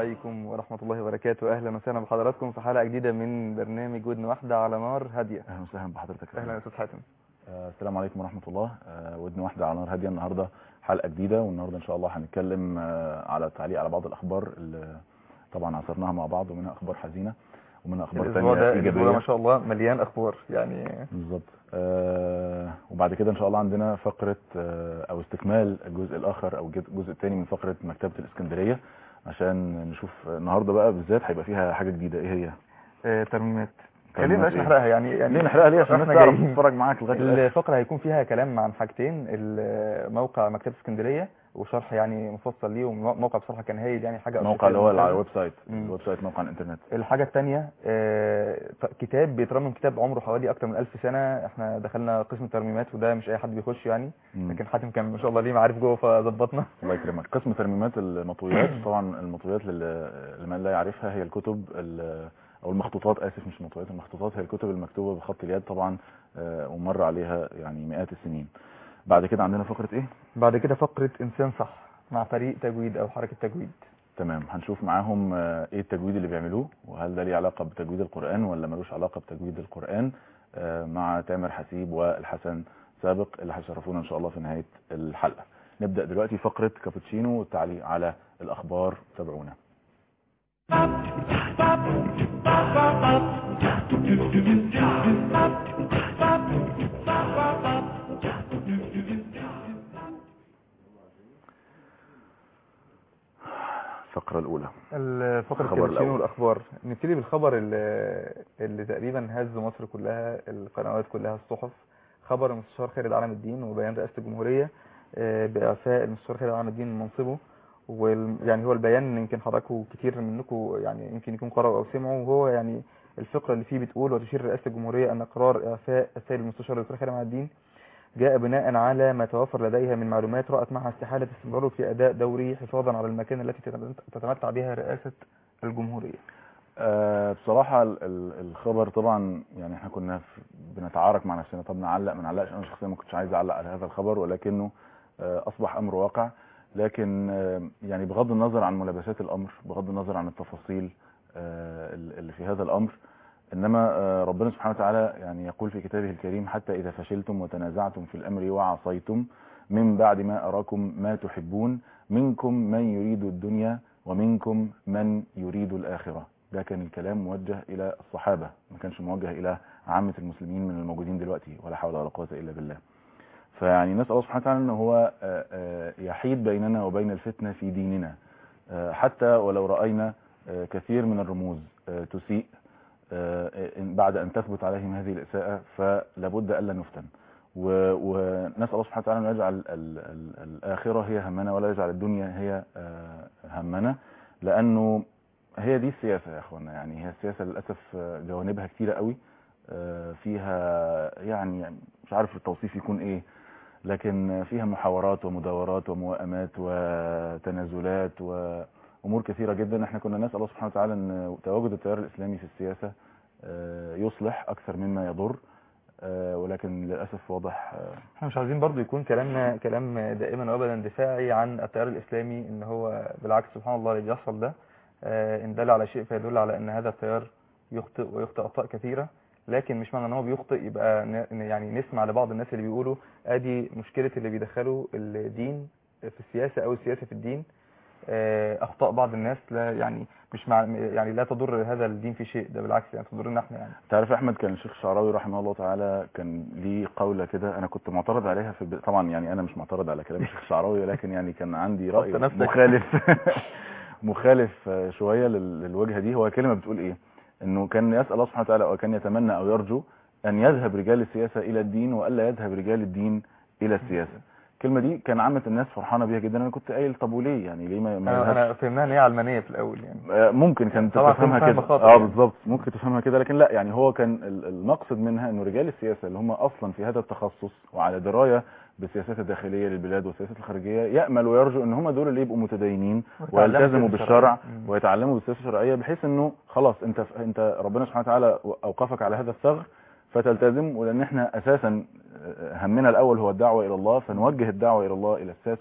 عليكم ورحمة الله وبركاته أهلا وسهلا بحضراتكم في حلقة جديدة من برنامج ودن واحدة على نار هادية اهلا وسهلا بحضرتك أهلا يا أستاذ حاتم آه، السلام عليكم ورحمه الله آه، ودن واحده على نار هاديه النهارده حلقه جديده والنهارده ان شاء الله هنتكلم آه، على التعليق على بعض الاخبار اللي طبعا عاصرناها مع بعض ومنها اخبار حزينه ومنها اخبار الأسبوع ثانيه ده الأسبوع ده ما ايجابيه شاء الله مليان أخبار يعني بالظبط آه، وبعد كده ان شاء الله عندنا فقره آه، او استكمال الجزء الاخر او الجزء الجزء الثاني من فقره مكتبه الاسكندريه عشان نشوف النهارده بقى بالذات هيبقى فيها حاجه جديده ايه هي آه، ترميمات ترميمات خلينا بلاش إيه؟ نحرقها يعني يعني ليه نحرقها ليه عشان الناس إحنا تعرف جايين. تتفرج معاك لغايه الاخر الفقرة هيكون فيها كلام عن حاجتين الموقع مكتبة اسكندرية وشرح يعني مفصل ليه وموقع بصراحة كان هايل يعني حاجة الموقع اللي هو على ممتازة. الويب سايت مم. الويب سايت موقع الانترنت الحاجة التانية آه، ط- كتاب بيترمم كتاب عمره حوالي أكتر من ألف سنة احنا دخلنا قسم الترميمات وده مش أي حد بيخش يعني مم. لكن حاتم كان ما شاء الله ليه معارف جوه فظبطنا الله يكرمك قسم ترميمات المطويات طبعا المطويات لل- لمن لا يعرفها هي الكتب ال- او المخطوطات اسف مش المطويات المخطوطات هي الكتب المكتوبه بخط اليد طبعا آه، ومر عليها يعني مئات السنين بعد كده عندنا فقره ايه بعد كده فقرة إنسان صح مع فريق تجويد أو حركة تجويد تمام هنشوف معاهم آه، ايه التجويد اللي بيعملوه وهل ده ليه علاقه بتجويد القران ولا ملوش علاقه بتجويد القران آه، مع تامر حسيب والحسن سابق اللي هيشرفونا ان شاء الله في نهايه الحلقه نبدا دلوقتي فقره كابوتشينو والتعليق على الاخبار تابعونا الفقره الاولى الفقرة الخبر الكابتشينو الأول. والأخبار نبتدي بالخبر اللي, اللي تقريبا هز مصر كلها القنوات كلها الصحف خبر المستشار خالد علام الدين وبيان رئاسة الجمهورية آه، بإعفاء المستشار خالد علام الدين من منصبه ويعني هو البيان يمكن حضراتكم كتير منكم يعني يمكن يكون قرأوا أو سمعوا وهو يعني الفقرة اللي فيه بتقول وتشير رئاسة الجمهورية أن قرار إعفاء السيد المستشار الدكتور خالد علام الدين جاء بناء على ما توفر لديها من معلومات رأت معها استحالة استمراره في أداء دوري حفاظا على المكانة التي تتمتع بها رئاسة الجمهورية آه، بصراحة ال- ال- الخبر طبعا يعني احنا كنا في- بنتعارك مع نفسنا طب نعلق ما نعلقش انا شخصيا ما كنتش عايز اعلق على هذا الخبر ولكنه آه، اصبح امر واقع لكن آه، يعني بغض النظر عن ملابسات الامر بغض النظر عن التفاصيل آه، ال- اللي في هذا الامر انما آه، ربنا سبحانه وتعالى يعني يقول في كتابه الكريم حتى اذا فشلتم وتنازعتم في الامر وعصيتم من بعد ما اراكم ما تحبون منكم من يريد الدنيا ومنكم من يريد الاخره ده كان الكلام موجه الى الصحابه ما كانش موجه الى عامه المسلمين من الموجودين دلوقتي ولا حول ولا قوه الا بالله فيعني نسال الله سبحانه وتعالى ان هو آه، آه، يحيد بيننا وبين الفتنه في ديننا آه، حتى ولو راينا آه، كثير من الرموز آه، تسيء آه، إن- بعد ان تثبت عليهم هذه الاساءه فلابد الا نفتن و- ونسال الله سبحانه وتعالى ان يجعل ال- ال- الاخره هي همنا ولا يجعل الدنيا هي آه، همنا لانه هي دي السياسه يا اخوانا يعني هي السياسه للاسف آه، جوانبها كتيره قوي آه، فيها يعني مش عارف التوصيف يكون ايه لكن فيها محاورات ومداورات وموائمات وتنازلات وامور كثيره جدا احنا كنا نسال الله سبحانه وتعالى ان تواجد التيار الاسلامي في السياسه آه، يصلح اكثر مما يضر آه، ولكن للاسف واضح آه، احنا مش عاوزين برضو يكون كلامنا كلام دائما وابدا دفاعي عن التيار الاسلامي ان هو بالعكس سبحان الله اللي بيحصل ده آه، ان دل على شيء فيدل على ان هذا التيار يخطئ ويخطئ اخطاء كثيره لكن مش معنى ان هو بيخطئ يبقى ن- يعني نسمع لبعض الناس اللي بيقولوا ادي مشكله اللي بيدخلوا الدين في السياسه او السياسه في الدين آه، اخطاء بعض الناس لا يعني مش مع يعني لا تضر هذا الدين في شيء ده بالعكس يعني تضرنا احنا يعني تعرف يا احمد كان الشيخ الشعراوي رحمه الله تعالى كان ليه قوله كده انا كنت معترض عليها في الب... طبعا يعني انا مش معترض على كلام الشيخ الشعراوي ولكن يعني كان عندي راي حط نفسك. مخالف مخالف آه، شويه لل- للوجهه دي هو كلمه بتقول ايه انه كان يسال الله سبحانه وتعالى وكان يتمنى او يرجو ان يذهب رجال السياسه الى الدين والا يذهب رجال الدين الى السياسه الكلمه دي كان عامه الناس فرحانه بيها جدا انا كنت قايل طب وليه يعني ليه ما, ما انا يذهبش انا فهمناها ان هي علمانيه في الاول يعني آه، ممكن كانت طبعاً تفهمها كان كده فهم خاطئ اه يعني. بالظبط ممكن تفهمها كده لكن لا يعني هو كان ال- المقصد منها انه رجال السياسه اللي هم اصلا في هذا التخصص وعلى درايه بالسياسات الداخليه للبلاد والسياسات الخارجيه يامل ويرجو ان هم دول اللي يبقوا متدينين ويتعلموا ويلتزموا السياسة بالشرع الشرعية. مم. ويتعلموا بالسياسه الشرعيه بحيث انه خلاص انت انت ربنا سبحانه وتعالى اوقفك على هذا الثغر فتلتزم ولان احنا اساسا همنا الاول هو الدعوه الى الله فنوجه الدعوه الى الله الى الساسه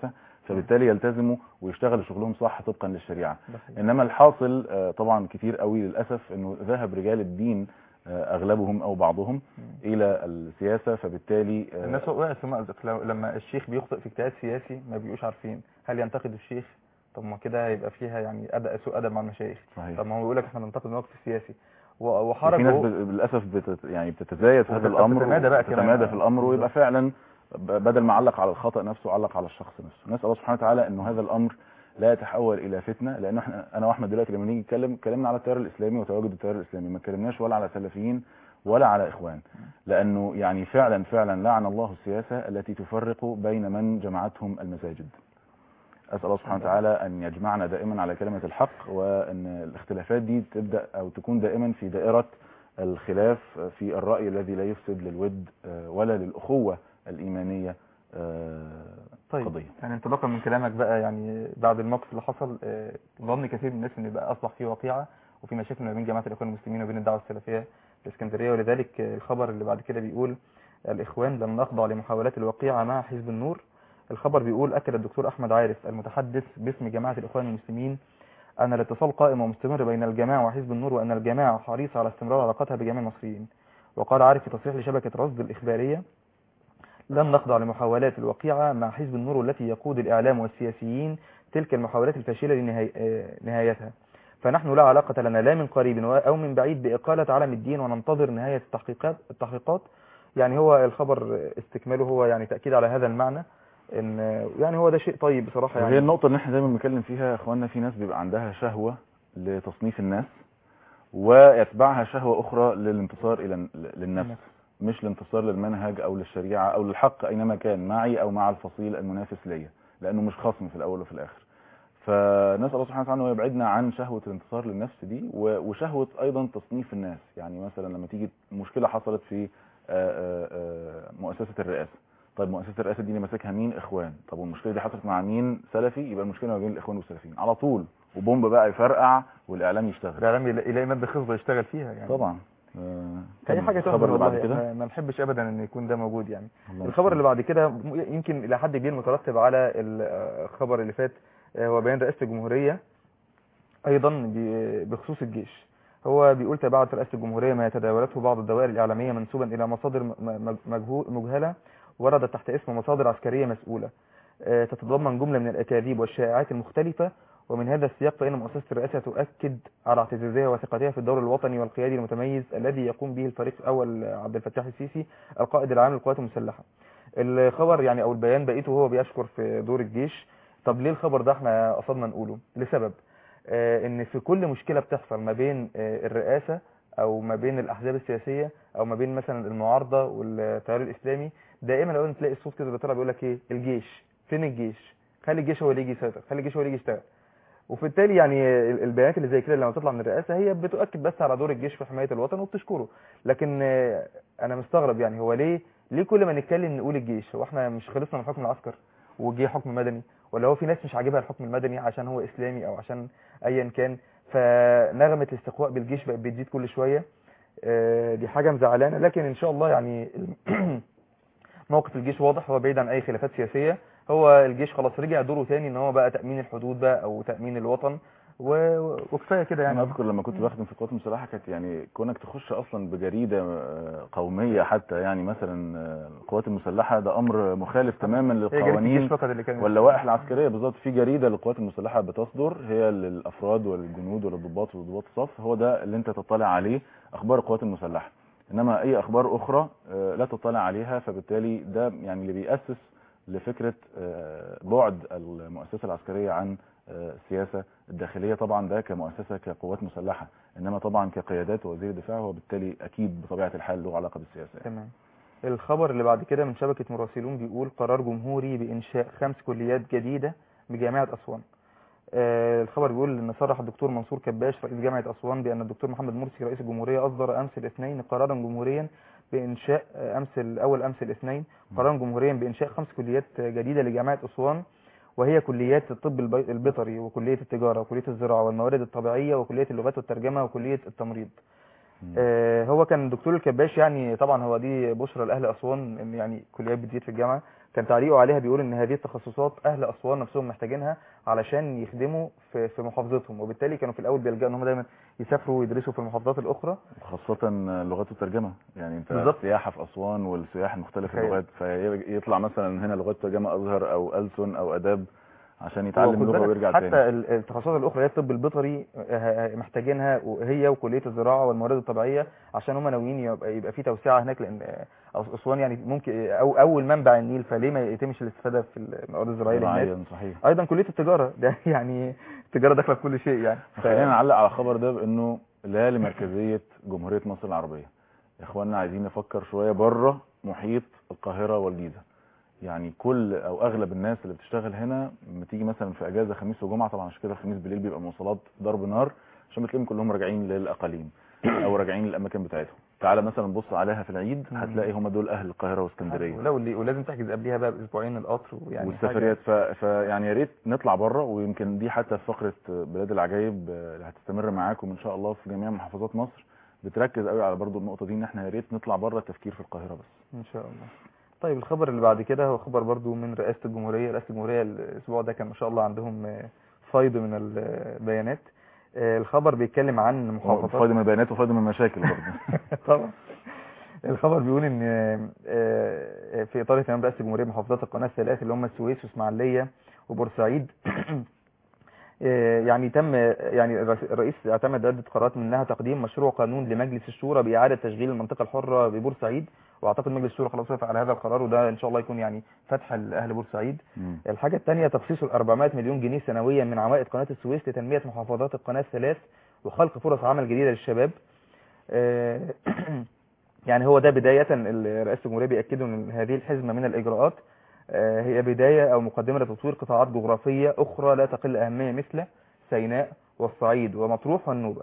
فبالتالي يلتزموا ويشتغلوا شغلهم صح طبقا للشريعه ده حقيقي. انما الحاصل آه، طبعا كتير قوي للاسف انه ذهب رجال الدين آه، اغلبهم او بعضهم مم. الى السياسه فبالتالي آه، الناس وقعت في مأزق لو- لما الشيخ بيخطئ في اجتهاد سياسي ما بيبقوش عارفين هل ينتقد الشيخ طب ما كده هيبقى فيها يعني أدب سوء ادب مع المشايخ صحيح طب ما هو بيقول لك احنا بننتقد الموقف السياسي و- وحرج في ناس هو- ب- للاسف بتت يعني بتتزايد في هذا وبت- الامر بتتمادى بقى كمان. بتتمادى في الامر بالظبط. ويبقى فعلا ب- بدل ما علق على الخطا نفسه علق على الشخص نفسه نسال الله سبحانه وتعالى انه هذا الامر لا يتحول الى فتنه لان احنا انا واحمد دلوقتي لما نيجي نتكلم اتكلمنا على التيار الاسلامي وتواجد التيار الاسلامي ما اتكلمناش ولا على سلفيين ولا على اخوان لانه يعني فعلا فعلا لعن الله السياسه التي تفرق بين من جمعتهم المساجد اسال الله سبحانه وتعالى ان يجمعنا دائما على كلمه الحق وان الاختلافات دي تبدا او تكون دائما في دائره الخلاف في الراي الذي لا يفسد للود آه، ولا للاخوه الايمانيه آه، طيب قضيه يعني انطلاقا من كلامك بقى يعني بعد الموقف اللي حصل آه، ظن كثير من الناس ان بقى اصبح في واقعه وفي مشاكل ما بين جماعه الاخوان المسلمين وبين الدعوه السلفيه في الاسكندريه ولذلك آه، الخبر اللي بعد كده بيقول الاخوان لم نخضع لمحاولات الوقيعه مع حزب النور الخبر بيقول اكد الدكتور احمد عارف المتحدث باسم جماعه الاخوان المسلمين ان الاتصال قائم ومستمر بين الجماعه وحزب النور وان الجماعه حريصه على استمرار علاقتها بجميع المصريين وقال عارف في تصريح لشبكه رصد الاخباريه لن نخضع لمحاولات الوقيعة مع حزب النور التي يقود الإعلام والسياسيين تلك المحاولات الفاشلة لنهاي- آه، نهايتها فنحن لا علاقة لنا لا من قريب و- أو من بعيد بإقالة علم الدين وننتظر نهاية التحقيقات التحقيقات يعني هو الخبر استكماله هو يعني تأكيد على هذا المعنى إن يعني هو ده شيء طيب بصراحة يعني وهي النقطة اللي احنا دايما بنتكلم فيها يا اخواننا في ناس بيبقى عندها شهوة لتصنيف الناس ويتبعها شهوة أخرى للانتصار إلى للنفس مش الانتصار للمنهج أو للشريعة أو للحق أينما كان معي أو مع الفصيل المنافس ليا لأنه مش خصم في الأول وفي الآخر فنسأل الله سبحانه وتعالى أنه يبعدنا عن شهوة الانتصار للنفس دي و- وشهوة أيضا تصنيف الناس يعني مثلا لما تيجي مشكلة حصلت في آه، آه، آه، مؤسسة الرئاسة طيب مؤسسة الرئاسة دي اللي ماسكها مين إخوان طب والمشكلة دي حصلت مع مين سلفي يبقى المشكلة ما بين الإخوان والسلفيين على طول وبومب بقى يفرقع والإعلام يشتغل الإعلام يلا- يلاقي مادة خصبة يشتغل فيها يعني طبعا آه، أي طب حاجة الخبر تهبل اللي بعد والله كده إحنا ما نحبش أبدا إن يكون ده موجود يعني الله الخبر اللي يستر. بعد كده م- يمكن الى حد كبير مترتب على الخبر اللي فات آه، هو بيان رئاسه الجمهوريه ايضا ب- بخصوص الجيش هو بيقول تبعت رئاسه الجمهوريه ما يتداولته بعض الدوائر الاعلاميه منسوبا الى مصادر م- م- مجهو- مجهله وردت تحت اسم مصادر عسكريه مسؤوله آه، تتضمن جمله من الاكاذيب والشائعات المختلفه ومن هذا السياق فإن مؤسسة الرئاسة تؤكد على اعتزازها وثقتها في الدور الوطني والقيادي المتميز الذي يقوم به الفريق الأول عبد الفتاح السيسي القائد العام للقوات المسلحة الخبر يعني او البيان بقيته هو بيشكر في دور الجيش طب ليه الخبر ده احنا قصدنا نقوله لسبب آه ان في كل مشكله بتحصل ما بين آه الرئاسه او ما بين الاحزاب السياسيه او ما بين مثلا المعارضه والتيار الاسلامي دائما لو تلاقي الصوت كده اللي طالع بيقول لك ايه الجيش فين الجيش خلي الجيش هو اللي يجي يسيطر خلي الجيش هو اللي يجي يشتغل وفي التالي يعني ال- البيانات اللي زي كده لما تطلع من الرئاسه هي بتؤكد بس على دور الجيش في حمايه الوطن وبتشكره لكن آه، انا مستغرب يعني هو ليه ليه كل ما نتكلم نقول الجيش هو احنا مش خلصنا من حكم العسكر وجه حكم مدني ولا هو في ناس مش عاجبها الحكم المدني عشان هو اسلامي او عشان ايا كان فنغمه الاستقواء بالجيش بقت بتزيد كل شويه آه، دي حاجه مزعلانه لكن ان شاء الله يعني موقف الجيش واضح هو بعيد عن اي خلافات سياسيه هو الجيش خلاص رجع دوره تاني ان هو بقى تامين الحدود بقى او تامين الوطن و... وكفايه كده انا يعني اذكر لما كنت بخدم في القوات المسلحه كانت يعني كونك تخش اصلا بجريده آه، قوميه حتى يعني مثلا آه، القوات المسلحه ده امر مخالف تماما هي جريدة للقوانين الجيش فقط اللي كانت واللوائح العسكريه بالظبط في جريده للقوات المسلحه بتصدر هي للافراد والجنود وللضباط وضباط الصف هو ده اللي انت تطلع عليه اخبار القوات المسلحه انما اي اخبار اخرى آه، لا تطلع عليها فبالتالي ده يعني اللي بيأسس لفكره آه، بعد المؤسسه العسكريه عن آه، السياسه الداخليه طبعا ده كمؤسسه كقوات مسلحه انما طبعا كقيادات ووزير الدفاع هو بالتالي اكيد بطبيعه الحال له علاقه بالسياسه تمام الخبر اللي بعد كده من شبكة مراسلون بيقول قرار جمهوري بإنشاء خمس كليات جديدة بجامعة أسوان آه، الخبر بيقول ان صرح الدكتور منصور كباش رئيس جامعة أسوان بأن الدكتور محمد مرسي رئيس الجمهورية أصدر أمس الاثنين قرارا جمهوريا بإنشاء آه، أمس الأول أمس الاثنين قرارا جمهوريا بإنشاء خمس كليات جديدة لجامعة أسوان وهي كليات الطب البي- البيطري وكلية التجارة وكلية الزراعة والموارد الطبيعية وكلية اللغات والترجمة وكلية التمريض مم. آه، هو كان الدكتور الكباش يعني طبعا هو دي بشرى لاهل اسوان ان يعني كليات بتزيد في الجامعه كان تعليقه عليها بيقول ان هذه التخصصات اهل اسوان نفسهم محتاجينها علشان يخدموا في في محافظتهم وبالتالي كانوا في الاول بيلجأوا ان هم دايما يسافروا ويدرسوا في المحافظات الاخرى خاصة لغات الترجمة يعني انت بالظبط. السياحة في أسوان والسياح المختلف تخيل. اللغات فيطلع مثلا هنا لغات ترجمة أزهر أو ألسن أو أداب عشان يتعلم وخد اللغة بالك ويرجع حتى تاني ال- التخصصات الاخرى هي الطب البيطري آه، محتاجينها وهي وكليه الزراعه والموارد الطبيعيه عشان هم ناويين يبقى, يبقى في توسعه هناك لان آه، أس- اسوان يعني ممكن او اول منبع النيل فليه ما يتمش الاستفاده في الموارد الزراعيه اللي هناك زراعيا صحيح ايضا كليه التجاره ده يعني التجاره داخله في كل شيء يعني ف- خلينا نعلق على الخبر ده بانه لا لمركزية جمهورية مصر العربية يا اخوانا عايزين نفكر شوية بره محيط القاهرة والجيزة يعني كل او اغلب الناس اللي بتشتغل هنا لما تيجي مثلا في اجازة خميس وجمعة طبعا عشان كده الخميس بالليل بيبقى مواصلات ضرب نار عشان بتلاقيهم كلهم راجعين للاقاليم او راجعين للاماكن بتاعتهم تعالى مثلا بص عليها في العيد مم. هتلاقي هم دول اهل القاهرة واسكندرية ولو اللي ولازم تحجز قبليها بقى باسبوعين القطر ويعني والسفريات ف... فيعني يا ريت نطلع بره ويمكن دي حتى في فقره بلاد العجائب آه، اللي هتستمر معاكم ان شاء الله في جميع محافظات مصر بتركز قوي على برضو النقطه دي ان احنا يا ريت نطلع بره التفكير في القاهره بس ان شاء الله طيب الخبر اللي بعد كده هو خبر برضو من رئاسة الجمهورية رئاسة الجمهورية الاسبوع ده كان ما شاء الله عندهم آه، فيض من البيانات آه، الخبر بيتكلم عن محافظات فايده من البيانات وفايده من المشاكل برضه طبعا الخبر بيقول ان آه، في اطار اهتمام رئاسه الجمهوريه بمحافظات القناه الثلاث اللي هم السويس واسماعيليه وبورسعيد آه، يعني تم يعني الرئيس- الرئيس اعتمد عده قرارات منها تقديم مشروع قانون لمجلس الشورى باعاده تشغيل المنطقه الحره ببورسعيد واعتقد مجلس الشورى خلاص وافق على هذا القرار وده ان شاء الله يكون يعني فتح لاهل بورسعيد مم. الحاجة الثانية تخصيص ال 400 مليون جنيه سنويا من عوائد قناة السويس لتنمية محافظات القناة الثلاث وخلق فرص عمل جديدة للشباب آه، يعني هو ده بداية ال- رئاسة الجمهورية بيأكدوا أن هذه الحزمة من الإجراءات آه، هي بداية أو مقدمة لتطوير قطاعات جغرافية أخرى لا تقل أهمية مثل سيناء والصعيد ومطروح والنوبة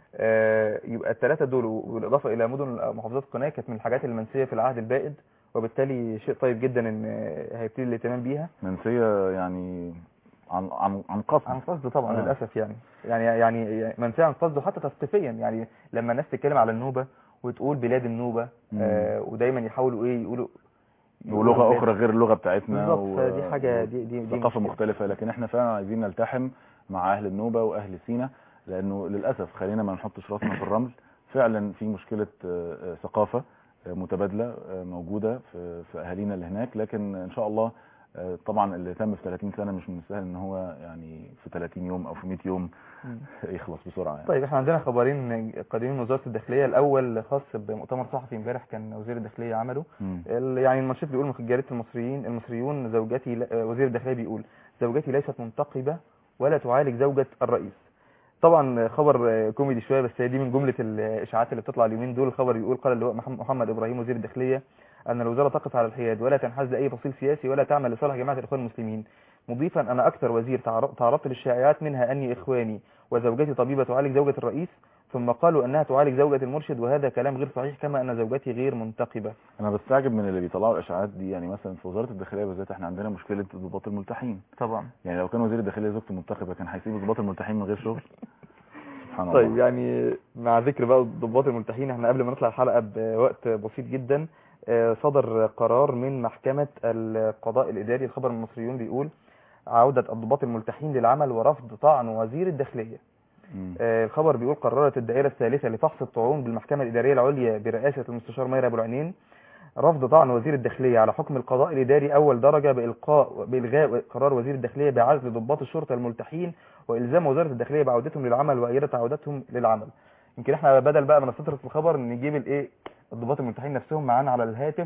آه، يبقى الثلاثة دول بالإضافة إلى مدن محافظات القناة كانت من الحاجات المنسية في العهد البائد وبالتالي شيء طيب جدا ان هيبتدي الاهتمام بيها منسيه يعني عن عن عن قصد عن قصد طبعا آه. للاسف يعني يعني يعني منسيه عن قصد وحتى تثقيفيا يعني لما الناس تتكلم على النوبه وتقول بلاد النوبه مم. آه ودايما يحاولوا ايه يقولوا يقولوا ولغه بلاد. اخرى غير اللغه بتاعتنا بالظبط و- فدي حاجه دي دي, دي ثقافه مشكلة. مختلفه لكن احنا فعلا عايزين نلتحم مع اهل النوبه واهل سينا لانه للاسف خلينا ما نحطش راسنا في الرمل فعلا في مشكله آه، آه، ثقافه آه، متبادله آه، موجوده في في اهالينا اللي هناك لكن ان شاء الله آه، طبعا اللي تم في 30 سنه مش من السهل ان هو يعني في 30 يوم او في 100 يوم مم. يخلص بسرعه يعني. طيب احنا عندنا خبرين قادمين من وزاره الداخليه الاول خاص بمؤتمر صحفي امبارح كان وزير الداخليه عمله مم. ال- يعني المنشط بيقول من جريده المصريين المصريون زوجتي لا- آه، وزير الداخليه بيقول زوجتي ليست منتقبه ولا تعالج زوجة الرئيس طبعا خبر آه، كوميدي شويه بس هي دي من جمله الاشاعات اللي بتطلع اليومين دول الخبر بيقول قال اللواء محم- محمد ابراهيم وزير الداخليه ان الوزاره تقف على الحياد ولا تنحاز لاي فصيل سياسي ولا تعمل لصالح جماعه الاخوان المسلمين مضيفا انا اكثر وزير تعر- تعرضت للشائعات منها اني اخواني وزوجتي طبيبه تعالج زوجه الرئيس ثم قالوا انها تعالج زوجة المرشد وهذا كلام غير صحيح كما ان زوجتي غير منتقبة انا بستعجب من اللي بيطلعوا الاشاعات دي يعني مثلا في وزاره الداخليه بالذات احنا عندنا مشكله ضباط الملتحين طبعا يعني لو كان وزير الداخليه زوجته منتخبه كان هيسيب ضباط الملتحين من غير شغل سبحان طيب الله يعني مع ذكر بقى ضباط الملتحين احنا قبل ما نطلع الحلقة بوقت بسيط جدا آه، صدر قرار من محكمة القضاء الإداري الخبر من المصريون بيقول عودة الضباط الملتحين للعمل ورفض طعن وزير الداخلية مم. آه، الخبر بيقول قررت الدائرة الثالثة لفحص الطعون بالمحكمة الإدارية العليا برئاسة المستشار ماهر أبو العينين رفض طعن وزير الداخلية على حكم القضاء الإداري أول درجة بإلقاء بإلغاء قرار وزير الداخلية بعزل ضباط الشرطة الملتحين وإلزام وزارة الداخلية بعودتهم للعمل وإيادة عودتهم للعمل يمكن احنا بدل بقى ما نستطرد في الخبر نجيب الايه الضباط الملتحين نفسهم معانا على الهاتف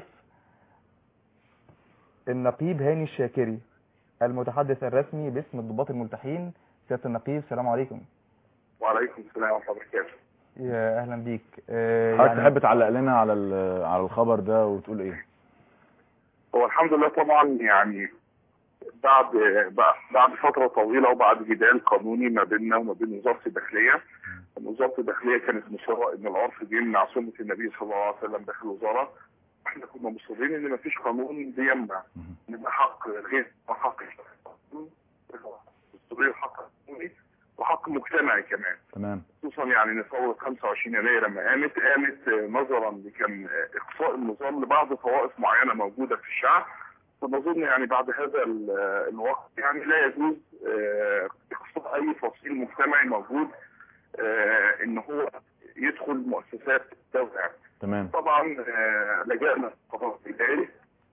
النقيب هاني الشاكري المتحدث الرسمي باسم الضباط الملتحين سيادة النقيب السلام عليكم وعليكم السلام ورحمة الله وبركاته يا اهلا بيك آه، حضرتك تحب تعلق لنا على ال- على الخبر ده وتقول ايه هو الحمد لله طبعا يعني بعد بعد- بعد فترة طويلة وبعد جدال قانوني ما بيننا وما بين وزارة الداخلية إن وزارة الداخلية كانت مصرة ان العرف بيمنع سنة النبي صلى الله عليه وسلم داخل الوزارة احنا كنا مصرين ان مفيش قانون بيمنع ان يبقى حق غير حق غير حق قانوني وحق مجتمعي كمان تمام خصوصا يعني ان ثوره 25 يناير لما قامت قامت آه، نظرا لكان آه، اقصاء النظام لبعض طوائف معينه موجوده في الشعب فنظن يعني بعد هذا ال- آه، الوقت يعني لا يجوز آه، اقصاء اي فصيل مجتمعي موجود آه، ان هو يدخل مؤسسات الدوله يعني. تمام طبعا آه، لجأنا القضاء الإداري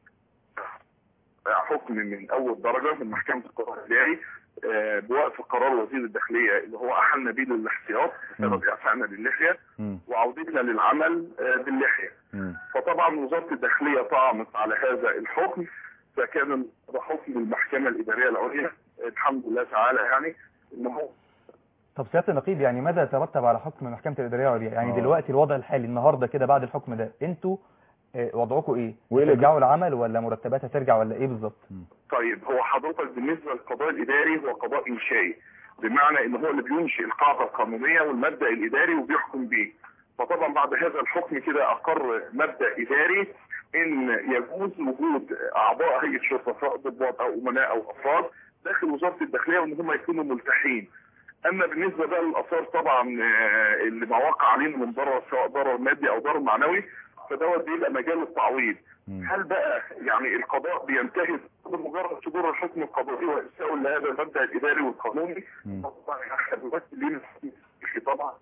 حكم من أول درجة من محكمة القضاء الإداري آه، بوقف قرار وزير الداخلية اللي هو أحلنا بيه للاحتياط بسبب إعفائنا للحية مم. وعودتنا للعمل آه، باللحية مم. فطبعا وزارة الداخلية طعنت على هذا الحكم فكان ده حكم المحكمة الإدارية العليا الحمد لله تعالى يعني إن هو طب سياده النقيب يعني ماذا يترتب على حكم المحكمه الاداريه العليا يعني آه. دلوقتي الوضع الحالي النهارده كده بعد الحكم ده انتوا آه، وضعكم ايه وإيه اللي- ترجعوا العمل ولا مرتبات هترجع ولا ايه بالظبط طيب هو حضرتك بالنسبه للقضاء الاداري هو قضاء انشائي بمعنى ان هو اللي بينشئ القاعده القانونيه والمبدا الاداري وبيحكم بيه فطبعا بعد هذا الحكم كده اقر مبدا اداري ان يجوز وجود اعضاء هيئه شرطه سواء ضباط او امناء او افراد داخل وزاره الداخليه وان هم يكونوا ملتحين اما بالنسبه بقى للاثار طبعا آه، اللي ما وقع عليهم من ضرر سواء ضرر مادي او ضرر معنوي فدوت بيبقى مجال للتعويض مم. هل بقى يعني القضاء بينتهي بمجرد صدور الحكم القضائي وارساله لهذا المبدا الاداري والقانوني؟ مم. طبعا احنا دلوقتي لينا في طبعا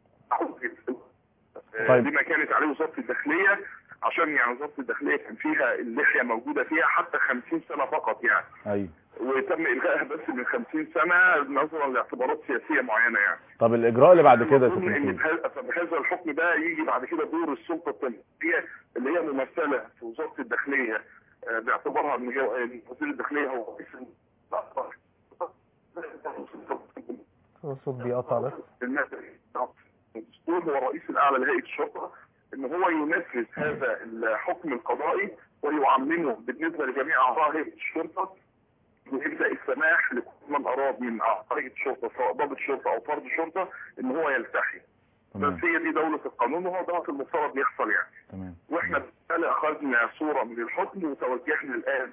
طيب. دي ما كانت عليه وزاره الداخليه عشان يعني وزاره الداخليه كان فيها اللحيه موجوده فيها حتى 50 سنه فقط يعني ايوه وتم الغائها بس من 50 سنه نظرا لاعتبارات سياسيه معينه يعني طب الاجراء اللي بعد كده يا أظن سيادة ان النقيب بهذا بهذا الحكم ده يجي بعد كده دور السلطه التنفيذيه اللي هي ممثله في وزاره الداخليه آه، باعتبارها ان هي إن وزير الداخليه هو رئيس الصوت بيقطع بس الدستور هو الرئيس الاعلى لهيئه الشرطه ان هو ينفذ هذا الحكم القضائي ويعممه بالنسبه لجميع اعضاء هيئه الشرطه ويبدا السماح لكل من اراد من اعضاء هيئه الشرطه سواء ضابط شرطه او فرد شرطه ان هو يلتحي بس تمام هي دي دولة القانون وهو ده المفترض يحصل يعني تمام واحنا بالفعل اخذنا صورة من الحكم وتوجهنا الان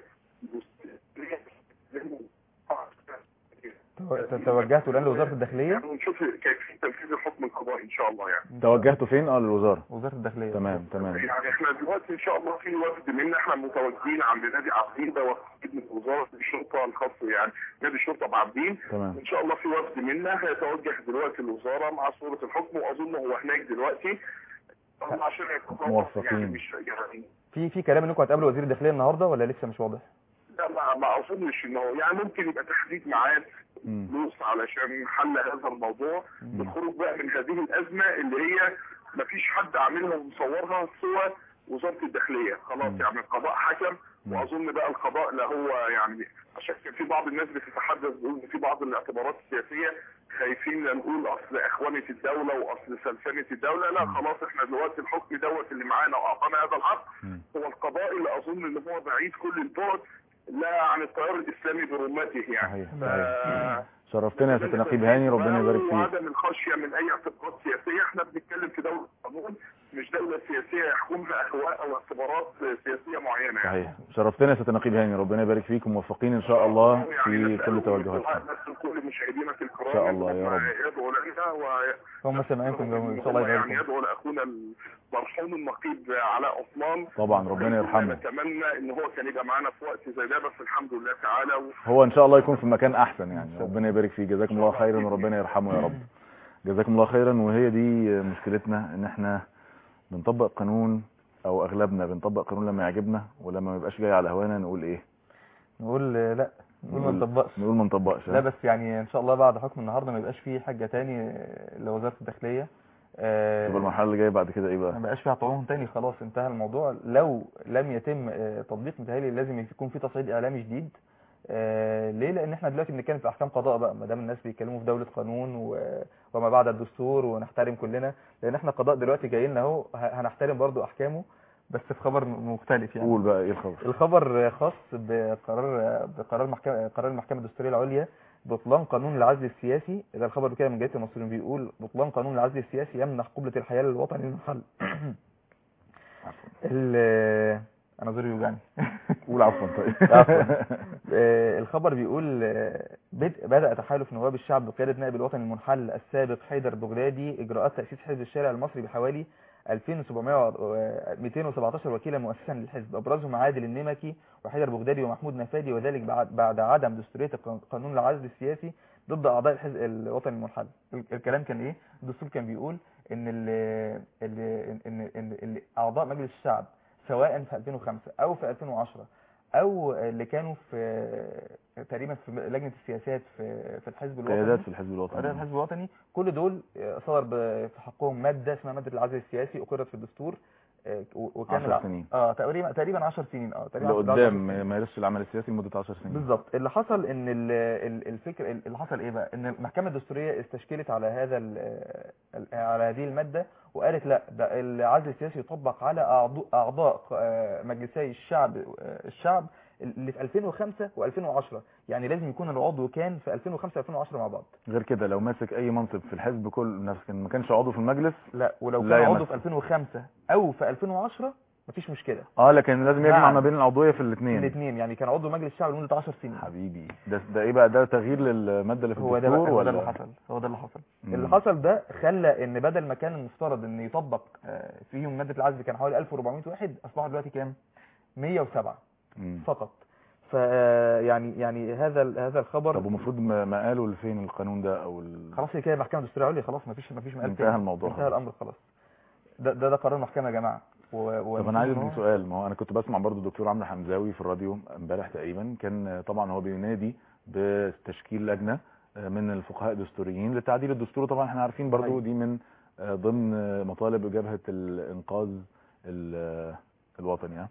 تو- توجهتوا الان لوزاره الداخليه يعني ونشوف كيفية تنفيذ الحكم القضائي ان شاء الله يعني توجهتوا فين اه للوزاره وزاره الداخليه تمام تمام يعني احنا دلوقتي ان شاء الله في وفد منا احنا متواجدين عند نادي عابدين ده وفد من وزارة الشرطة الخاصة يعني نادي الشرطة بعابدين تمام ان شاء الله في وفد منا هيتوجه دلوقتي الوزارة مع صورة الحكم واظن هو هناك دلوقتي عشان يكون موفقين. يعني مش يعني في في كلام انكم هتقابلوا وزير الداخليه النهارده ولا لسه مش واضح لا ما, ما اظنش ان هو يعني ممكن يبقى تحديد ميعاد مم. فلوس علشان حل هذا الموضوع مم. الخروج بقى من هذه الازمه اللي هي ما فيش حد عاملها ومصورها سوى وزاره الداخليه خلاص مم. يعني القضاء حكم مم. واظن بقى القضاء لا هو يعني عشان كان في بعض الناس بتتحدث بيقول إن في بعض الاعتبارات السياسيه خايفين لا نقول اصل اخوانه الدوله واصل سلسله الدوله لا مم. خلاص احنا دلوقتي الحكم دوت اللي معانا واعطانا هذا الحق مم. هو القضاء اللي اظن ان هو بعيد كل البعد لا عن التيار الاسلامي برمته يعني صحيح ف... صحيح شرفتنا يا سيادة النقيب هاني ربنا يبارك فيك وعدم الخشيه من اي اعتبارات سياسيه احنا بنتكلم في دوله قانون مش دوله سياسيه يحكمها اهواء او اعتبارات سياسيه معينه يعني. صحيح شرفتنا يا سيادة النقيب هاني ربنا يبارك فيك وموفقين ان شاء الله يعني في نسأله كل توجهاتكم بالدعاء نسأل كل مشاهدينك الكرام إن شاء الله يا رب. يدعو لنا و هم سامعينكم ان شاء الله يعني يبارك يدعو لاخونا المرحوم النقيب علاء عثمان طبعا ربنا يرحمه نتمنى ان هو كان يبقى معانا في وقت زي ده بس الحمد لله تعالى و... هو ان شاء الله يكون في مكان احسن يعني ربنا يبارك فيه جزاكم الله خيرا وربنا يرحمه يا رب جزاكم الله خيرا وهي دي مشكلتنا ان احنا بنطبق قانون او اغلبنا بنطبق قانون لما يعجبنا ولما ما يبقاش جاي على هوانا نقول ايه نقول آه، لا نقول ما نطبقش نقول ما نطبقش لا بس يعني ان شاء الله بعد حكم النهارده ما يبقاش فيه حاجه تاني آه، لوزاره الداخليه آه، يبقى المرحله اللي جايه بعد كده ايه ما بقى بقاش فيها طعون تاني خلاص انتهى الموضوع لو لم يتم آه، تطبيق متهيألي لازم يكون في تصعيد اعلامي جديد آه، ليه لان احنا دلوقتي بنتكلم في احكام قضاء بقى ما دام الناس بيتكلموا في دوله قانون و- وما بعد الدستور ونحترم كلنا لان احنا قضاء دلوقتي جاي لنا اهو ه- هنحترم برضو احكامه بس في خبر م- مختلف يعني قول بقى ايه الخبر الخبر خاص بقرار بقرار محكمة قرار المحكمة الدستورية العليا بطلان قانون العزل السياسي ده الخبر كده من جريدة المصريين بيقول بطلان قانون العزل السياسي يمنح قبلة الحياة للوطني المحل ال- انا زوري يوجعني قول عفوا طيب عفواً. آه، الخبر بيقول آه، بدء بدأ تحالف نواب الشعب بقيادة نائب الوطني المنحل السابق حيدر بغدادي إجراءات تأسيس حزب الشارع المصري بحوالي 2700 و- آه، 217 وكيلا مؤسسا للحزب أبرزهم عادل النمكي وحيدر بغدادي ومحمود نفادي وذلك بعد بعد عدم دستورية الق- قانون العزل السياسي ضد أعضاء الحزب الوطني المنحل ال- الكلام كان إيه؟ الدستور كان بيقول إن ال ال إن إن إن أعضاء مجلس الشعب سواء في 2005 أو في 2010 او اللي كانوا في تقريبا في لجنه السياسات في في الحزب الوطني قيادات في الحزب قيادات الوطني الحزب الوطني كل دول صدر ب- في حقهم ماده اسمها ماده العزل السياسي اقرت في الدستور آه، و- وكان 10 الع- سنين اه تقريبا تقريبا 10 سنين اه تقريبا اللي 10 قدام سنين. ما يمارسش العمل السياسي لمده 10 سنين بالظبط اللي حصل ان ال- ال- الفكر اللي حصل ايه بقى ان المحكمه الدستوريه استشكلت على هذا ال- ال- على هذه الماده وقالت لا ده العزل السياسي يطبق على أعضو- اعضاء آه، مجلسي الشعب آه، الشعب اللي في 2005 و2010 يعني لازم يكون العضو كان في 2005 و2010 مع بعض غير كده لو ماسك اي منصب في الحزب كل نفس ما كانش عضو في المجلس لا ولو لا كان عضو يمثل. في 2005 او في 2010 مفيش مشكله اه لكن لازم يجمع نعم. ما بين العضويه في الاثنين الاثنين يعني كان عضو مجلس الشعب لمده 10 سنين حبيبي ده ده ايه بقى ده تغيير للماده اللي في هو ده بقى الدستور هو ولا ده اللي حصل هو ده اللي حصل مم. اللي حصل ده خلى ان بدل ما كان المفترض ان يطبق آه، فيهم ماده العزل كان حوالي 1400 واحد اصبحوا دلوقتي كام 107 مم. فقط ف يعني يعني هذا ال- هذا الخبر طب ومفروض ما ما قالوا لفين القانون ده او ال... خلاص هي كده محكمه دستوريه عليا خلاص ما فيش ما فيش مقال انتهى تاني. الموضوع انتهى خلاص. الامر خلاص ده ده, ده قرار المحكمه يا جماعه و... و... طب انا عايز إن هو- اسال سؤال ما هو انا كنت بسمع برضو الدكتور عمرو حمزاوي في الراديو امبارح تقريبا كان طبعا هو بينادي بتشكيل لجنه من الفقهاء الدستوريين لتعديل الدستور طبعا احنا عارفين برضو أيوة. دي من ضمن مطالب جبهه الانقاذ ال- الوطني ها.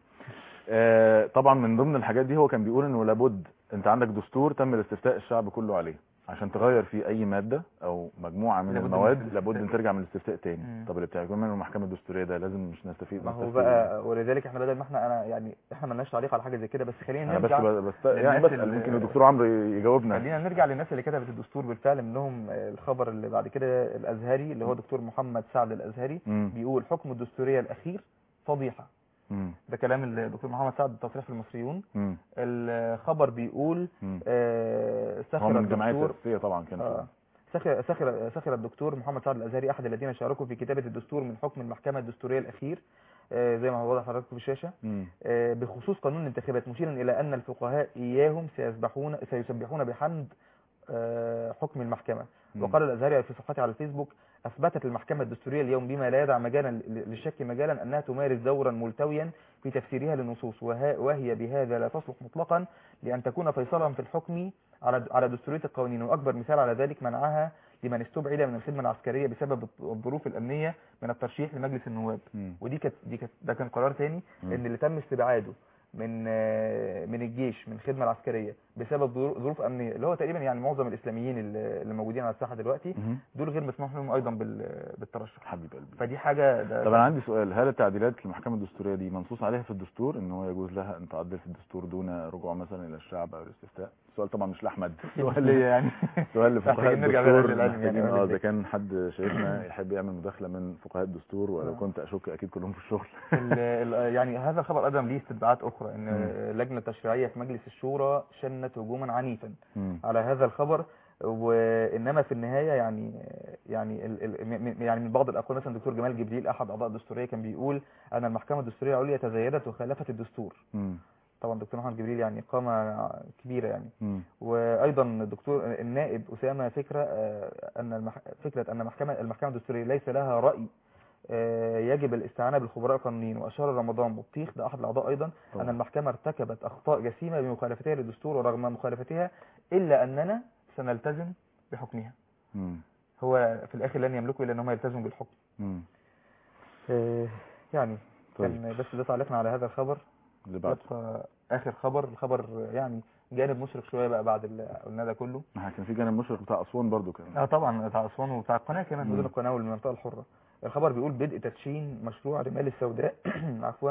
آه، طبعا من ضمن الحاجات دي هو كان بيقول انه لابد انت عندك دستور تم الاستفتاء الشعب كله عليه عشان تغير فيه اي ماده او مجموعه من لابد من المواد الاستفتاء. لابد ان ترجع من الاستفتاء تاني مم. طب اللي بتعمله من المحكمه الدستوريه ده لازم مش نستفيد ما هو نستفيد بقى ولذلك احنا بدل ما احنا انا يعني احنا مالناش تعليق على حاجه زي كده بس خلينا انا بس نرجع بس يعني للناس بسال اللي- ممكن الدكتور عمرو يجاوبنا خلينا نرجع للناس اللي كتبت الدستور بالفعل منهم آه، الخبر اللي بعد كده الازهري اللي هو دكتور محمد سعد الازهري مم. بيقول حكم الدستوريه الاخير فضيحه مم. ده كلام الدكتور محمد سعد التصريح في المصريون مم. الخبر بيقول مم. آه، هو سخر من الجمعيات الدكتور الاساسيه طبعا كان آه. كده. سخر سخر سخر الدكتور محمد سعد الازهري احد الذين شاركوا في كتابه الدستور من حكم المحكمه الدستوريه الاخير آه، زي ما هو واضح حضراتكم في الشاشه مم. آه، بخصوص قانون الانتخابات مشيرا الى ان الفقهاء اياهم سيسبحون سيسبحون بحمد آه، حكم المحكمه مم. وقال الازهري في صفحته على الفيسبوك اثبتت المحكمه الدستوريه اليوم بما لا يدع مجالا ل- للشك مجالا انها تمارس دورا ملتويا في تفسيرها للنصوص وها- وهي بهذا لا تصلح مطلقا لان تكون فيصلا في الحكم على على دستوريه القوانين واكبر مثال على ذلك منعها لمن استبعد من الخدمه العسكريه بسبب الظروف الامنيه من الترشيح لمجلس النواب مم. ودي كانت دي كانت ده كان قرار تاني مم. ان اللي تم استبعاده من آه، من الجيش من الخدمه العسكريه بسبب ظرو- ظروف امنيه اللي هو تقريبا يعني معظم الاسلاميين اللي اللي موجودين على الساحه دلوقتي مم. دول غير مسموح لهم ايضا بال- بالترشح حبيب قلبي فدي حاجه ده طب انا عندي سؤال هل التعديلات للمحكمه الدستوريه دي منصوص عليها في الدستور ان هو يجوز لها ان تعدل في الدستور دون رجوع مثلا الى الشعب او الاستفتاء السؤال طبعا مش لاحمد سؤال ليا يعني سؤال لفقهاء محتاجين نرجع بقى الدستور للعلم يعني محتاجين ولا اه إيه؟ اذا كان حد شايفنا يحب يعمل مداخله من فقهاء الدستور ولو آه. كنت اشك اكيد كلهم في الشغل ال- ال- يعني هذا الخبر قدم ليه استدعاءات اخرى ان مم. لجنه تشريعيه في مجلس الشورى شنت هجوما عنيفا مم. على هذا الخبر وانما في النهايه يعني يعني ال- ال- م- م- يعني من بعض الاقوال مثلا الدكتور جمال جبريل احد اعضاء الدستوريه كان بيقول ان المحكمه الدستوريه العليا تزايدت وخالفت الدستور مم. طبعا دكتور محمد جبريل يعني قامه كبيره يعني مم. وايضا الدكتور النائب اسامه فكره آه، ان المح... فكره ان محكمه المحكمه الدستوريه ليس لها راي آه، يجب الاستعانه بالخبراء القانونيين واشار رمضان بطيخ ده احد الاعضاء ايضا ان طبعا. المحكمه ارتكبت اخطاء جسيمه بمخالفتها للدستور ورغم مخالفتها الا اننا سنلتزم بحكمها مم. هو في الاخر لن يملكوا الا ان هم يلتزموا بالحكم مم. آه، يعني طيب كان بس ده تعليقنا على هذا الخبر اللي بعده يبقى اخر خبر الخبر يعني جانب مشرق شويه بقى بعد اللي قلناه ده كله ما كان في جانب مشرق بتاع اسوان برضو كان اه طبعا بتاع اسوان وبتاع القناه كمان مم. مدن القناه والمنطقه الحره الخبر بيقول بدء تدشين مشروع رمال السوداء عفوا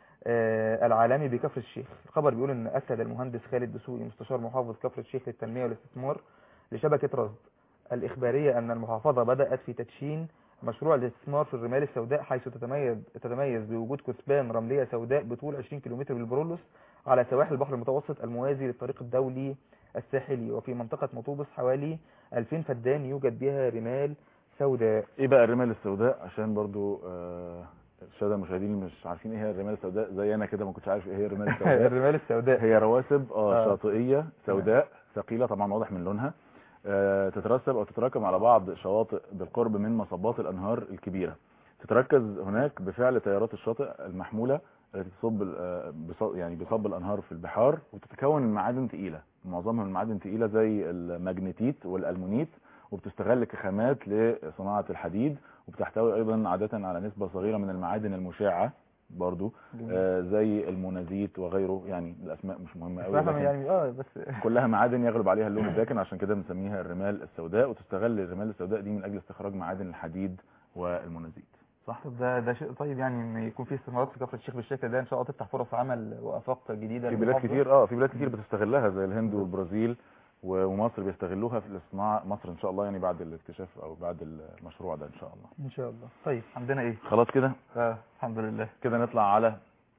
آه العالمي بكفر الشيخ الخبر بيقول ان اكد المهندس خالد دسوقي مستشار محافظ كفر الشيخ للتنميه والاستثمار لشبكه رصد الاخباريه ان المحافظه بدات في تدشين مشروع الاستثمار في الرمال السوداء حيث تتميز تتميز بوجود كثبان رملية سوداء بطول 20 كيلومتر بالبرولوس على سواحل البحر المتوسط الموازي للطريق الدولي الساحلي وفي منطقة مطوبس حوالي 2000 فدان يوجد بها رمال سوداء ايه بقى الرمال السوداء عشان برضو آه، الساده المشاهدين اللي مش عارفين ايه هي الرمال السوداء زي انا كده ما كنتش عارف ايه هي الرمال السوداء الرمال السوداء هي رواسب اه آه. شاطئيه سوداء ثقيله طبعا واضح من لونها آه، تترسب او تتراكم على بعض شواطئ بالقرب من مصبات الانهار الكبيره تتركز هناك بفعل تيارات الشاطئ المحموله التي تصب آه، بص- يعني بصب الانهار في البحار وتتكون من معادن تقيله معظمها من معادن تقيله زي الماجنيتيت والالمونيت وبتستغل كخامات لصناعه الحديد وبتحتوي ايضا عاده على نسبه صغيره من المعادن المشعه برضو آه، زي المونازيت وغيره يعني الاسماء مش مهمه قوي بصراحة لكن يعني اه بس كلها معادن يغلب عليها اللون الداكن عشان كده بنسميها الرمال السوداء وتستغل الرمال السوداء دي من اجل استخراج معادن الحديد والمونازيت صح طب ده ده شيء طيب يعني ان يكون في استثمارات في كفر الشيخ بالشكل ده ان شاء الله تفتح فرص عمل وافاق جديده في بلاد للمحافظة. كتير اه في بلاد كتير بتستغلها زي الهند والبرازيل و- ومصر بيستغلوها في الصناعه مصر ان شاء الله يعني بعد الاكتشاف او بعد المشروع ده ان شاء الله ان شاء الله طيب عندنا ايه خلاص كده اه الحمد لله كده نطلع على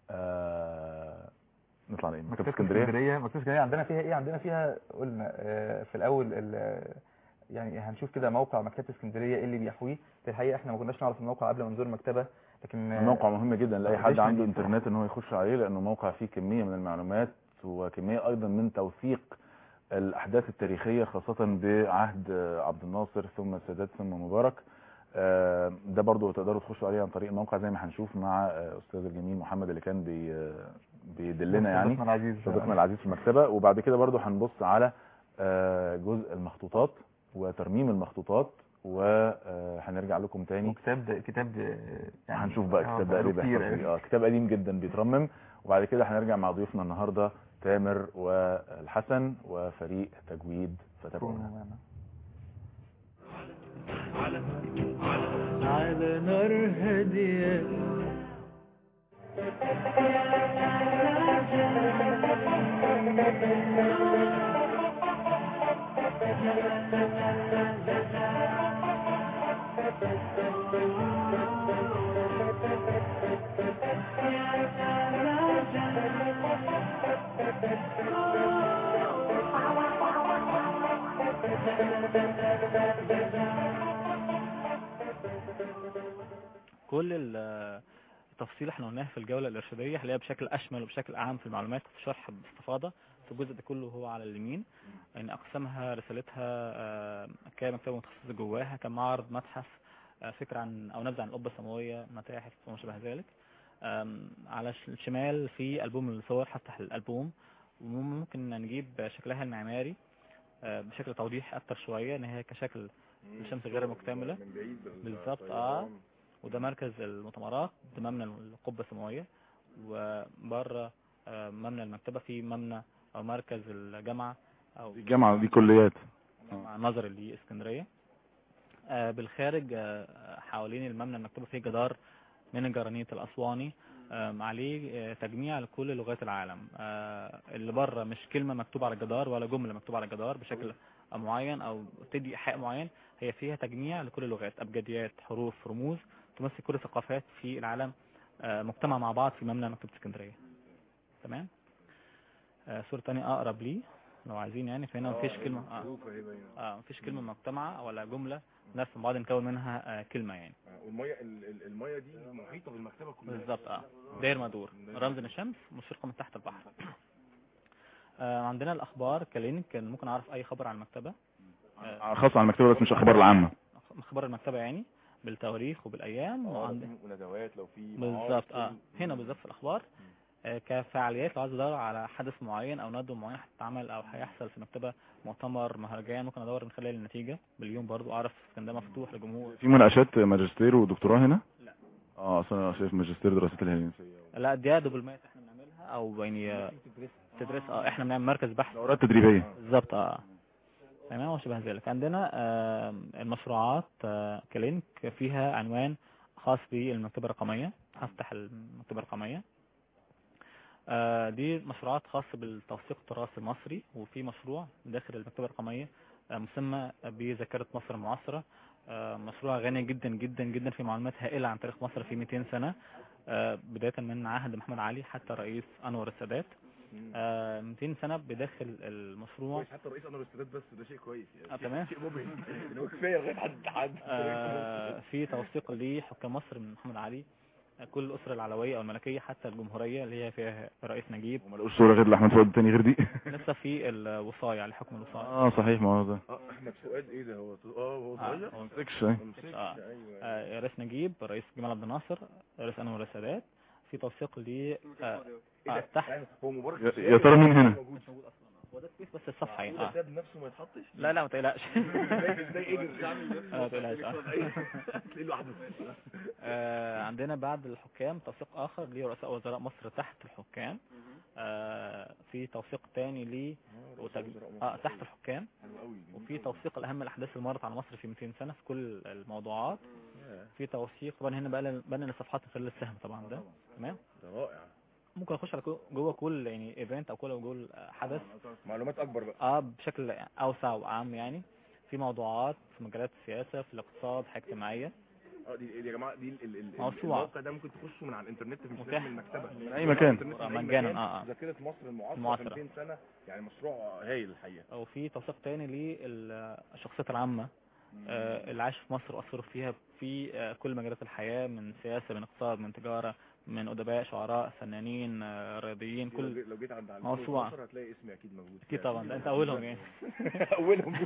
آه نطلع على ايه مكتبه اسكندريه اسكندريه مكتبه اسكندريه عندنا فيها ايه عندنا فيها قلنا آه، في الاول ال- يعني هنشوف كده موقع مكتبه اسكندريه ايه اللي بيحويه في الحقيقه احنا ما كناش نعرف الموقع قبل ما نزور المكتبه لكن آه، الموقع مهم جدا لاي آه، حد ليش عنده نجيب؟ انترنت ان هو يخش عليه لانه موقع فيه كميه من المعلومات وكميه ايضا من توثيق الاحداث التاريخيه خاصه بعهد آه، عبد الناصر ثم السادات ثم مبارك آه، ده برضو تقدروا تخشوا عليه عن طريق الموقع زي ما هنشوف مع آه، استاذ الجميل محمد اللي كان بي آه، بيدلنا يعني صديقنا العزيز صديقنا العزيز في المكتبه وبعد كده برضو هنبص على آه، جزء المخطوطات وترميم المخطوطات وهنرجع لكم تاني وكتاب ده كتاب ده يعني هنشوف بقى آه، الكتاب ده بقاله ايه كتير بيحصل يعني. فيه اه كتاب قديم جدا بيترمم وبعد كده هنرجع مع ضيوفنا النهارده تامر والحسن وفريق تجويد فتابعونا كونوا معنا. على نار هادية كل ال- التفاصيل احنا قلناها في الجولة الإرشادية هنلاقيها بشكل أشمل وبشكل أعم في المعلومات في شرح باستفاضة في الجزء ده كله هو على اليمين يعني أقسامها رسالتها آه، كمكتبة متخصصة جواها كمعرض متحف آه، فكرة عن أو نبذة عن القبة السماوية متاحف وما شابه ذلك آم، على الش- الشمال في ألبوم الصور هفتح الألبوم وممكن نجيب شكلها المعماري آه، بشكل توضيح أكتر شوية إن هي كشكل الشمس غير مكتملة بالظبط اه وده مركز المؤتمرات ده مبنى القبة السماوية وبره آه، مبنى المكتبة في مبنى أو مركز الجامعة أو الجامعه دي كليات جامعة نظر اللي اسكندرية آه، بالخارج آه، حوالين المبنى المكتبة في جدار من الجرانيت الأسواني آم، عليه آه، تجميع لكل لغات العالم آه، اللي بره مش كلمة مكتوبة على الجدار ولا جملة مكتوبة على الجدار بشكل معين أو تدي إيحاء معين هي فيها تجميع لكل اللغات أبجديات حروف رموز تمثل كل الثقافات في العالم آه، مجتمع مع بعض في مبنى مكتبة اسكندرية تمام آه، صورة تانية أقرب لي لو عايزين يعني فهنا مفيش كلمة آه. اه مفيش كلمة مجتمعة ولا جملة نفس بعض نكون منها آه كلمة يعني والميه ال- ال- الميه دي محيطه بالمكتبه كلها بالظبط اه داير مدور رمز من الشمس مشرقة من تحت البحر آه عندنا الأخبار كلينك كان ممكن أعرف أي خبر عن المكتبة آه خاصه على المكتبه بس مش اخبار العامه أخبار المكتبة يعني بالتواريخ وبالأيام وعند وندوات لو في بالظبط اه هنا بالظبط في الأخبار آه كفعاليات لو عايز أدور على حدث معين أو ندوة معين هتتعمل أو هيحصل في المكتبة مؤتمر مهرجان ممكن أدور من خلال النتيجة باليوم برضو أعرف كان ده مفتوح للجمهور في مناقشات ماجستير ودكتوراه هنا لا اه اصلا انا شايف ماجستير دراسات الهندسيه لا دي دبلومات احنا بنعملها او يعني تدرس اه احنا بنعمل مركز بحث دورات تدريبيه بالظبط اه تمام وشبه ذلك عندنا آه المشروعات آه كلينك فيها عنوان خاص بالمكتبة الرقمية هفتح المكتبة الرقمية آه دي مشروعات خاصة بالتوثيق التراث المصري وفي مشروع داخل المكتبة الرقمية آه مسمى بذاكرة مصر المعاصرة آه، مشروع غني جدا جدا جدا في معلومات هائلة عن تاريخ مصر في 200 سنة آه، بداية من عهد محمد علي حتى رئيس أنور السادات آه، 200 سنة بداخل المشروع كويس حتى رئيس انور السادات بس ده شيء كويس يعني آه، تمام. شيء مبهج ان هو كفايه لغايه حد حد آه، في توثيق لحكام مصر من محمد علي آه، كل الأسرة العلوية أو الملكية حتى الجمهورية اللي هي فيها رئيس نجيب وما لقوش صوره غير لاحمد فؤاد تاني غير دي لسه في الوصاية لحكم الوصاية اه صحيح ما هو ده اه احمد فؤاد ايه ده هو اه هو آه، صغير ما مسكش أي. ما مسكش، آه. ايوه آه، رئيس نجيب رئيس جمال عبد الناصر رئيس أنور السادات في توثيق ل آه، ايه آه، ده تحت يعني هو مبارك يا- الشاعر يا ترى مين هنا؟ موجود هو ده سبيس بس الصفحة يعني معقولة اه ساب نفسه ما يتحطش لا لا ما تقلقش ازاي ازاي قدر آه، ما تقلقش آه. تلاقيه لوحده آه، عندنا بعد الحكام توثيق آخر لرؤساء وزراء مصر تحت الحكام آه، في توثيق تاني ل وتج- اه تحت الحكام حلو قوي وفي توثيق الأهم الأحداث اللي مرت على مصر في 200 سنة في كل الموضوعات في توثيق طبعا هنا بقى بنى الصفحات من خلال السهم طبعا ده تمام ده رائع ممكن اخش على جو- جوه كل يعني ايفنت او كل جوه حدث معلومات اكبر بقى اه بشكل اوسع واعم يعني في موضوعات في مجالات السياسه في الاقتصاد حاجه اجتماعيه اه دي دي يا جماعه دي ال- ال- ال- موسوعة. الموقع ده ممكن تخشوا من على الانترنت مش متاح. لازم المكتبه من أي مكان. الإنترنت من آه، أي مجانا، مكان. آه، آه. ذاكره مصر المعاصره المعاصرة. 200 سنه يعني مشروع هايل الحقيقه او في توثيق تاني للشخصيات العامه آه، اللي عاش في مصر واثروا فيها في آه، كل مجالات الحياه من سياسه من اقتصاد من تجاره من ادباء شعراء فنانين آه، رياضيين لو كل جيت- لو جيت عند على موسوعة. مصر هتلاقي اسمي اكيد موجود اكيد طبعا ده انت اولهم يعني اولهم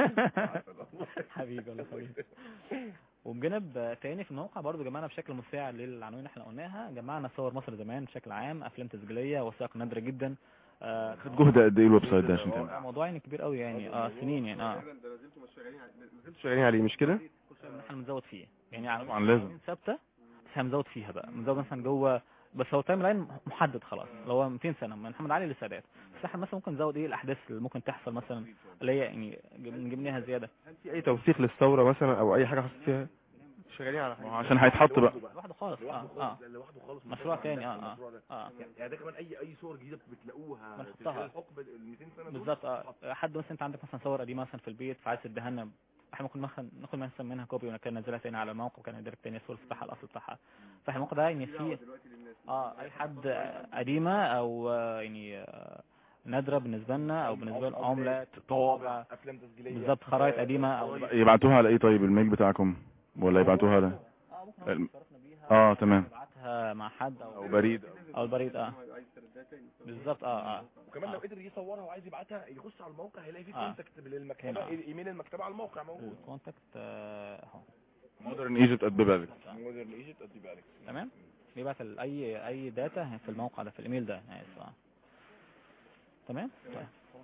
حبيبي والله حبيبي وبجانب تاني في الموقع برضو جمعنا بشكل مساعد للعناوين اللي احنا قلناها جمعنا صور مصر زمان بشكل عام افلام تسجيليه وثائق نادره جدا آه، خد جهد قد ايه الويب سايت ده عشان تعمل موضوع يعني كبير قوي يعني اه سنين يعني اه شغالين عليه مش كده؟ كل شويه احنا بنزود فيه يعني عناوين طبعا لازم. عناوين ثابته بس احنا بنزود فيها بقى بنزود مثلا جوه بس هو تايم لاين محدد خلاص اللي هو 200 سنه من محمد علي للسادات بس احنا مثلا ممكن نزود ايه الاحداث اللي ممكن تحصل مثلا اللي هي يعني نجيب لها زياده هل في اي توثيق للثوره مثلا او اي حاجه حصلت فيها؟ شغالين على ما هو حاجه عشان هيتحط بقى لوحده خالص اه لوحده اه خالص لوحده خالص مشروع تاني اه اه المشروع ده. اه يعني ده كمان اي اي صور جديده بتلاقوها في بنحطها. خلال حقبه ال 200 سنه دول بالظبط اه حد مثلا انت عندك مثلا صور قديمه مثلا في البيت فعايز تديها لنا احنا ممكن مثلا ناخد مثلا منها كوبي ونكون ننزلها تاني على الموقع وكان نديلك تاني الصور بتاعها الاصل بتاعها فاحنا الموقع ده يعني فيه اه اي حد قديمه او آه، يعني آه، نادره بالنسبه لنا او بالنسبه لنا عملات طوابع افلام تسجيليه بالظبط خرائط قديمه او يبعتوها على ايه طيب الميل بتاعكم ولا يبعتوها على اه ممكن الم- نصرفنا بيها اه تمام نبعتها مع حد او او بريد او البريد اه بالظبط اه اه وكمان آه. لو قدر يصورها وعايز يبعتها يخش على الموقع هيلاقي فيه آه. كونتاكت للمكتبه هنا. ايميل المكتبه على الموقع موجود الكونتاكت آه، اهو مودرن ايجيبت ات بيبالك مودرن ايجيبت ادي بالك تمام بيبعت ال- اي اي داتا في الموقع ده في الايميل ده يعني اه تمام طيب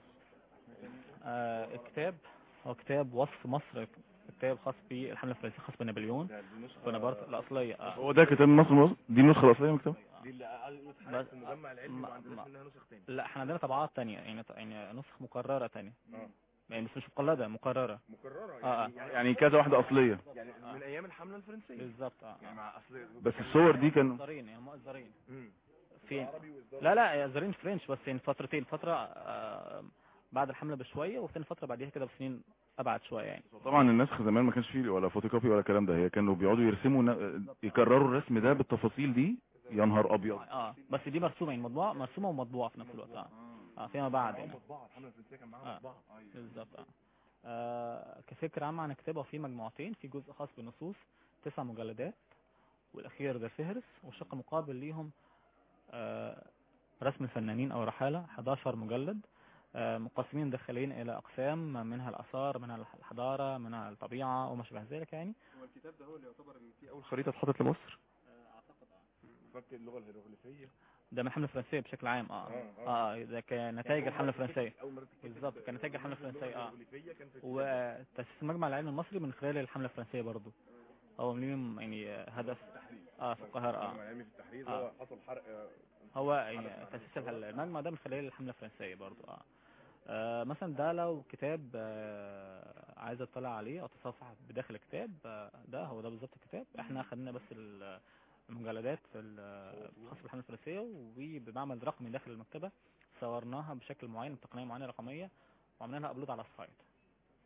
آه الكتاب هو كتاب وصف مصر كتاب خاص بالحمله الفرنسيه خاص بنابليون بونابرت الاصليه اه هو ده كتاب مصر مصر دي النسخه الاصليه من الكتاب دي اللي قال بس- في المجمع العلمي ما- ما عندناش ما- منها نسخ تاني لا احنا عندنا طبعات تانية يعني يعني نسخ مكرره تانية اه يعني بس مش مقلده مكرره مكرره آه، آه. يعني يعني كذا واحده اصليه يعني من ايام الحمله الفرنسيه بالظبط اه يعني آه. مع اصل بس الصور دي كانوا اصدارين يعني هم اصدارين مم. فين عربي واصدار لا لا اصدارين فرنش بس يعني فترتين فتره آه بعد الحمله بشويه وثاني فتره بعديها كده بسنين ابعد شويه يعني طبعا النسخ زمان ما كانش فيه ولا فوتوكوبي ولا الكلام ده هي كانوا بيقعدوا يرسموا ن- يكرروا الرسم ده بالتفاصيل دي يا نهار ابيض اه بس دي مرسومه يعني مطبوعه مرسومه ومطبوعه في نفس الوقت اه اه فيما بعد يعني معاهم مطبعه الحمله الفرنسيه كان معاهم آه. مطبعه بالظبط اه آه، كفكره عامه عن الكتاب هو في مجموعتين في جزء خاص بالنصوص تسع مجلدات والاخير ده فهرس والشق المقابل ليهم آه، رسم الفنانين او رحاله 11 مجلد آه، مقسمين داخلين الى اقسام منها الاثار منها الحضاره منها الطبيعه وما شابه ذلك يعني هو الكتاب ده هو اللي يعتبر ان في اول خريطه اتحطت لمصر فك اللغه الهيروغليفيه ده من الحمله الفرنسيه بشكل عام اه آه، اه ده كنتائج الحمله الفرنسيه اول مره تتكتب بالظبط كنتائج الحمله الفرنسيه اه الهيروغليفيه كان في وتأسيس المجمع العلمي المصري من خلال الحملة الفرنسية برضو هو ليهم يعني هدف اه في القاهرة اه العلمي في التحرير آه. هو حصل حرق آه، هو يعني تأسيس المجمع ده من خلال الحملة الفرنسية برضو اه, آه مثلا ده لو كتاب آه عايز اطلع عليه او تصفح بداخل الكتاب آه ده هو ده بالظبط الكتاب احنا خدنا بس ال- المجلدات في ال- الخاصة بالحملة الفرنسية وبمعمل رقمي داخل المكتبة صورناها بشكل معين بتقنية معينة رقمية وعملنا لها ابلود على السايت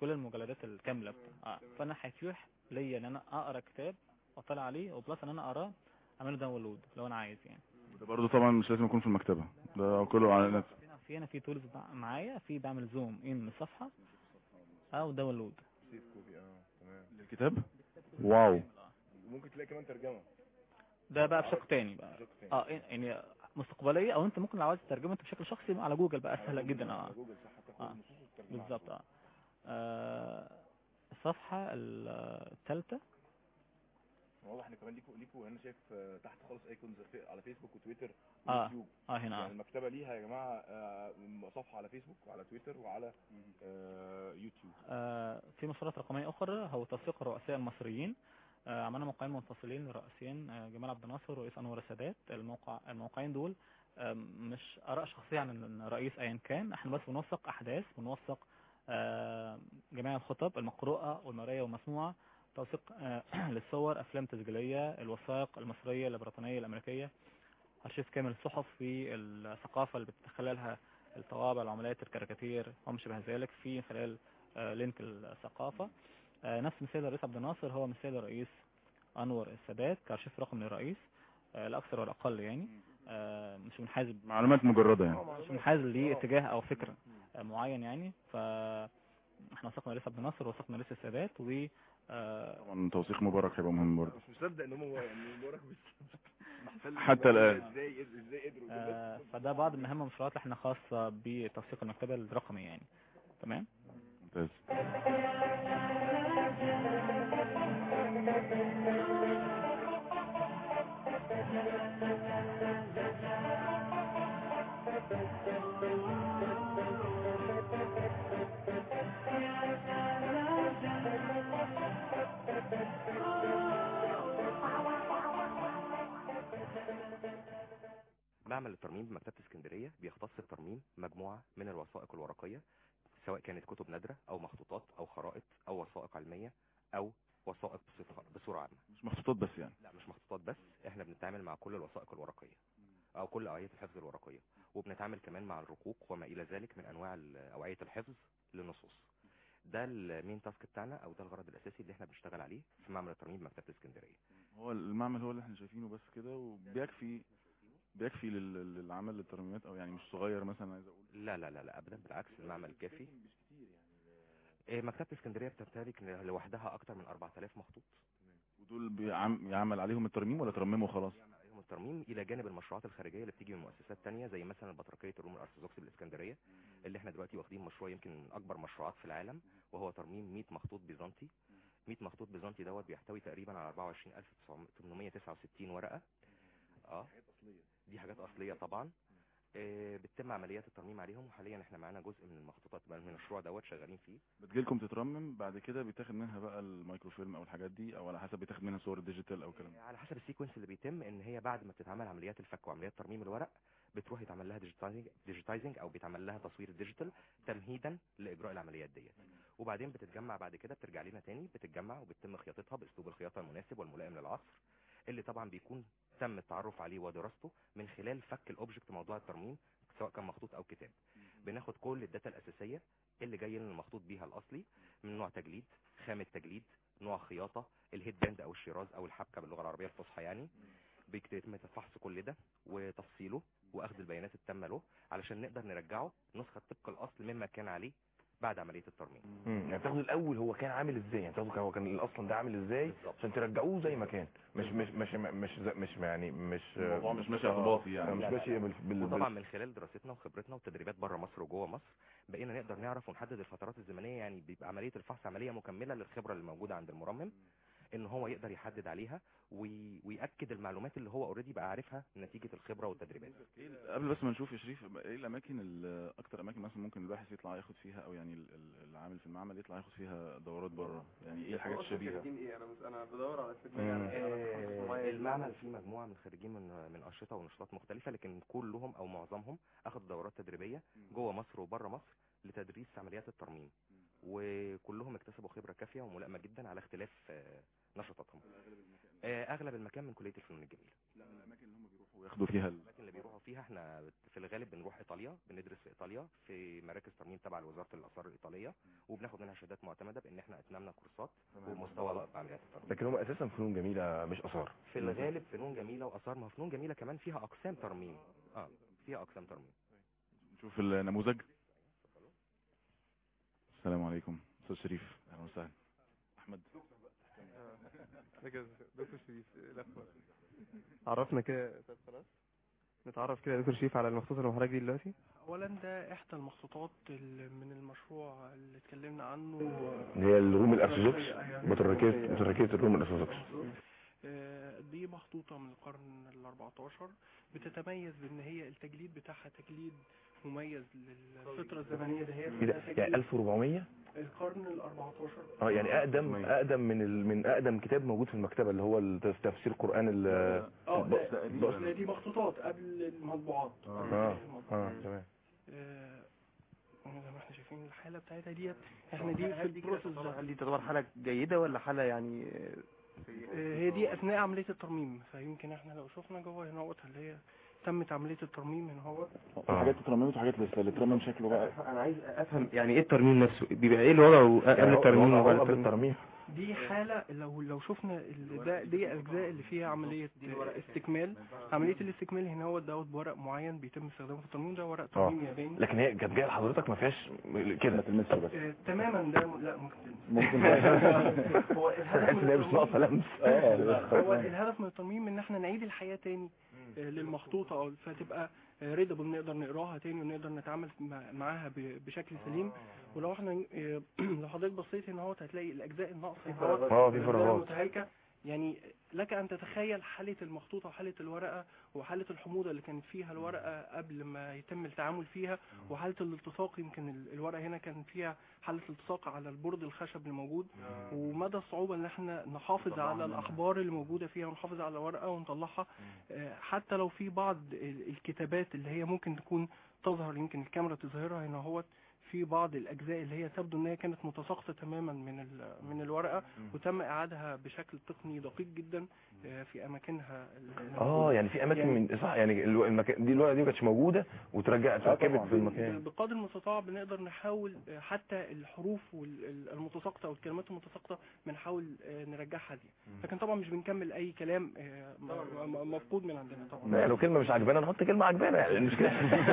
كل المجلدات الكامله بتاع. اه فانا هيتيح ليا ان انا اقرا كتاب واطلع عليه وبلس ان انا اقراه اعمله داونلود لو انا عايز يعني ده برضه طبعا مش لازم يكون في المكتبه ده كله على النت في في هنا في تولز معايا في بعمل زوم ان الصفحه او داونلود سيف كوبي اه تمام الكتاب واو وممكن تلاقي كمان ترجمه ده بقى بشق تاني بقى شق تاني. اه يعني مستقبليه او انت ممكن لو عايز تترجمه انت بشكل شخصي على جوجل بقى سهله جدا اه جوجل صح تاخد آه. النصوص وتترجمها على بالظبط اه آه، الصفحه الثالثه واضح ان كمان ليكوا ليكوا هنا شايف آه، تحت خالص ايكونز على فيسبوك وتويتر اه ويوتيوب اه هنا يعني آه. المكتبه ليها يا جماعه آه، صفحه على فيسبوك وعلى تويتر وعلى آه، يوتيوب آه، في مشروعات رقمية أخرى هو توثيق الرؤساء المصريين آه، عملنا موقعين منفصلين للرئيسين آه، جمال عبد الناصر ورئيس أنور السادات الموقع الموقعين دول آه، مش آراء شخصية عن الرئيس أيا كان احنا بس بنوثق أحداث بنوثق آه، جميع الخطب المقروءة والمرئية والمسموعة توثيق آه، للصور أفلام تسجيلية الوثائق المصرية البريطانية الأمريكية أرشيف كامل الصحف في الثقافة اللي بتتخللها الطوابع العمليات الكاريكاتير وما شابه ذلك في خلال آه، لينك الثقافة آه، نفس مثال الرئيس عبد الناصر هو مثال الرئيس أنور السادات كارشيف رقم للرئيس آه، الأكثر والأقل يعني آه، مش منحاز معلومات مجرده يعني مش منحاز لاتجاه أو فكر آه، معين يعني ف احنا وثقنا الرئيس عبد الناصر وثقنا الرئيس السادات و آه، طبعا توثيق مبارك هيبقى مهم برضه مش مصدق ان هم ان مبارك بس حتى الآن. ازاي ازاي قدروا آه، فده بعض من أهم المشروعات اللي احنا خاصة بتوثيق المكتبة الرقمي يعني تمام ممتاز معمل الترميم بمكتبة اسكندرية بيختص بترميم مجموعة من الوثائق الورقية سواء كانت كتب نادرة أو مخطوطات أو خرائط أو وثائق علمية أو وثائق بصفة بصورة عامة مش مخطوطات بس يعني لا مش مخطوطات بس احنا بنتعامل مع كل الوثائق الورقية أو كل أوعية الحفظ الورقية وبنتعامل كمان مع الرقوق وما إلى ذلك من أنواع ال- أوعية الحفظ للنصوص ده المين تاسك بتاعنا أو ده الغرض الأساسي اللي احنا بنشتغل عليه في معمل الترميم بمكتبة اسكندرية هو المعمل هو اللي احنا شايفينه بس كده وبيكفي بيكفي لل- للعمل للترميمات او يعني مش صغير مثلا عايز اقول لا لا لا لا ابدا بالعكس المعمل كافي إيه، مكتبة اسكندرية بتمتلك لوحدها أكتر من 4000 مخطوط ودول بيعم- يعمل عليهم الترميم ولا ترمموا خلاص عليهم الترميم إلى جانب المشروعات الخارجية اللي بتيجي من مؤسسات تانية زي مثلا البطريركية الروم الأرثوذكسي بالإسكندرييه اللي احنا دلوقتي واخدين مشروع يمكن من أكبر مشروعات في العالم وهو ترميم 100 مخطوط بيزنطي 100 مخطوط بيزنطي دوت بيحتوي تقريبا على 24869 ورقة اه دي حاجات أصلية طبعا آه، بتتم عمليات الترميم عليهم وحاليا احنا معانا جزء من المخطوطات بقى من المشروع دوت شغالين فيه بتجيلكم تترمم بعد كده بيتاخد منها بقى الميكروفيلم او الحاجات دي او على حسب بيتاخد منها صور ديجيتال او كلام على حسب السيكونس اللي بيتم ان هي بعد ما بتتعمل عمليات الفك وعمليات ترميم الورق بتروح يتعمل لها ديجيتايزنج ديجيتايزنج او بيتعمل لها تصوير ديجيتال تمهيدا لاجراء العمليات ديت وبعدين بتتجمع بعد كده بترجع لنا تاني بتتجمع وبتتم خياطتها باسلوب الخياطه المناسب والملائم للعصر اللي طبعا بيكون تم التعرف عليه ودراسته من خلال فك الاوبجكت موضوع الترميم سواء كان مخطوط او كتاب بناخد كل الداتا الاساسيه اللي جاي لنا المخطوط بيها الاصلي من نوع تجليد خامه تجليد نوع خياطه الهيد باند او الشيراز او الحبكه باللغه العربيه الفصحى يعني بيتم فحص كل ده وتفصيله واخذ البيانات التامه له علشان نقدر نرجعه نسخه طبق الاصل مما كان عليه بعد عمليه الترميم مم. يعني تاخدوا الاول هو كان عامل ازاي يعني تاخدوا هو كان اصلا ده عامل ازاي بالظبط. عشان ترجعوه زي ما كان مش مش مش مش زي- مش يعني مش الموضوع مش ماشي اعتباطي يعني. مش لا، لا، ماشي بال بال وطبعا بال- من خلال دراستنا وخبرتنا وتدريبات بره مصر وجوه مصر بقينا نقدر نعرف ونحدد الفترات الزمنيه يعني بيبقى عمليه الفحص عمليه مكمله للخبره اللي موجوده عند المرمم ان هو يقدر يحدد عليها وي... وياكد المعلومات اللي هو اوريدي بقى عارفها نتيجه الخبره والتدريبات قبل بس ما نشوف يا شريف ايه الاماكن ال- اكتر اماكن مثلا ممكن الباحث يطلع ياخد فيها او يعني ال- ال- العامل في المعمل يطلع ياخد فيها دورات بره يعني ايه الحاجات الشبيهه ايه انا انا بدور على مم. آه، المعمل فيه مجموعه من خريجين من من انشطه ونشاطات مختلفه لكن كلهم او معظمهم اخذوا دورات تدريبيه جوه مصر وبره مصر لتدريس عمليات الترميم وكلهم اكتسبوا خبره كافيه وملائمه جدا على اختلاف آه، نشاطاتهم آه، اغلب المكان من كليه الفنون الجميله لا الاماكن اللي هم بيروحوا وياخدوا فيها ال... الاماكن اللي بيروحوا فيها احنا في الغالب بنروح ايطاليا بندرس في ايطاليا في مراكز ترميم تبع لوزاره الاثار الايطاليه وبناخد منها شهادات معتمده بان احنا اتممنا كورسات ومستوى عمليات الترميم لكن هم اساسا فنون جميله مش اثار في الغالب فنون جميله واثار ما هو فنون جميله كمان فيها اقسام ترميم اه فيها اقسام ترميم نشوف النموذج السلام عليكم استاذ شريف اهلا وسهلا احمد دكتور شريف لفه عرفنا كده طب خلاص نتعرف كده يا دكتور شريف على المخطوطه اللي محرك دي دلوقتي اولا ده احدى المخطوطات ال- من المشروع اللي اتكلمنا عنه اللي هي الروم الارثوذكس متركيه متركيه الروم الارثوذكس آه، دي مخطوطة من القرن ال 14 بتتميز بان هي التجليد بتاعها تجليد مميز للفترة الزمنية دهيت ايه ده يعني 1400 القرن ال 14 اه يعني اقدم اقدم من ال... من اقدم كتاب موجود في المكتبه اللي هو الت- تفسير قران ال اه الب- لا، البقر. لا، دي مخطوطات قبل المطبوعات اه اه تمام آه، زي ما احنا شايفين الحالة بتاعتها ديت احنا دي في البروسيس ده. هل دي تعتبر حاله جيده ولا حاله يعني آه، هي دي اثناء عملية الترميم فيمكن احنا لو شفنا جوه هنا اهوت اللي هي تمت عملية الترميم هنا اهوت في حاجات اترممت وحاجات لسه اللي اترمم شكله بقى انا عايز افهم يعني ايه الترميم نفسه بيبقى ايه اللي وضعه قبل الترميم وبعد قبل الترميم الترميم دي حالة لو لو شفنا ال- ده دي أجزاء اللي فيها عملية استكمال عملية الاستكمال هنا هو دوت بورق معين بيتم استخدامه في الترميم ده ورق اه ترميم ياباني لكن هي كانت جايه لحضرتك ما فيهاش كده ما تلمسها بس آه، تماما ده م- لا ممكن ممكن هو الهدف تحس من ان هي مش الترميم- ناقصه لمس هو الهدف من الترميم ان احنا نعيد الحياة تاني آه، للمخطوطة أو فتبقى ريدبل نقدر نقراها تاني ونقدر نتعامل مع- معاها ب- بشكل سليم ولو احنا آه، لو حضرتك بصيت هنا اهوت هتلاقي الاجزاء الناقصه اهوت اه في الأجزاء فراغات المتهالكه يعني لك ان تتخيل حاله المخطوطه وحاله الورقه وحاله الحموضه اللي كانت فيها الورقه قبل ما يتم التعامل فيها وحاله الالتصاق يمكن ال- الورقه هنا كان فيها حاله التصاق على البورد الخشب اللي موجود ومدى الصعوبه ان احنا نحافظ على الاحبار اللي موجوده فيها ونحافظ على الورقه ونطلعها آه، حتى لو في بعض ال- الكتابات اللي هي ممكن تكون تظهر يمكن الكاميرا تظهرها هنا هوت في بعض الاجزاء اللي هي تبدو ان هي كانت متساقطه تماما من ال- من الورقه وتم اعادها بشكل تقني دقيق جدا آه، في اماكنها ال- اه يعني في اماكن من صح يعني الو- المكان دي الورقه دي ما كانتش موجوده وترجع اتركبت في المكان بقدر المستطاع بنقدر نحاول آه، حتى الحروف والمتساقطه والكلمات المتساقطه بنحاول آه، نرجعها دي لكن طبعا مش بنكمل اي كلام آه، م- م- مفقود من عندنا طبعا لا لو كلمه مش عجبانا نحط كلمه عجبانا يعني المشكله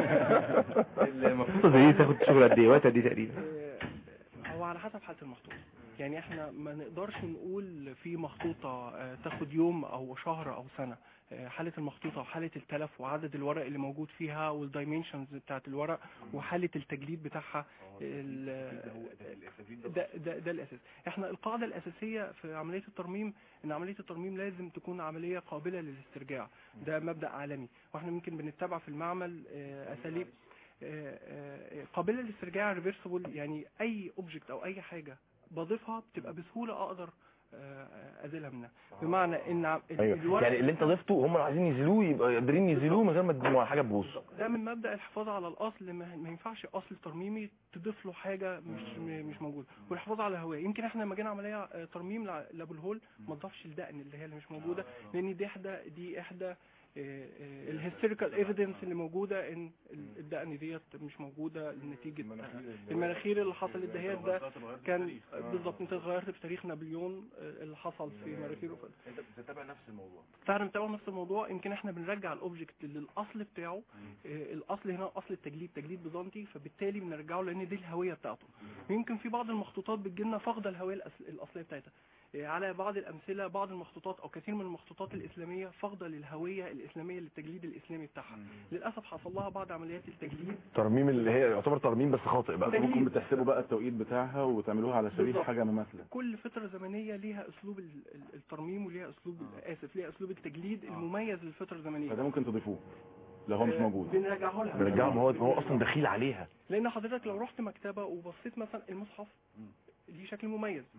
المخطوطه زي دي تاخد شغل قد ايه وقت قد ايه تقريبا آه، هو على حسب حالة المخطوطة يعني احنا ما نقدرش نقول في مخطوطة آه، تاخد يوم او شهر او سنة آه، حالة المخطوطة وحالة التلف وعدد الورق اللي موجود فيها والدايمنشنز بتاعت الورق وحالة التجليد بتاعها ال- ده, ده, ده الاساس احنا القاعدة الاساسية في عملية الترميم ان عملية الترميم لازم تكون عملية قابلة للاسترجاع ده مبدأ عالمي واحنا ممكن بنتبع في المعمل آه، اساليب آه، آه، قابلة للاسترجاع ريفرسبل يعني اي اوبجكت او اي حاجة بضيفها بتبقى بسهولة اقدر آه، ازيلها منها بمعنى ان ع- ال- ايوه الورق يعني اللي انت ضفته هم اللي عايزين يزيلوه يبقى قادرين يزيلوه من غير ما تدموا حاجه تبوظ ده من مبدأ الحفاظ على الأصل ما ما ينفعش أصل ترميمي تضيف له حاجة مش م- مش موجودة والحفاظ على الهوية يمكن احنا لما جينا عملية آه، ترميم لع- لأبو الهول ما تضافش الدقن اللي هي اللي مش موجودة لأن دي إحدى دي إحدى الهيستوريكال ايفيدنس اللي موجودة ان ال- الدقن ديت مش موجودة نتيجة المناخير اللي حصلت دهيت ده كان بالظبط انت اتغيرت في تاريخ نابليون آه، اللي حصل في مناخيره انت بتتابع نفس الموضوع فاحنا بنتابع نفس الموضوع يمكن احنا بنرجع الاوبجكت للاصل بتاعه آه، الاصل هنا اصل التجليد تجليد بيزنطي فبالتالي بنرجعه لان دي الهويه بتاعته يمكن في بعض المخطوطات بتجيلنا فاقده الهويه الأصل- الاصليه بتاعتها آه، على بعض الامثله بعض المخطوطات او كثير من المخطوطات الاسلاميه فاقده للهويه الاسلاميه للتجليد الاسلامي بتاعها للاسف حصل لها بعض عمليات التجليد ترميم اللي هي يعتبر ترميم بس خاطئ بقى تجليد. ممكن بتحسبوا بقى التوقيت بتاعها وتعملوها على سبيل بالظبط. حاجه مماثله كل فترة زمنية ليها اسلوب ال- ال- الترميم وليها اسلوب اسف ليها اسلوب التجليد المميز للفترة الزمنية فده ممكن تضيفوه لو هو مش آه، موجود بنرجعه لها بنرجعه ما هو هو اصلا دخيل عليها لان حضرتك لو رحت مكتبة وبصيت مثلا المصحف ليه شكل مميز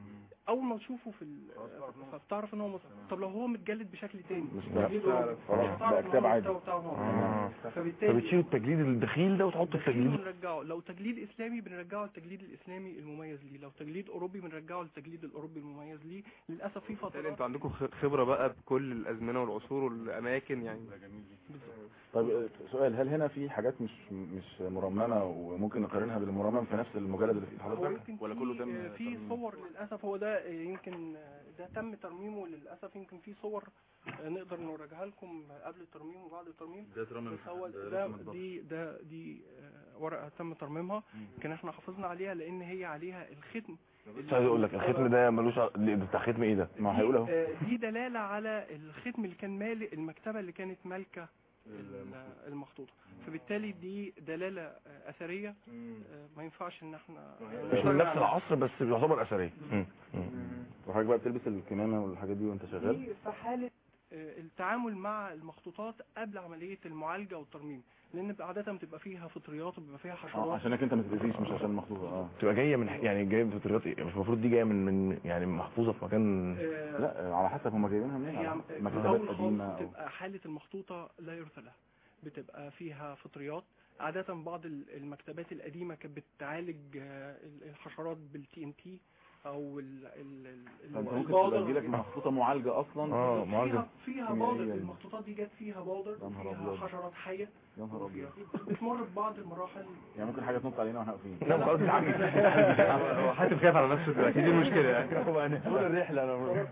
اول ما تشوفه في ال- فبتعرف ان هو مصحف طب لو هو متجلد بشكل تاني مش تجليد بقى- أوروبي، خلاص، مش بقى هتعرف إن كتاب هو عادي. المحتوى بتاعه هو. آه. فبالتالي فبتشيل التجليد الدخيل ده وتحط التجليد التجليد بنرجعه لو تجليد اسلامي بنرجعه للتجليد الاسلامي المميز ليه لو تجليد اوروبي بنرجعه للتجليد الاوروبي المميز ليه للاسف في بالتالي فترات انتوا عندكم خ- خبره بقى بكل الازمنه والعصور والاماكن يعني طيب آه، سؤال هل هنا في حاجات مش مش مرممه وممكن نقارنها بالمرمم في نفس المجلد اللي في هو حضرتك يمكن ولا في- كله تم آه، في ترميمه؟ صور للاسف هو ده آه، يمكن آه، ده تم ترميمه للاسف يمكن في صور آه، نقدر نوريها لكم قبل الترميم وبعد الترميم ده اترمم بس هو ده ده رسم الضغط. دي ده دي آه، ورقه تم ترميمها يمكن احنا حافظنا عليها لان هي عليها الختم بس عايز اقول لك الختم ده ملوش ع- ده بتاع ختم ايه ده؟ ما هيقول اهو آه، دي دلاله على الختم اللي كان مالي المكتبه اللي كانت مالكه ال- المخطوطه فبالتالي دي دلاله آه، اثريه آه، ما ينفعش ان احنا مش من نفس العصر بس بيعتبر اثريه مم. مم. وحضرتك بقى بتلبس الكمامه والحاجات دي وانت شغال دي في حالة آه، التعامل مع المخطوطات قبل عملية المعالجة والترميم لأن عادة بتبقى فيها فطريات وبيبقى فيها اه حشرات عشانك انت ما تتاذيش مش عشان المخطوطه اه تبقى جايه من يعني جايه من فطريات ايه؟ مش المفروض دي جايه من من يعني محفوظه في مكان آه، لا آه، على حسب هم جايبينها منين هي على في مكتبات الأول قديمه خالص او بتبقى حالة المخطوطة لا يرثى لها بتبقى فيها فطريات عادة بعض ال- المكتبات القديمة كانت بتعالج آه، ال- الحشرات بالتي ان تي أو ال ال ال- فانت ممكن البودر. تبقى تجيلك مخطوطه معالجه اصلا اه فيها معالجه فيها كيميائية بودر يعني. المخطوطات دي جت فيها بودر يا نهار وفيها أبيض. حشرات حية يا نهار ابيض بتمر ببعض المراحل يعني ممكن حاجه تنط علينا واحنا واقفين لا خلاص هو حاتم خايف على نفسه دلوقتي دي المشكله يعني طول الرحله انا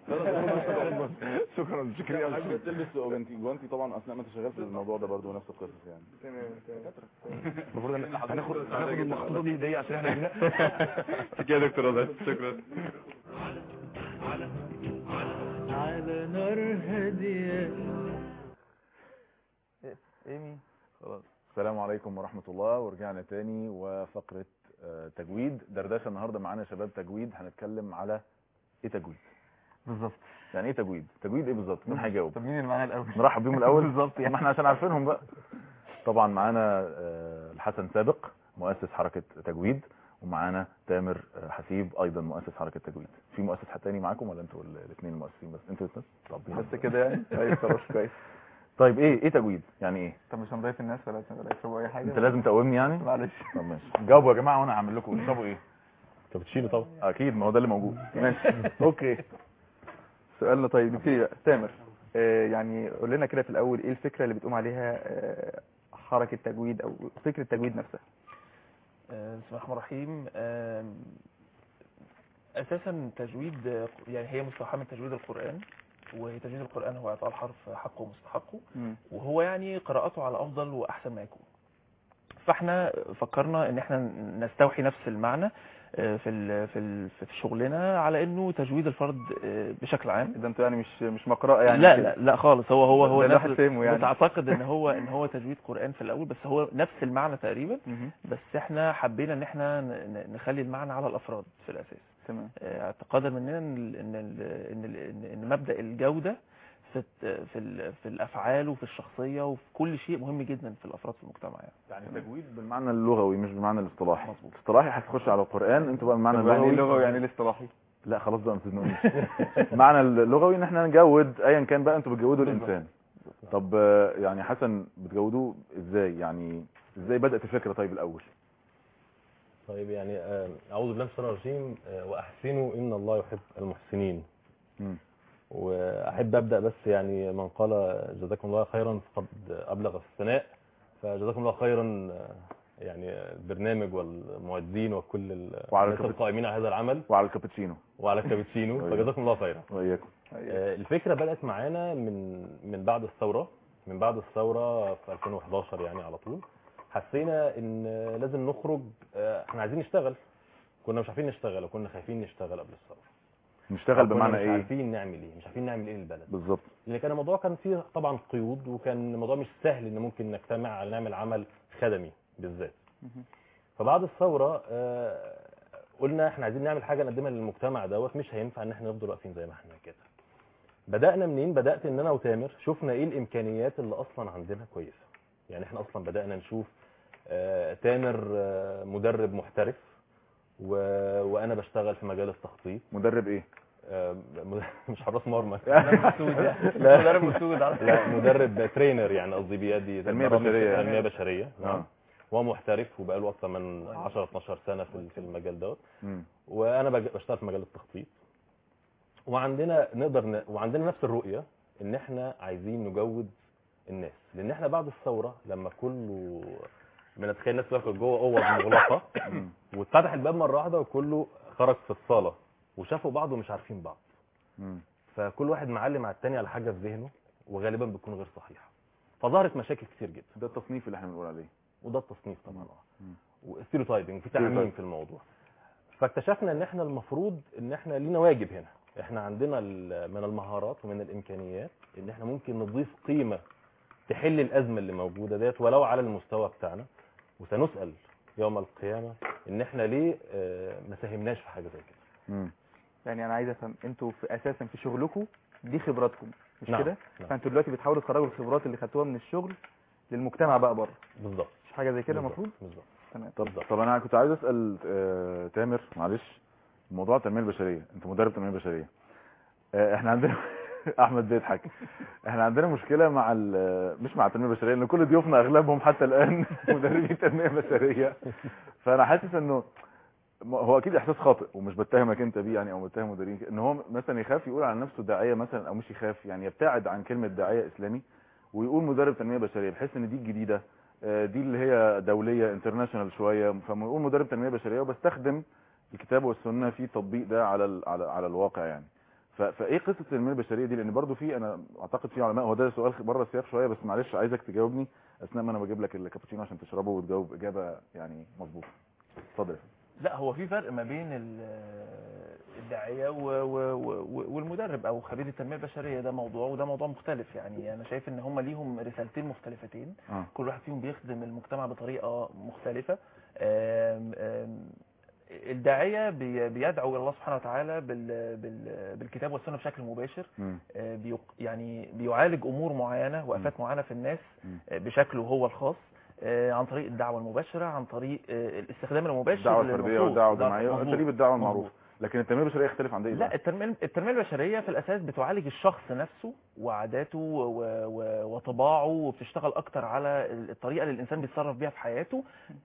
شكرا شكرا حضرتك بتلبس جوانتي جوانتي طبعا اثناء ما انت شغال في الموضوع ده برضه نفس القصص يعني المفروض ان هناخد هناخد المخطوطه دي هديه عشان احنا هنا شكرا يا دكتور رضا شكرا على نار هادية ايمي خلاص السلام عليكم ورحمة الله ورجعنا تاني وفقرة آه، تجويد دردشة النهاردة معانا شباب تجويد هنتكلم على ايه تجويد بالظبط يعني ايه تجويد تجويد ايه بالظبط مين هيجاوب طب مين اللي معانا الاول نرحب بيهم الاول بالظبط ما احنا عشان عارفينهم بقى طبعا معانا آه، الحسن سابق مؤسس حركة تجويد ومعانا تامر آه، حسيب ايضا مؤسس حركة تجويد في مؤسس حد تاني معاكم ولا انتوا الاثنين المؤسسين بس انتوا الاثنين طب بس كده يعني كويس خلاص كويس طيب ايه ايه تجويد يعني ايه طب مش هنضيف الناس ولا ولا يشربوا اي حاجه انت لازم تقومني يعني معلش طب ماشي جاوبوا يا جماعه وانا هعمل لكم تشربوا ايه كابتشينو طبعا اكيد ما هو ده اللي موجود ماشي اوكي سؤالنا طيب نبتدي بقى تامر آه يعني قول لنا كده في الاول ايه الفكره اللي بتقوم عليها آه حركه تجويد او فكره التجويد نفسها آه، بسم الله الرحمن الرحيم آم، اساسا تجويد آه، يعني هي مستوحاه من تجويد القران وتجويد القران هو اعطاء الحرف حقه ومستحقه وهو يعني قراءته على افضل واحسن ما يكون فاحنا فكرنا ان احنا نستوحي نفس المعنى آه، في ال- في ال- في شغلنا على انه تجويد الفرد آه، بشكل عام ده انتوا يعني مش مش مقرأة يعني لا كده. لا لا خالص هو هو هو ده الواحد نفس فهمه يعني. بتعتقد ان هو ان هو تجويد قران في الاول بس هو نفس المعنى تقريبا مهم. بس احنا حبينا ان احنا ن- ن- نخلي المعنى على الافراد في الاساس تمام آه، اعتقادا مننا ان ال- ان ال- ان ال- ان إن مبدا الجوده في الت- في ال- في الافعال وفي الشخصيه وفي كل شيء مهم جدا في الافراد في المجتمع يعني يعني تجويد بالمعنى اللغوي مش بالمعنى الاصطلاحي الاصطلاحي هتخش على القران انتوا بقى بالمعنى طب يعني ايه اللغوي اللغوي يعني ايه الاصطلاحي لا خلاص بقى ما تزنقونيش المعنى اللغوي ان احنا نجود ايا كان بقى انتوا بتجودوا الانسان طب آه، يعني حسن بتجودوه ازاي يعني ازاي بدات الفكره طيب الاول طيب يعني آه، أعوذ بالله من الشيطان الرجيم آه، وأحسنوا إن الله يحب المحسنين مم. وأحب أبدأ بس يعني من قال جزاكم الله خيرا فقد أبلغ في الثناء فجزاكم الله خيرا آه، يعني البرنامج والمعدين وكل ال- وعلى الناس الكابت- القائمين على هذا العمل وعلى الكابتشينو وعلى الكابتشينو أيوة. فجزاكم الله خيرا واياكم آه، الفكرة بدأت معانا من من بعد الثورة من بعد الثورة في 2011 يعني على طول حسينا ان لازم نخرج آه، احنا عايزين نشتغل كنا مش عارفين نشتغل وكنا خايفين نشتغل قبل الثورة نشتغل كنا بمعنى مش ايه عارفين نعمل ايه مش عارفين نعمل ايه للبلد بالظبط لان كان الموضوع كان فيه طبعا قيود وكان الموضوع مش سهل ان ممكن نجتمع على نعمل عمل خدمي بالذات فبعد الثوره آه، قلنا احنا عايزين نعمل حاجه نقدمها للمجتمع دوت مش هينفع ان احنا نفضل واقفين زي ما احنا كده بدانا منين بدات ان انا وتامر شفنا ايه الامكانيات اللي اصلا عندنا كويسه يعني احنا اصلا بدانا نشوف آه، تامر آه، مدرب محترف و... وانا بشتغل في مجال التخطيط مدرب ايه آه، مد- مش حراس مرمى مدرب مسود يعني. لا مدرب مسود على لا مدرب ترينر يعني قصدي بيدي تنمية برامج بشرية يعني. تنميه بشريه آه. نعم هو محترف وبقاله اكتر من 10 12 سنه في في المجال دوت مم. وانا بج- بشتغل في مجال التخطيط وعندنا نقدر ن... وعندنا نفس الرؤيه ان احنا عايزين نجود الناس لان احنا بعد الثوره لما كله بنتخيل الناس واقفه جوه اوض مغلقه واتفتح الباب مره واحده وكله خرج في الصاله وشافوا بعض ومش عارفين بعض مم. فكل واحد معلم على التاني على حاجه في ذهنه وغالبا بتكون غير صحيحه فظهرت مشاكل كتير جدا ده التصنيف اللي احنا بنقول عليه وده التصنيف طبعا اه مم. وستيريوتايبنج في تعميم stereotype. في الموضوع فاكتشفنا ان احنا المفروض ان احنا لينا واجب هنا احنا عندنا ال- من المهارات ومن الامكانيات ان احنا ممكن نضيف قيمه تحل الازمه اللي موجوده ديت ولو على المستوى بتاعنا وسنسال يوم القيامه ان احنا ليه آه، ما ساهمناش في حاجه زي كده مم. يعني انا عايز افهم انتوا في اساسا في شغلكم دي خبراتكم مش نعم، كده نعم. فانتوا دلوقتي بتحاولوا تخرجوا الخبرات اللي خدتوها من الشغل للمجتمع بقى بره بالظبط مش حاجه زي كده بالظبط، المفروض بالظبط تمام طب طب انا كنت عايز اسال آه، تامر معلش موضوع التنميه البشريه انت مدرب تنميه بشريه آه، احنا عندنا احمد بيضحك احنا عندنا مشكله مع ال- مش مع التنميه البشريه لان كل ضيوفنا اغلبهم حتى الان مدربين تنميه بشريه فانا حاسس انه م- هو اكيد احساس خاطئ ومش بتهمك انت بيه يعني او بتهم مديرين ان هو مثلا يخاف يقول عن نفسه داعيه مثلا او مش يخاف يعني يبتعد عن كلمه داعيه اسلامي ويقول مدرب تنميه بشريه بحيث ان دي الجديده آه، دي اللي هي دوليه انترناشونال شويه فما يقول مدرب تنميه بشريه وبستخدم الكتاب والسنه في تطبيق ده على ال- على على الواقع يعني ف- فايه قصه التنميه البشريه دي لان برضو في انا اعتقد في علماء هو ده سؤال بره السياق شويه بس معلش عايزك تجاوبني اثناء ما انا بجيب لك الكابتشينو عشان تشربه وتجاوب اجابه يعني مظبوطه اتفضل لا هو في فرق ما بين ال- الداعيه و- و- و- والمدرب او خبير التنميه البشريه ده موضوع وده موضوع مختلف يعني انا شايف ان هم ليهم رسالتين مختلفتين اه كل واحد فيهم بيخدم المجتمع بطريقه مختلفه آم، آم، الداعيه بي- بيدعو الى الله سبحانه وتعالى بال- بال- بالكتاب والسنه بشكل مباشر مم. آه، بيق- يعني بيعالج امور معينه وافات معينه في الناس مم. آه، بشكله هو الخاص آه، عن طريق الدعوه المباشره عن طريق آه، الاستخدام المباشر الدعوه الفرديه للنصوص. والدعوه ده الجماعيه مظبوط. اساليب الدعوه مظبوط. المعروفه لكن التنميه البشريه يختلف عن ده إيه لا بقى؟ التنميه التنميه البشريه في الاساس بتعالج الشخص نفسه وعاداته و- و- وطباعه وبتشتغل اكتر على الطريقه اللي الانسان بيتصرف بيها في حياته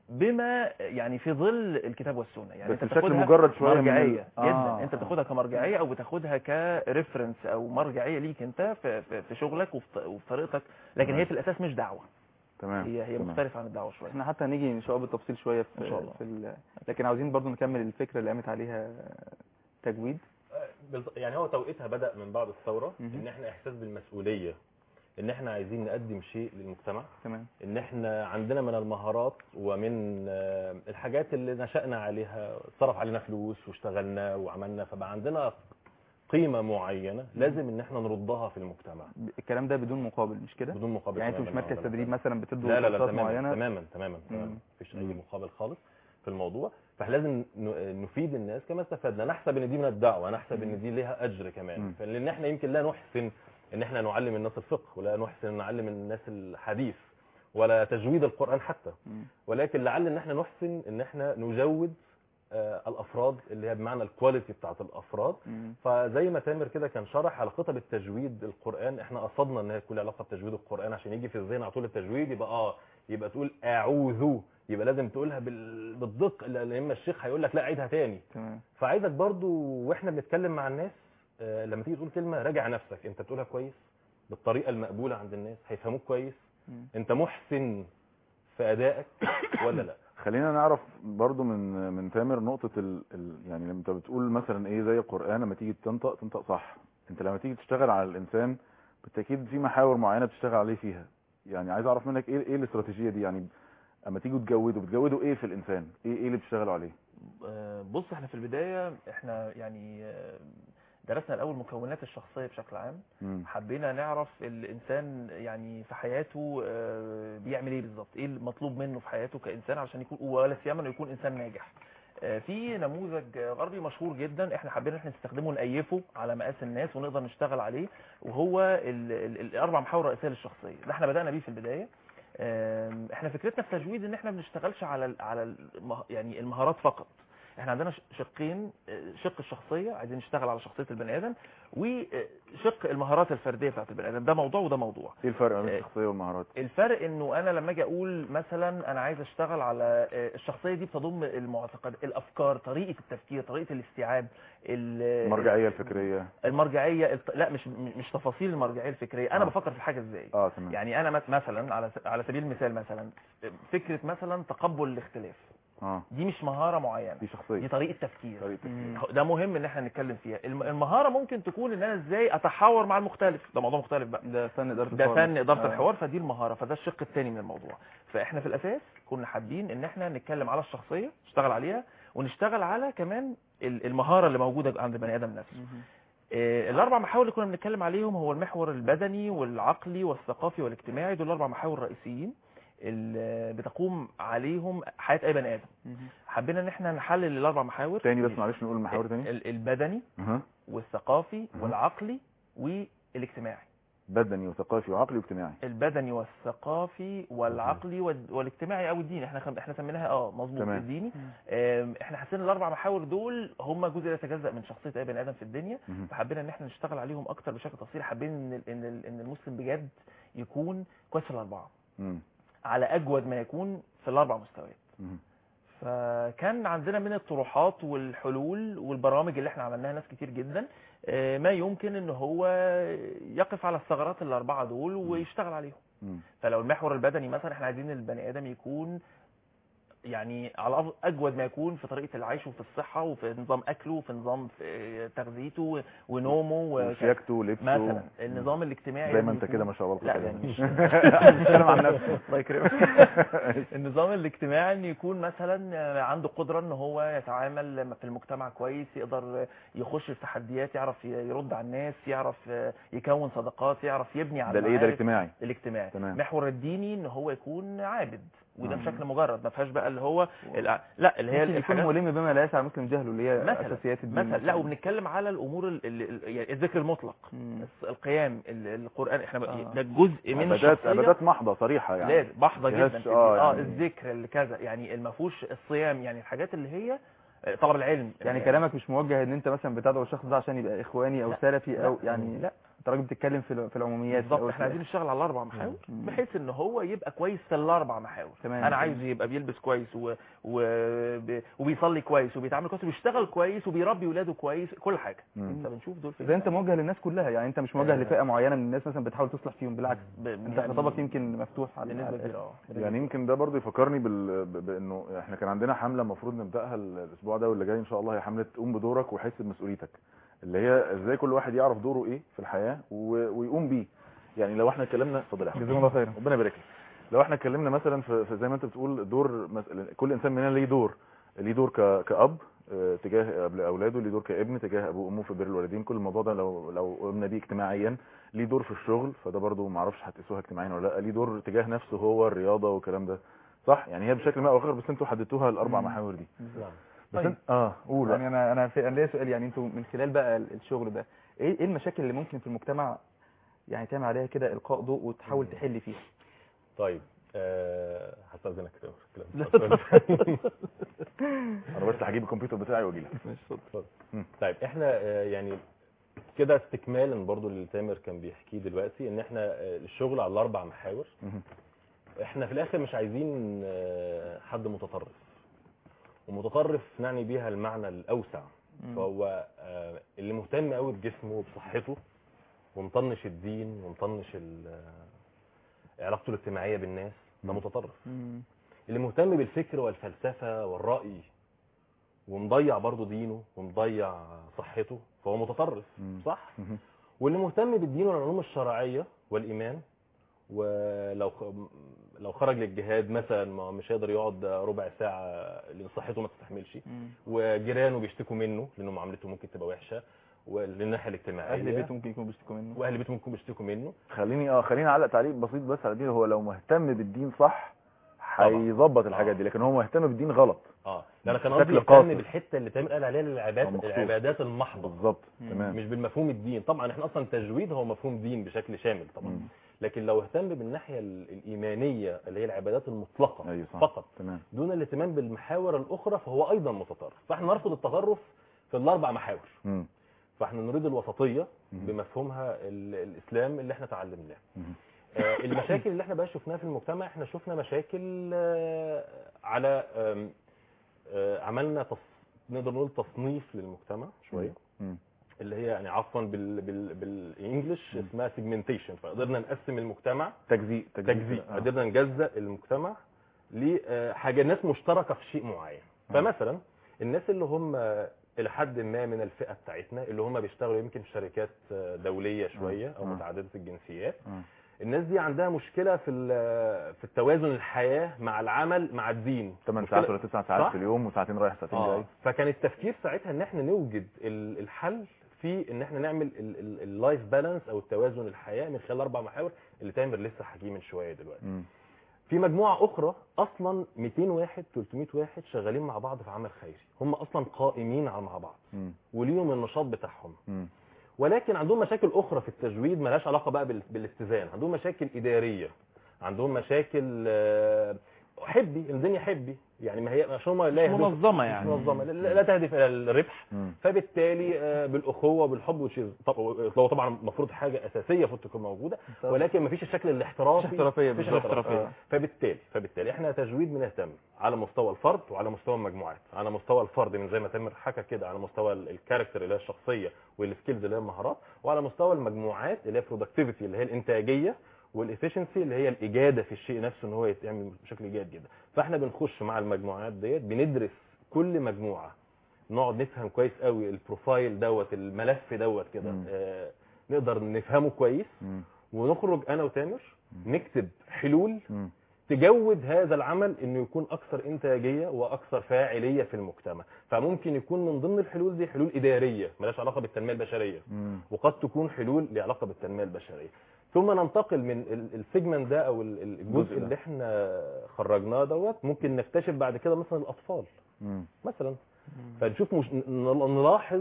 بما يعني في ظل الكتاب والسنه يعني بس انت بشكل بتاخدها مجرد شوية من ال- مرجعيه آه، جدا انت آه. بتاخدها كمرجعيه او بتاخدها كريفرنس او مرجعيه ليك انت في, في, في شغلك وفي ط- وفي طريقتك لكن تمام. هي في الاساس مش دعوه تمام هي هي تمام. مختلفه عن الدعوه شويه احنا حتى هنيجي ان شاء الله بالتفصيل شويه في إن شاء الله. في ال... لكن عاوزين برضو نكمل الفكره اللي قامت عليها تجويد بالظ- يعني هو توقيتها بدأ من بعد الثورة مهم. ان احنا احساس بالمسؤولية ان احنا عايزين نقدم شيء للمجتمع تمام ان احنا عندنا من المهارات ومن آه، الحاجات اللي نشأنا عليها صرف علينا فلوس واشتغلنا وعملنا فبقى عندنا قيمة معينة لازم ان احنا نردها في المجتمع الكلام ده بدون مقابل مش كده بدون مقابل يعني انتوا مش تماماً. مركز آه، تدريب مثلا بتدوا لا لا لا كورسات تماما معينه تماما تماما تماما مم. مفيش اي مقابل خالص في الموضوع فاحنا لازم ن- نفيد الناس كما استفدنا نحسب ان دي من الدعوه نحسب ان دي ليها اجر مم. كمان فلان احنا يمكن لا نحسن ان احنا نعلم الناس الفقه ولا نحسن ان نعلم الناس الحديث ولا تجويد القران حتى مم. ولكن لعل ان احنا نحسن ان احنا نجود آه، الافراد اللي هي بمعنى الكواليتي بتاعت الافراد مم. فزي ما تامر كده كان شرح علاقتها بالتجويد القران احنا قصدنا ان هي تكون علاقه بتجويد القران عشان يجي في الذهن على طول التجويد يبقى اه يبقى تقول اعوذ يبقى لازم تقولها بال- بالدقه لان اما الشيخ هيقول لك لا عيدها تاني تمام فعايزك برضو واحنا بنتكلم مع الناس آه، لما تيجي تقول كلمه راجع نفسك انت بتقولها كويس بالطريقه المقبوله عند الناس هيفهموك كويس مم. انت محسن في ادائك ولا لا خلينا نعرف برضو من من تامر نقطة ال... ال... يعني لما انت بتقول مثلا ايه زي القرآن لما تيجي تنطق تنطق صح انت لما تيجي تشتغل على الانسان بالتأكيد في محاور معينة بتشتغل عليه فيها يعني عايز اعرف منك ايه ايه الاستراتيجية دي يعني اما تيجوا تجودوا بتجودوا ايه في الانسان ايه ايه اللي بتشتغلوا عليه آه، بص احنا في البدايه احنا يعني آه، درسنا الاول مكونات الشخصيه بشكل عام مم. حبينا نعرف الانسان يعني في حياته آه، بيعمل ايه بالظبط ايه المطلوب منه في حياته كانسان عشان يكون ولا سيما انه يكون انسان ناجح آه، في نموذج غربي مشهور جدا احنا حبينا احنا نستخدمه نأيفه على مقاس الناس ونقدر نشتغل عليه وهو ال ال الاربع محاور الرئيسيه للشخصيه ده احنا بدانا بيه في البدايه آم، احنا فكرتنا في تجويد ان احنا ما بنشتغلش على ال على المه يعني المهارات فقط احنا عندنا ش- شقين آه، شق الشخصيه عايزين نشتغل على شخصيه البني ادم وشق المهارات الفرديه بتاعت البني ادم ده موضوع وده موضوع ايه الفرق ما بين آه، الشخصيه والمهارات الفرق انه انا لما اجي اقول مثلا انا عايز اشتغل على آه، الشخصيه دي بتضم المعتقد الافكار طريقه التفكير طريقه الاستيعاب ال- المرجعيه الفكريه المرجعيه الت- لا مش مش تفاصيل المرجعيه الفكريه انا آه. بفكر في الحاجه ازاي اه تمام يعني انا مس- مثلا على س- على سبيل المثال مثلا فكره مثلا تقبل الاختلاف اه دي مش مهاره معينه دي شخصيه دي طريقه تفكير طريقه تفكير ده مهم ان احنا نتكلم فيها الم- المهاره ممكن تكون ان انا ازاي اتحاور مع المختلف ده موضوع مختلف بقى ده فن اداره ده الحوار. فن اداره آه. الحوار فدي المهاره فده الشق الثاني من الموضوع فاحنا في الاساس كنا حابين ان احنا نتكلم على الشخصيه نشتغل عليها ونشتغل على كمان ال- المهاره اللي موجوده عند البني ادم نفسه آه، الاربع محاور اللي كنا بنتكلم عليهم هو المحور البدني والعقلي والثقافي والاجتماعي دول الاربع محاور رئيسيين اللي بتقوم عليهم حياه اي بني ادم حبينا ان احنا نحلل الاربع محاور تاني بس معلش نقول المحاور تاني ال- البدني اها والثقافي والعقلي والاجتماعي بدني وثقافي وعقلي واجتماعي البدني والثقافي والعقلي وال- والاجتماعي او الديني احنا خم... احنا سميناها اه مظبوط تمام. الديني آم، احنا حسينا الاربع محاور دول هم جزء لا يتجزا من شخصيه اي بني ادم في الدنيا مهم. فحبينا ان احنا نشتغل عليهم اكتر بشكل تفصيلي حابين ان ال- ان ال- ان المسلم بجد يكون كويس في الاربعه مم. على اجود ما يكون في الاربع مستويات مم. فكان عندنا من الطروحات والحلول والبرامج اللي احنا عملناها ناس كتير جدا آه، ما يمكن ان هو يقف على الثغرات الاربعه دول ويشتغل عليهم مم. فلو المحور البدني مثلا احنا عايزين البني ادم يكون يعني على أف- اجود ما يكون في طريقه العيش وفي الصحه وفي نظام اكله وفي نظام في تغذيته ونومه وك- وشياكته ولبسه مثلا النظام الاجتماعي زي ما لازم انت كده يكون- ما شاء الله لا بتتكلم. يعني مش بتتكلم عن نفسك. الله يكرمك النظام الاجتماعي ان يكون مثلا عنده قدره ان هو يتعامل في المجتمع كويس يقدر يخش في تحديات يعرف يرد على الناس يعرف يكون صداقات يعرف يبني على ده الايه ده المعارف. الاجتماعي الاجتماعي تمام. محور الديني ان هو يكون عابد وده مم. بشكل مجرد ما فيهاش بقى اللي هو الع- لا اللي هي ممكن يكون الحاجات ملم بما لا يسع المسلم جهله اللي هي مثلا اساسيات الدين مثلا لا وبنتكلم على الامور ال- ال- ال- يعني الذكر المطلق مم. الس- القيام ال- القران احنا بقى- آه. ده جزء من عبادات الشخصية عبادات محضه صريحه يعني لازم محضه فيهاش- جدا في اه الدين. اه يعني الذكر اللي كذا يعني ما فيهوش الصيام يعني الحاجات اللي هي آه، طلب العلم يعني كلامك مش موجه ان انت مثلا بتدعو الشخص ده عشان يبقى اخواني او لا، سلفي او لا، يعني لا. انت راجل بتتكلم في ال- في العموميات في بالظبط الأول احنا عايزين وفي نشتغل على الاربع محاور مم. بحيث ان هو يبقى كويس في الاربع محاور تمام. انا عايز يبقى بيلبس كويس و... و... ب... وبيصلي كويس وبيتعامل كويس وبيشتغل كويس وبيربي ولاده كويس كل حاجه مم. فبنشوف دول الآخر. ده انت موجه للناس كلها يعني انت مش موجه آه. لفئه معينه من الناس مثلا بتحاول تصلح فيهم بالعكس ب... انت خطابك يمكن مفتوح على بنسبه على كبيره اه يعني يمكن ده برضه يفكرني بال... ب- بانه احنا كان عندنا حمله المفروض نبداها الاسبوع ده واللي جاي ان شاء الله هي حمله قوم بدورك وحس بمسؤوليتك اللي هي ازاي كل واحد يعرف دوره ايه في الحياه و... ويقوم بيه يعني لو احنا اتكلمنا اتفضل يا احمد جزاكم الله خيرا ربنا يبارك لك لو احنا اتكلمنا مثلا في, في زي ما انت بتقول دور مس... كل انسان مننا ليه دور ليه دور ك... كاب آه، تجاه أب- اولاده ليه دور كابن تجاه ابوه وامه في بر الوالدين كل الموضوع ده لو لو قمنا بيه اجتماعيا ليه دور في الشغل فده برضو ما اعرفش هتقيسوها اجتماعيا ولا لا ليه دور تجاه نفسه هو الرياضه والكلام ده صح يعني هي بشكل ما او اخر بس انتوا حددتوها الاربع مم. محاور دي نعم بس طيب. انت اه قول يعني انا انا في انا ليا سؤال يعني انتوا من خلال بقى ال- الشغل ده ايه ايه المشاكل اللي ممكن في المجتمع يعني تعمل عليها كده القاء ضوء وتحاول تحل فيها طيب أه هستأذنك كده لا، انا بس هجيب الكمبيوتر بتاعي واجي لك طيب احنا آه، يعني كده استكمالا برضو اللي تامر كان بيحكيه دلوقتي ان احنا آه، الشغل على الاربع محاور مهم. احنا في الاخر مش عايزين آه، حد متطرف ومتطرف نعني بيها المعنى الاوسع فهو آه، اللي مهتم قوي بجسمه وبصحته ومطنش الدين ومطنش ال- آه، علاقته الاجتماعيه بالناس ده مم. متطرف مم. اللي مهتم بالفكر والفلسفه والراي ومضيع برضه دينه ومضيع صحته فهو متطرف مم. صح مهم. واللي مهتم بالدين والعلوم الشرعيه والايمان ولو خ... لو خرج للجهاد مثلا ما مش هيقدر يقعد ربع ساعه لان صحته ما تستحملش مم. وجيرانه بيشتكوا منه لانه معاملته ممكن تبقى وحشه وللناحيه الاجتماعيه اهل بيته ممكن يكونوا بيشتكوا منه واهل بيته ممكن بيشتكوا منه خليني اه خليني اعلق تعليق بسيط بس على دي هو لو مهتم بالدين صح طبعا. هيظبط الحاجات آه. دي لكن هو مهتم بالدين غلط اه لا انا كان بشكل قصدي قاصر. يهتم بالحته اللي تامر قال عليها آه، العبادات مخصوص. العبادات المحضه بالظبط مم. تمام مش بالمفهوم الدين طبعا احنا اصلا التجويد هو مفهوم دين بشكل شامل طبعا مم. لكن لو اهتم بالناحيه ال- الايمانيه اللي هي العبادات المطلقه ايوه صح فقط تمام دون الاهتمام بالمحاور الاخرى فهو ايضا متطرف فاحنا نرفض التطرف في الاربع محاور مم. فاحنا نريد الوسطيه مم. بمفهومها ال- الاسلام اللي احنا تعلمناه مم. آه، المشاكل اللي احنا بقى شفناها في المجتمع احنا شفنا مشاكل آه، على آم، آه، عملنا تص... نقدر نقول تصنيف للمجتمع شويه مم. اللي هي يعني عفوا بال... بال... بالانجلش اسمها سيجمنتيشن فقدرنا نقسم المجتمع تجزيء تجزيء آه. قدرنا نجزأ المجتمع لحاجه ناس مشتركه في شيء معين فمثلا الناس اللي هم الى حد ما من الفئه بتاعتنا اللي هم بيشتغلوا يمكن في شركات دوليه شويه او آه. متعدده الجنسيات آه. الناس دي عندها مشكله في ال- في التوازن الحياه مع العمل مع الدين 8 مشكلة- ساعات ولا 9 ساعات صح؟ في اليوم وساعتين رايح ساعتين آه. جاي فكان التفكير ساعتها ان احنا نوجد ال- الحل في ان احنا نعمل اللايف بالانس او التوازن الحياه من خلال اربع محاور اللي تامر لسه حكيه من شويه دلوقتي مم. في مجموعه اخرى اصلا 200 واحد 300 واحد شغالين مع بعض في عمل خيري هم اصلا قائمين على مع بعض مم. وليهم النشاط بتاعهم مم. ولكن عندهم مشاكل اخرى في التجويد ملهاش علاقه بقى بال- بالاتزان عندهم مشاكل اداريه عندهم مشاكل آه، حبي الدنيا حبي يعني ما هي عشان هم لا مش يهدفوا- منظمة مش يعني. منظمه لا, لا تهدف الى الربح مم. فبالتالي آه، بالاخوه وبالحب وشيء طب هو طبعا المفروض حاجه اساسيه المفروض تكون موجوده طبعا. ولكن ما فيش الشكل الاحترافي مفيش احترافية مفيش بالظبط. الاحترافيه آه. فبالتالي فبالتالي احنا تجويد بنهتم على مستوى الفرد وعلى مستوى المجموعات على مستوى الفرد من زي ما تامر حكى كده على مستوى ال- الكاركتر اللي هي الشخصيه والسكيلز اللي هي المهارات وعلى مستوى المجموعات اللي هي برودكتيفيتي اللي هي الانتاجيه والافشنسي اللي هي الاجاده في الشيء نفسه ان هو يتعمل بشكل جيد جدا فاحنا بنخش مع المجموعات ديت بندرس كل مجموعه نقعد نفهم كويس قوي البروفايل دوت الملف دوت كده مم. آه نقدر نفهمه كويس مم. ونخرج انا وتامر نكتب حلول مم. تجود هذا العمل انه يكون اكثر انتاجيه واكثر فاعليه في المجتمع فممكن يكون من ضمن الحلول دي حلول اداريه ملهاش علاقه بالتنميه البشريه مم. وقد تكون حلول لها علاقه بالتنميه البشريه ثم ننتقل من ال- السيجمنت ده او ال- ال- الجزء الجزء ده. اللي احنا خرجناه دوت ممكن نكتشف بعد كده مثلا الاطفال مم. مثلا فنشوف مش ن- نلاحظ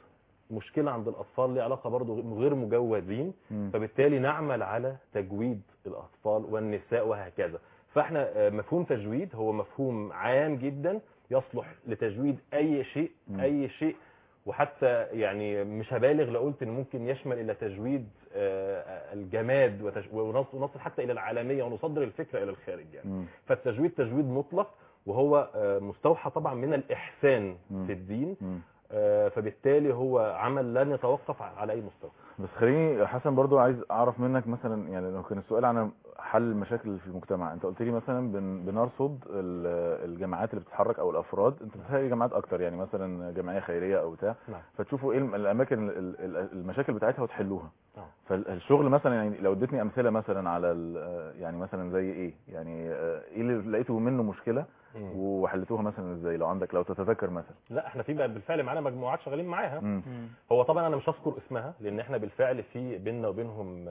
مشكله عند الاطفال ليها علاقه برضو غير مجودين مم. فبالتالي نعمل على تجويد الاطفال والنساء وهكذا فاحنا آه، مفهوم تجويد هو مفهوم عام جدا يصلح لتجويد اي شيء مم. اي شيء وحتى يعني مش هبالغ لو قلت ان ممكن يشمل الى تجويد آه، الجماد وتج- ونص- ونصل حتى الى العالميه ونصدر الفكره الى الخارج يعني مم. فالتجويد تجويد مطلق وهو آه، مستوحى طبعا من الاحسان مم. في الدين مم. آه، فبالتالي هو عمل لن يتوقف على اي مستوى بس خليني حسن برضو عايز اعرف منك مثلا يعني لو كان السؤال عن حل المشاكل اللي في المجتمع انت قلت لي مثلا بن بنرصد ال- الجماعات اللي بتتحرك او الافراد انت بتهيئ جماعات اكتر يعني مثلا جمعيه خيريه او بتاع نعم. فتشوفوا ايه الم- الاماكن ال- ال- المشاكل بتاعتها وتحلوها نعم. فالشغل مثلا يعني لو اديتني امثله مثلا على ال- يعني مثلا زي ايه يعني آه، ايه اللي لقيته منه مشكله مم. وحلتوها مثلا ازاي لو عندك لو تتذكر مثلا لا احنا في بقى بالفعل معانا مجموعات شغالين معاها مم. هو طبعا انا مش هذكر اسمها لان احنا بالفعل في بيننا وبينهم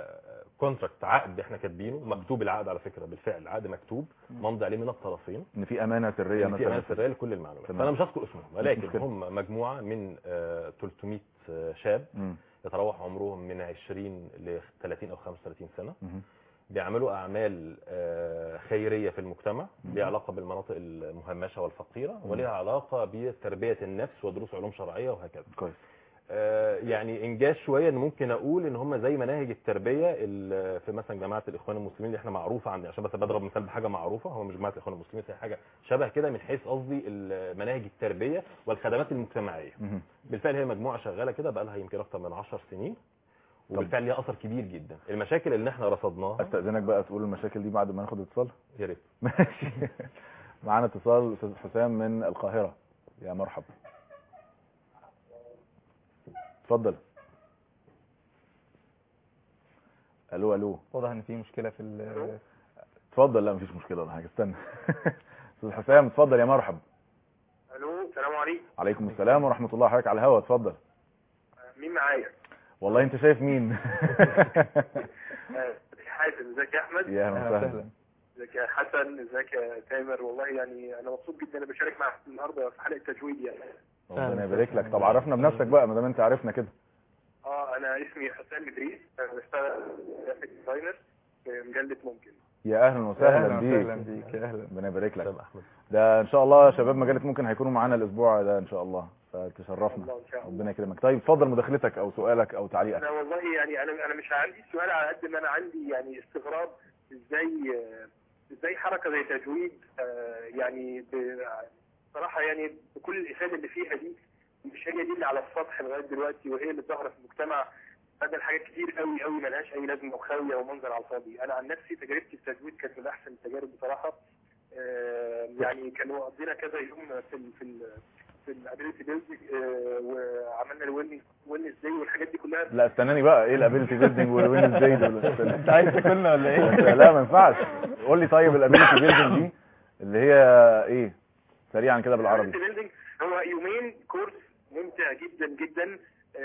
كونتراكت عقد احنا كاتبينه مكتوب العقد على فكره بالفعل العقد مكتوب ممضي عليه من الطرفين ان في امانه سريه إن في مثلا امان سريه لكل المعلومات تمام. فانا مش هذكر اسمهم ولكن مشكلة. هم مجموعه من آه، 300 شاب مم. يتراوح عمرهم من 20 ل 30 او 35 سنه مم. بيعملوا اعمال آه، خيريه في المجتمع ليها علاقه بالمناطق المهمشه والفقيره وليها علاقه بتربيه النفس ودروس علوم شرعيه وهكذا كويس آه، يعني انجاز شويه ان ممكن اقول ان هم زي مناهج التربيه ال- في مثلا جماعه الاخوان المسلمين اللي احنا معروفه عندنا عشان بس بضرب مثال بحاجه معروفه هو مش جماعه الاخوان المسلمين هي حاجه شبه كده من حيث قصدي ال- مناهج التربيه والخدمات المجتمعيه مم. بالفعل هي مجموعه شغاله كده بقى لها يمكن اكتر من 10 سنين وبالفعل ليها اثر كبير جدا المشاكل اللي احنا رصدناها استاذنك بقى تقول المشاكل دي بعد ما ناخد اتصال يا ريت ماشي معانا اتصال استاذ حسام من القاهره يا مرحبا اتفضل الو الو واضح ان في مشكله في ال- اتفضل لا مفيش مشكله ولا حاجه استنى استاذ حسام اتفضل يا مرحب الو السلام عليكم عليكم السلام ورحمه الله حضرتك على الهوا اتفضل مين معايا؟ والله انت شايف مين آه، حازم ازيك يا احمد؟ يا اهلا وسهلا ازيك يا حسن ازيك يا تامر والله يعني انا مبسوط جدا انا بشارك معاك النهارده في حلقه تجويد يعني ربنا يبارك لك طب عرفنا بنفسك بقى ما دام انت عارفنا كده اه انا اسمي حسام ادريس انا بشتغل جرافيك ديزاينر في مجله ممكن يا اهلا وسهلا أهلاً بيك وسهلاً بيك، يا اهلا ربنا يبارك لك ده ان شاء الله شباب مجله ممكن هيكونوا معانا الاسبوع ده ان شاء الله فتشرفنا الله إن شاء الله. ربنا يكرمك طيب اتفضل مداخلتك او سؤالك او تعليقك انا والله يعني انا انا مش عندي سؤال على قد ما انا عندي يعني استغراب ازاي ازاي حركه زي تجويد آه، يعني ب- بصراحه يعني بكل الافاده اللي فيها دي مش هي دي اللي على السطح لغايه دلوقتي وهي اللي ظاهره في المجتمع بدل حاجات كتير قوي قوي ملهاش اي لازمه وخاويه ومنظر على الفاضي انا عن نفسي تجربتي في التجويد كانت من احسن التجارب بصراحه آه، يعني كانوا قضينا كذا يوم في ال في ال في الابيلتي بيلدينج وعملنا الويلنس ويلنس داي والحاجات دي كلها لا استناني بقى ايه الابيلتي بيلدينج والوين ازاي دول انت عايز تاكلنا ولا ايه؟ لا ما ينفعش قول لي طيب الابيلتي بيلدينج دي اللي هي ايه سريعا كده بالعربي الابيلتي بيلدينج هو يومين كورس ممتع جدا جدا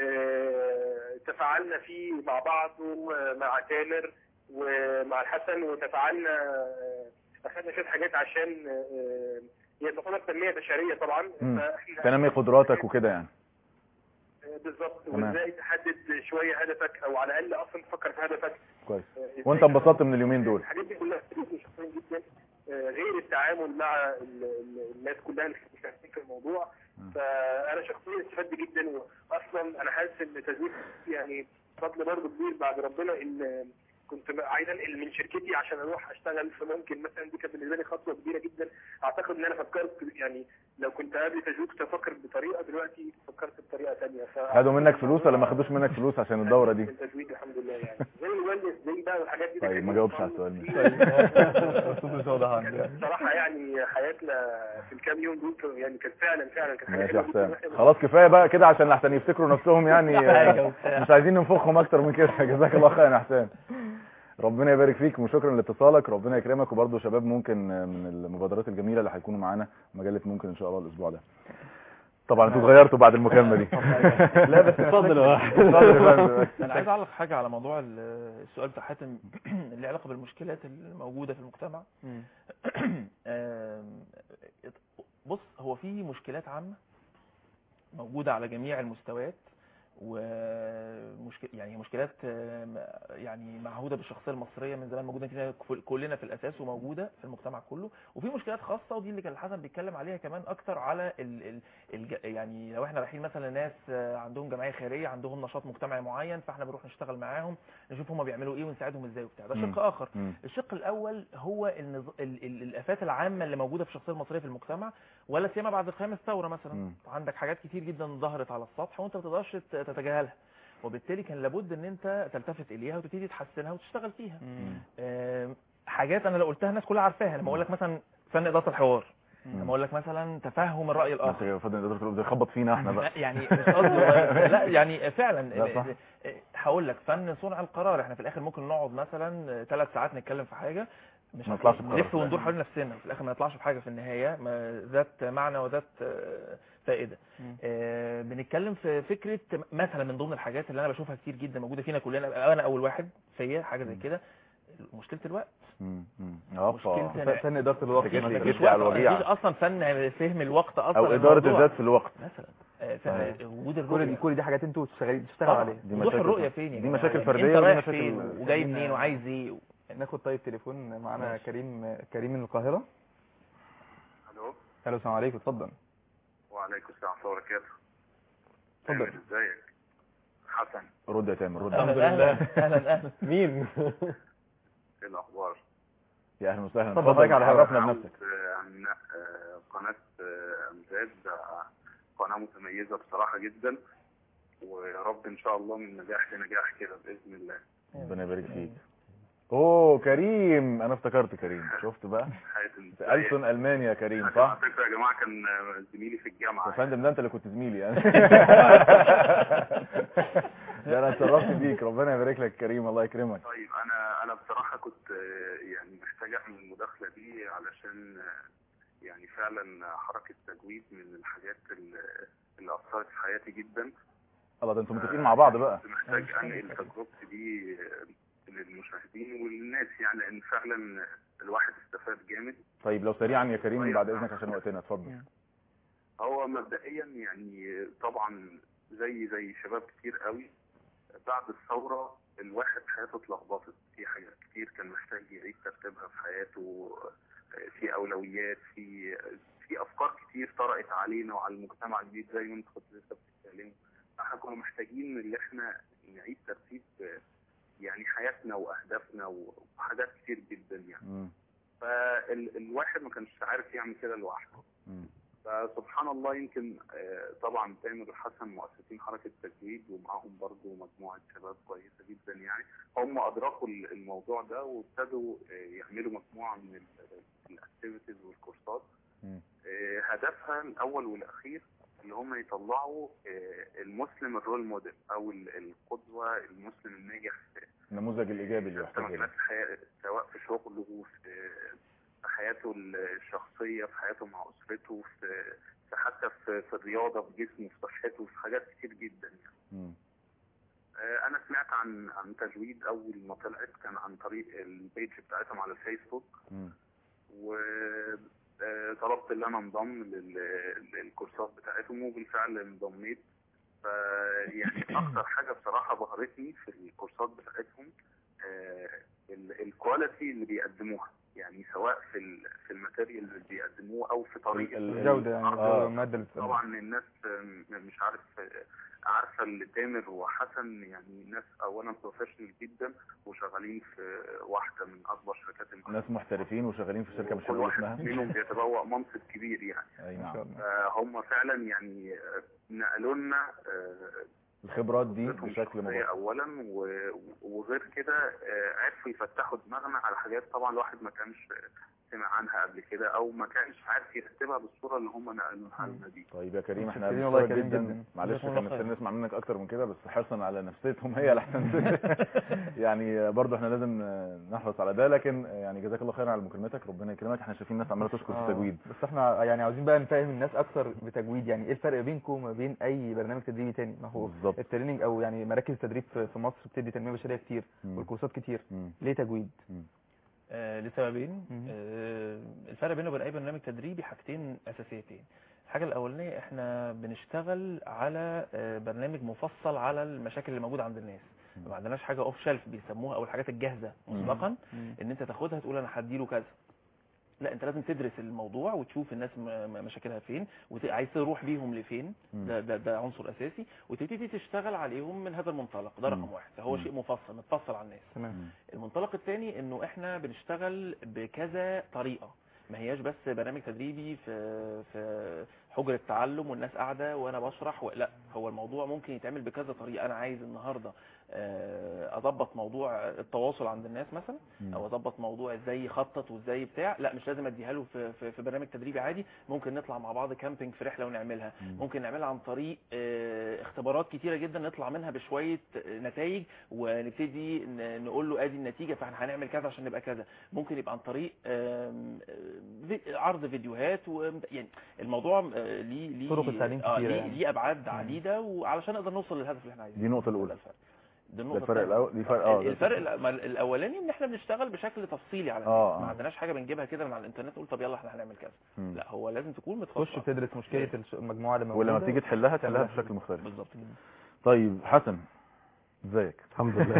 آه، تفاعلنا فيه مع بعض ومع تامر ومع الحسن وتفاعلنا آه، اخذنا شويه حاجات عشان آه، هي تعتبر تنميه بشريه طبعا مم. فاحنا تنمي قدراتك وكده يعني بالظبط تمام. وازاي تحدد شويه هدفك او على الاقل اصلا تفكر في هدفك كويس إزاي وانت انبسطت من اليومين دول الحاجات دي كلها بتفيدني شخصيا جدا آه، غير التعامل مع ال- ال- الناس كلها اللي مشاركين في الموضوع فانا شخصيا استفدت جدا واصلا انا حاسس ان تزويد يعني فضل برضه كبير بعد ربنا ان كنت م- عايز انقل من شركتي عشان اروح اشتغل في ممكن مثلا دي كانت بالنسبه لي خطوه كبيره جدا اعتقد ان انا فكرت يعني لو كنت قبل تزويد كنت افكر بطريقه دلوقتي فكرت بطريقه ثانيه خدوا منك فلوس ولا ما خدوش منك فلوس عشان الدوره دي التزويد الحمد لله يعني زي الويلنس زي بقى والحاجات دي طيب ما جاوبش على السؤال الصوت مش واضح عندنا بصراحه يعني حياتنا في الكام يوم دول كانوا- يعني كانت فعلا فعلا كانت حاجه ماشي يا حلوة جداً. حسام خلاص كفايه بقى كده عشان لحسن يفتكروا نفسهم يعني حاجة آه، وبتاع. مش عايزين ننفخهم اكتر من كده جزاك الله خير يا حسام ربنا يبارك فيك وشكرا لاتصالك ربنا يكرمك وبرضه شباب ممكن آه، من المبادرات الجميله اللي هيكونوا معانا مجله ممكن ان شاء الله الاسبوع ده طبعا انتوا اتغيرتوا بعد المكالمه دي لا بس اتفضل يا واحد. اتفضل يا فندم. انا عايز اعلق حاجه على موضوع ال- السؤال بتاع حاتم اللي له علاقه بالمشكلات الموجوده في المجتمع آم، بص هو في مشكلات عامه موجوده على جميع المستويات ومشكل يعني هي مشكلات آم، يعني معهوده بالشخصيه المصريه من زمان موجوده فينا كل- كلنا في الاساس وموجوده في المجتمع كله وفي مشكلات خاصه ودي اللي كان الحسن بيتكلم عليها كمان اكتر على ال ال الج يعني لو احنا رايحين مثلا ناس آه، عندهم جمعيه خيريه عندهم نشاط مجتمعي معين فاحنا بنروح نشتغل معاهم نشوف هم بيعملوا ايه ونساعدهم ازاي وبتاع ده مم. شق اخر مم. الشق الاول هو النظ... ال... ال... الافات العامه اللي موجوده في الشخصيه المصريه في المجتمع ولا سيما بعد قيام الثوره مثلا مم. عندك حاجات كتير جدا ظهرت على السطح وانت ما تقدرش ت- تتجاهلها وبالتالي كان لابد ان انت تلتفت اليها وتبتدي تحسنها وتشتغل فيها آم، حاجات انا لو قلتها الناس كلها عارفاها لما اقول لك مثلا فن اداره الحوار لما اقول لك مثلا تفهم الراي الاخر بس فضل اداره الأوضة يخبط فينا احنا بقى لا يعني مش قصدي والله، لا يعني فعلا لا صح. هقول لك فن صنع القرار احنا في الاخر ممكن نقعد مثلا ثلاث ساعات نتكلم في حاجه مش ما نطلعش بقرار. نلف وندور حوالين نفسنا في الاخر ما نطلعش بحاجه في النهايه ما ذات معنى وذات آه، فائده آه، بنتكلم في فكره مثلا من ضمن الحاجات اللي انا بشوفها كتير جدا موجوده فينا كلنا انا اول واحد فيا حاجه زي كده مشكله الوقت مم. مم. اه مشكلة ف- فن اداره الوقت مفيش- ما مفيش تجيش على وقت- مفيش الوجيعه اصلا فن فهم الوقت اصلا او اداره الموضوع. الذات في الوقت مثلا آه، ف- أيوة. وجود كل دي الرؤيه كل دي حاجات انتوا شغالين بتشتغلوا طبعا. عليها دي وضوح مشاكل الرؤيه طبعا. فين يا دي جماعة؟ مشاكل يعني فردية انت ودي رايح مشاكل فين وجاي منين وعايز ايه ناخد طيب تليفون معانا ماشي. كريم كريم من القاهرة الو الو السلام عليكم اتفضل وعليكم السلام ورحمه الله وبركاته اتفضل. تامر، ازيك حسن رد يا تامر رد الحمد لله اهلا اهلا مين ايه الاخبار يا اهلا وسهلا اتفضل حضرتك على الهواء. عرفنا عاوز، بنفسك آه، عن آه، قناه آه، امجاد آه، قناه متميزه بصراحه جدا ويا رب ان شاء الله من نجاح لنجاح كده باذن الله ربنا يبارك فيك اوه كريم انا افتكرت كريم شفت بقى حاتم في ألسن المانيا يا كريم على صح فكره يا جماعه كان آه، زميلي في يا الجامعه فندم ده انت اللي كنت زميلي يعني ده انا اتشرفت بيك ربنا يبارك لك كريم الله يكرمك طيب انا انا بصراحه كنت آه، يعني محتاج اعمل المداخله دي علشان آه، يعني فعلا حركه تجويد من الحاجات اللي اللي اثرت في حياتي جدا الله ده انتوا متفقين مع بعض بقى كنت محتاج انقل تجربتي دي آه، للمشاهدين وللناس يعني لان فعلا الواحد استفاد جامد طيب لو سريعا يا كريم بعد اذنك عشان وقتنا اتفضل هو مبدئيا يعني طبعا زي زي شباب كتير قوي بعد الثورة الواحد حياته اتلخبطت في حاجات كتير كان محتاج يعيد ترتيبها في حياته آه، في أولويات في في أفكار كتير طرقت علينا وعلى المجتمع الجديد زي ما انت كنت لسه بتتكلموا احنا كنا محتاجين ان احنا نعيد ترتيب آه، يعني حياتنا وأهدافنا وحاجات كتير جدا يعني مم. فالواحد ما كانش عارف يعمل كده لوحده مم. فسبحان الله يمكن آه، طبعا تامر وحسن مؤسسين حركة تجديد ومعاهم برضو مجموعة شباب كويسة جدا يعني هم أدركوا ال- الموضوع ده وابتدوا آه، يعملوا مجموعة من الاكتيفيتيز والكورسات مم. آه، هدفها الأول والأخير اللي هم يطلعوا آه، المسلم الرول موديل أو ال- القدوة المسلم الناجح في النموذج الايجابي اللي في يحتاج مجالات إليه. الحياة سواء في شغله في في حياته الشخصية في حياته مع أسرته في في حتى في, في الرياضة في جسمه في صحته في حاجات كتير جدا يعني. مم. آه، أنا سمعت عن عن تجويد أول ما طلعت كان عن طريق البيج بتاعتهم على الفيسبوك مم. وطلبت ان انا انضم لل- للكورسات بتاعتهم وبالفعل انضميت فيعني اكتر حاجه بصراحه بهرتني في الكورسات بتاعتهم آه، ال- الكواليتي اللي بيقدموها يعني سواء في ال- في الماتيريال اللي بيقدموه او في طريقه ال- ال- الجودة يعني آه. الجودة والمادة اللي بتستخدم. طبعا الناس آم، مش عارف آه، عارفه اللي تامر وحسن يعني ناس اولا بروفيشنال جدا وشغالين في واحده من اكبر شركات المعلومات ناس محترفين وشغالين في شركه مش كل هنقول واحد اسمها منهم بيتبوأ منصب كبير يعني اي نعم آه، هم فعلا يعني آه، نقلوا لنا آه، الخبرات دي خبرتهم بشكل الشخصية مباشر اولا و- وغير كده آه، عرفوا يفتحوا دماغنا على حاجات طبعا الواحد ما كانش سمع عنها قبل كده او ما كانش عارف يرتبها بالصوره اللي هم نقلوها لنا دي طيب يا كريم احنا شكرين والله بنشكرك كريم جدا جدا. معلش جزاكم كان الله خير. نفسنا نسمع منك اكتر من كده بس حرصا على نفسيتهم هي لحسن يعني برضه احنا لازم نحرص على ده لكن يعني جزاك الله خير على مكالمتك ربنا يكرمك احنا شايفين الناس عماله تشكر في آه، التجويد بس احنا يعني عاوزين بقى نفهم الناس اكتر بتجويد يعني ايه الفرق بينكم وما بين اي برنامج تدريبي تاني ما هو بالظبط التريننج او يعني مراكز التدريب في في مصر بتدي تنميه بشريه كتير مم. والكورسات كتير مم. ليه تجويد آه لسببين مم. آه الفرق بينه وبين اي برنامج تدريبي حاجتين اساسيتين الحاجه الاولانيه احنا بنشتغل على آه برنامج مفصل على المشاكل اللي موجوده عند الناس ما عندناش حاجه اوف شيلف بيسموها او الحاجات الجاهزه مسبقا مم. ان انت تاخدها تقول انا هديله كذا لا انت لازم تدرس الموضوع وتشوف الناس م- م- مشاكلها فين وعايز تروح بيهم لفين مم. ده, ده, ده عنصر اساسي وتبتدي تشتغل عليهم من هذا المنطلق ده مم. رقم واحد فهو مم. شيء مفصل متفصل على الناس تمام المنطلق الثاني انه احنا بنشتغل بكذا طريقه ما هياش بس برنامج تدريبي في في حجره تعلم والناس قاعده وانا بشرح و... لا هو الموضوع ممكن يتعمل بكذا طريقه انا عايز النهارده آه، اضبط موضوع التواصل عند الناس مثلا مم. او اضبط موضوع ازاي يخطط وازاي بتاع لا مش لازم اديها له في, في, في برنامج تدريبي عادي ممكن نطلع مع بعض كامبينج في رحله ونعملها مم. ممكن نعملها عن طريق آه، اختبارات كتيره جدا نطلع منها بشويه نتائج ونبتدي ن- نقول له ادي النتيجه فاحنا هنعمل كذا عشان نبقى كذا ممكن يبقى عن طريق آم، آه، في- عرض فيديوهات و يعني الموضوع آه، ليه ليه طرق التعليم آه، كتيرة ليه, يعني. ليه ابعاد عديده وعلشان نقدر نوصل للهدف اللي احنا عايزينه دي النقطه الاولى دي ده النقطه الفرق الثانية. الاول دي فرق اه ده الفرق الأ- ما الاولاني ان احنا بنشتغل بشكل تفصيلي على آه، الناس. ما آه. عندناش حاجه بنجيبها كده من على الانترنت نقول طب يلا احنا هنعمل كذا مم. لا هو لازم تكون متفصل تخش تدرس مشكله الش- المجموعه اللي موجوده ولما بتيجي تحلها تحلها تعملها. بشكل مختلف بالظبط طيب حسن ازيك الحمد لله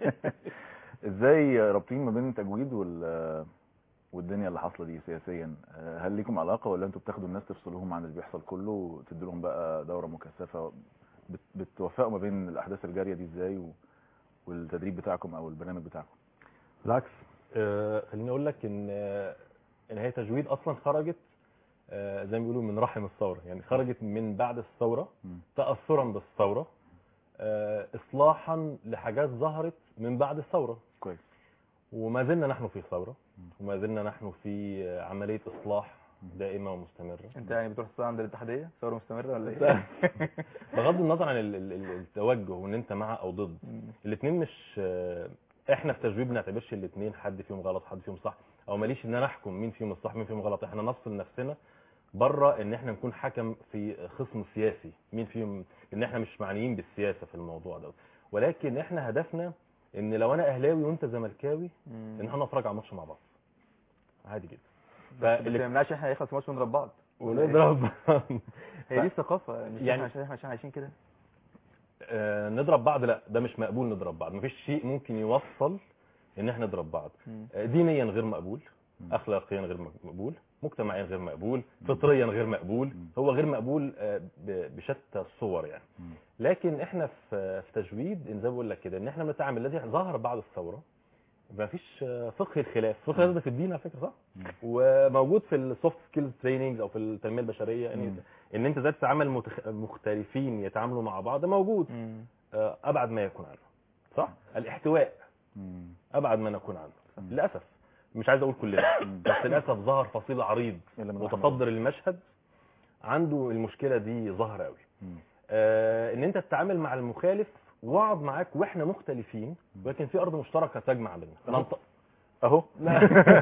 ازاي رابطين ما بين التجويد وال والدنيا اللي حاصله دي سياسيا آه، هل ليكم علاقه ولا انتوا بتاخدوا الناس تفصلوهم عن اللي بيحصل كله وتدوا لهم بقى دوره مكثفه بت- بتوفقوا ما بين الاحداث الجاريه دي ازاي و... والتدريب بتاعكم او البرنامج بتاعكم بالعكس آه، خليني اقول لك ان آه، ان هي تجويد اصلا خرجت آه، زي ما بيقولوا من رحم الثوره يعني خرجت من بعد الثوره مم. تاثرا بالثوره آه، اصلاحا لحاجات ظهرت من بعد الثوره كويس وما زلنا نحن في ثوره وما زلنا نحن في آه، عمليه اصلاح دائمه ومستمره انت يعني بتروح تصلي عند الاتحاديه ثوره مستمره ولا ايه؟ بغض النظر عن ال- ال- ال- التوجه وان انت مع او ضد مم. الاثنين مش آه، احنا في تجويد ما نعتبرش الاثنين حد فيهم غلط حد فيهم صح او ماليش ان انا احكم مين فيهم الصح مين فيهم غلط احنا نفصل نفسنا بره ان احنا نكون حكم في خصم سياسي مين فيهم ان احنا مش معنيين بالسياسه في الموضوع ده ولكن احنا هدفنا ان لو انا اهلاوي وانت زملكاوي مم. ان احنا نتفرج على ماتش مع بعض عادي جدا بس فاللي- ما يمنعش احنا يخلص ماتش ونضرب بعض ونضرب هي دي الثقافه مش يعني- يعني عشان احنا عشان عايشين كده آه، نضرب بعض لا ده مش مقبول نضرب بعض مفيش شيء ممكن يوصل ان احنا نضرب بعض آه، دينيا غير مقبول اخلاقيا غير مقبول مجتمعيا غير مقبول فطريا غير مقبول هو غير مقبول آه، ب- بشتى الصور يعني لكن احنا في في تجويد إن زي ما بقول لك كده ان احنا بنتعامل الذي ظهر بعد الثوره ما فيش فقه الخلاف فقه الخلاف ده في الدين على فكره صح وموجود في السوفت سكيلز تريننج او في التنميه البشريه ان ان انت ازاي تتعامل متخ... مختلفين يتعاملوا مع بعض ده موجود آه، ابعد ما يكون عنه صح الاحتواء ابعد ما نكون عنه للاسف مش عايز اقول كلنا بس للاسف ظهر فصيل عريض متصدر المشهد عنده المشكله دي ظاهره قوي آه ان انت تتعامل مع المخالف واقعد معاك واحنا مختلفين ولكن في ارض مشتركه تجمع بيننا ننط- اهو لا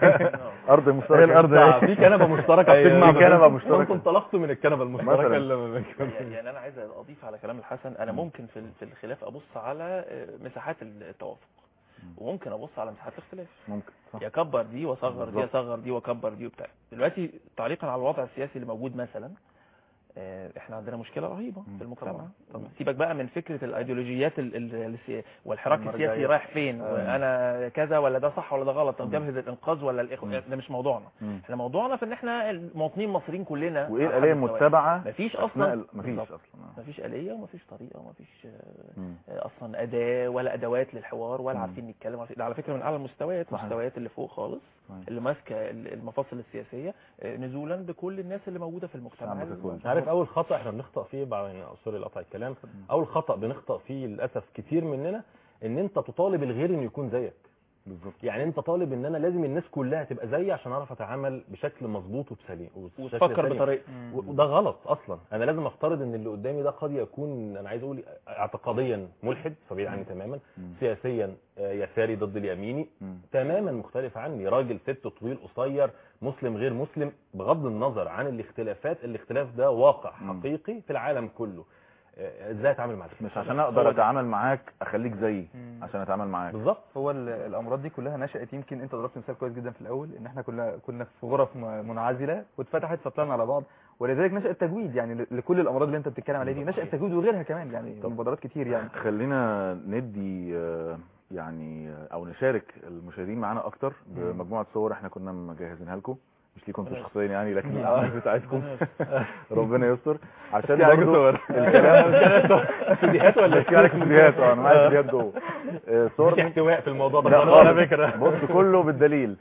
ارض مشتركه هي الارض بتاع- في كنبه مشتركه أيوة، بتجمع في كنبه بينكم. مشتركه وانتم انطلقتوا من الكنبه المشتركه مثلاً. اللي ما بينكم. يعني يعني انا عايز اضيف على كلام الحسن انا ممكن في ال- في الخلاف ابص على آه، مساحات التوافق وممكن ابص على مساحات الاختلاف ممكن صح. يكبر دي واصغر دي بالظبط. اصغر دي واكبر دي وبتاع دلوقتي تعليقا على الوضع السياسي اللي موجود مثلا آه، احنا عندنا مشكله رهيبه في المجتمع طبعاً، طبعاً. سيبك بقى من فكره الايديولوجيات ال- ال- السي- والحراك المرجعية. السياسي رايح فين آه. وانا كذا ولا ده صح ولا ده غلط طب مم. جبهه الانقاذ ولا الاخوه ده مش موضوعنا مم. احنا موضوعنا في ان احنا المواطنين المصريين كلنا وايه على الاليه حد مستوى. المتبعه مفيش أثناء اصلا ال- مفيش بالظبط. اصلا آه. مفيش آلية ومفيش طريقة ومفيش آه، مم. آه، أصلا أداة ولا أدوات للحوار ولا مم. عارفين نتكلم ولا- ده على فكرة من أعلى المستويات صحيح. المستويات اللي فوق خالص صحيح. اللي ماسكة ال- المفاصل السياسية آه، نزولا بكل الناس اللي موجودة في المجتمع الشعب ككل. عارف اول خطا احنا بنخطا فيه بعد يعني سوري لقطع الكلام اول خطا بنخطا فيه للاسف كتير مننا ان انت تطالب الغير انه يكون زيك بالظبط يعني انت طالب ان انا لازم الناس كلها تبقى زيي عشان اعرف اتعامل بشكل مظبوط وبسليم وبشكل وتفكر سليم. بطريقة. و- وده غلط اصلا انا لازم افترض ان اللي قدامي ده قد يكون انا عايز اقول اعتقاديا ملحد فبعيد عني تماما سياسيا آه، يساري ضد اليميني تماما مختلف عني راجل ست طويل قصير مسلم غير مسلم بغض النظر عن الاختلافات الاختلاف ده واقع حقيقي في العالم كله آه، ازاي اتعامل مع ده مش عشان اقدر اتعامل معاك اخليك زيي عشان اتعامل معاك بالظبط هو ال- الامراض دي كلها نشأت يمكن انت ضربت مثال كويس جدا في الاول ان احنا كنا كنا في غرف م- منعزله واتفتحت فطلعنا على بعض ولذلك نشأ التجويد يعني ل- لكل الامراض اللي انت بتتكلم عليها دي نشأ التجويد وغيرها كمان يعني مبادرات كتير يعني خلينا ندي آه، يعني آه، او نشارك المشاهدين معانا اكتر بمجموعه صور احنا كنا مجهزينها لكم مش ليكم انتوا شخصيا يعني لكن الاعمال بتاعتكم ربنا يستر عشان في عليك برضو صور. الكلام استوديوهات ولا في عليك استوديوهات اه انا معايا استوديوهات جوه آه، صور مفيش احتواء في الموضوع ده لا خالص خالص. على فكره بص كله بالدليل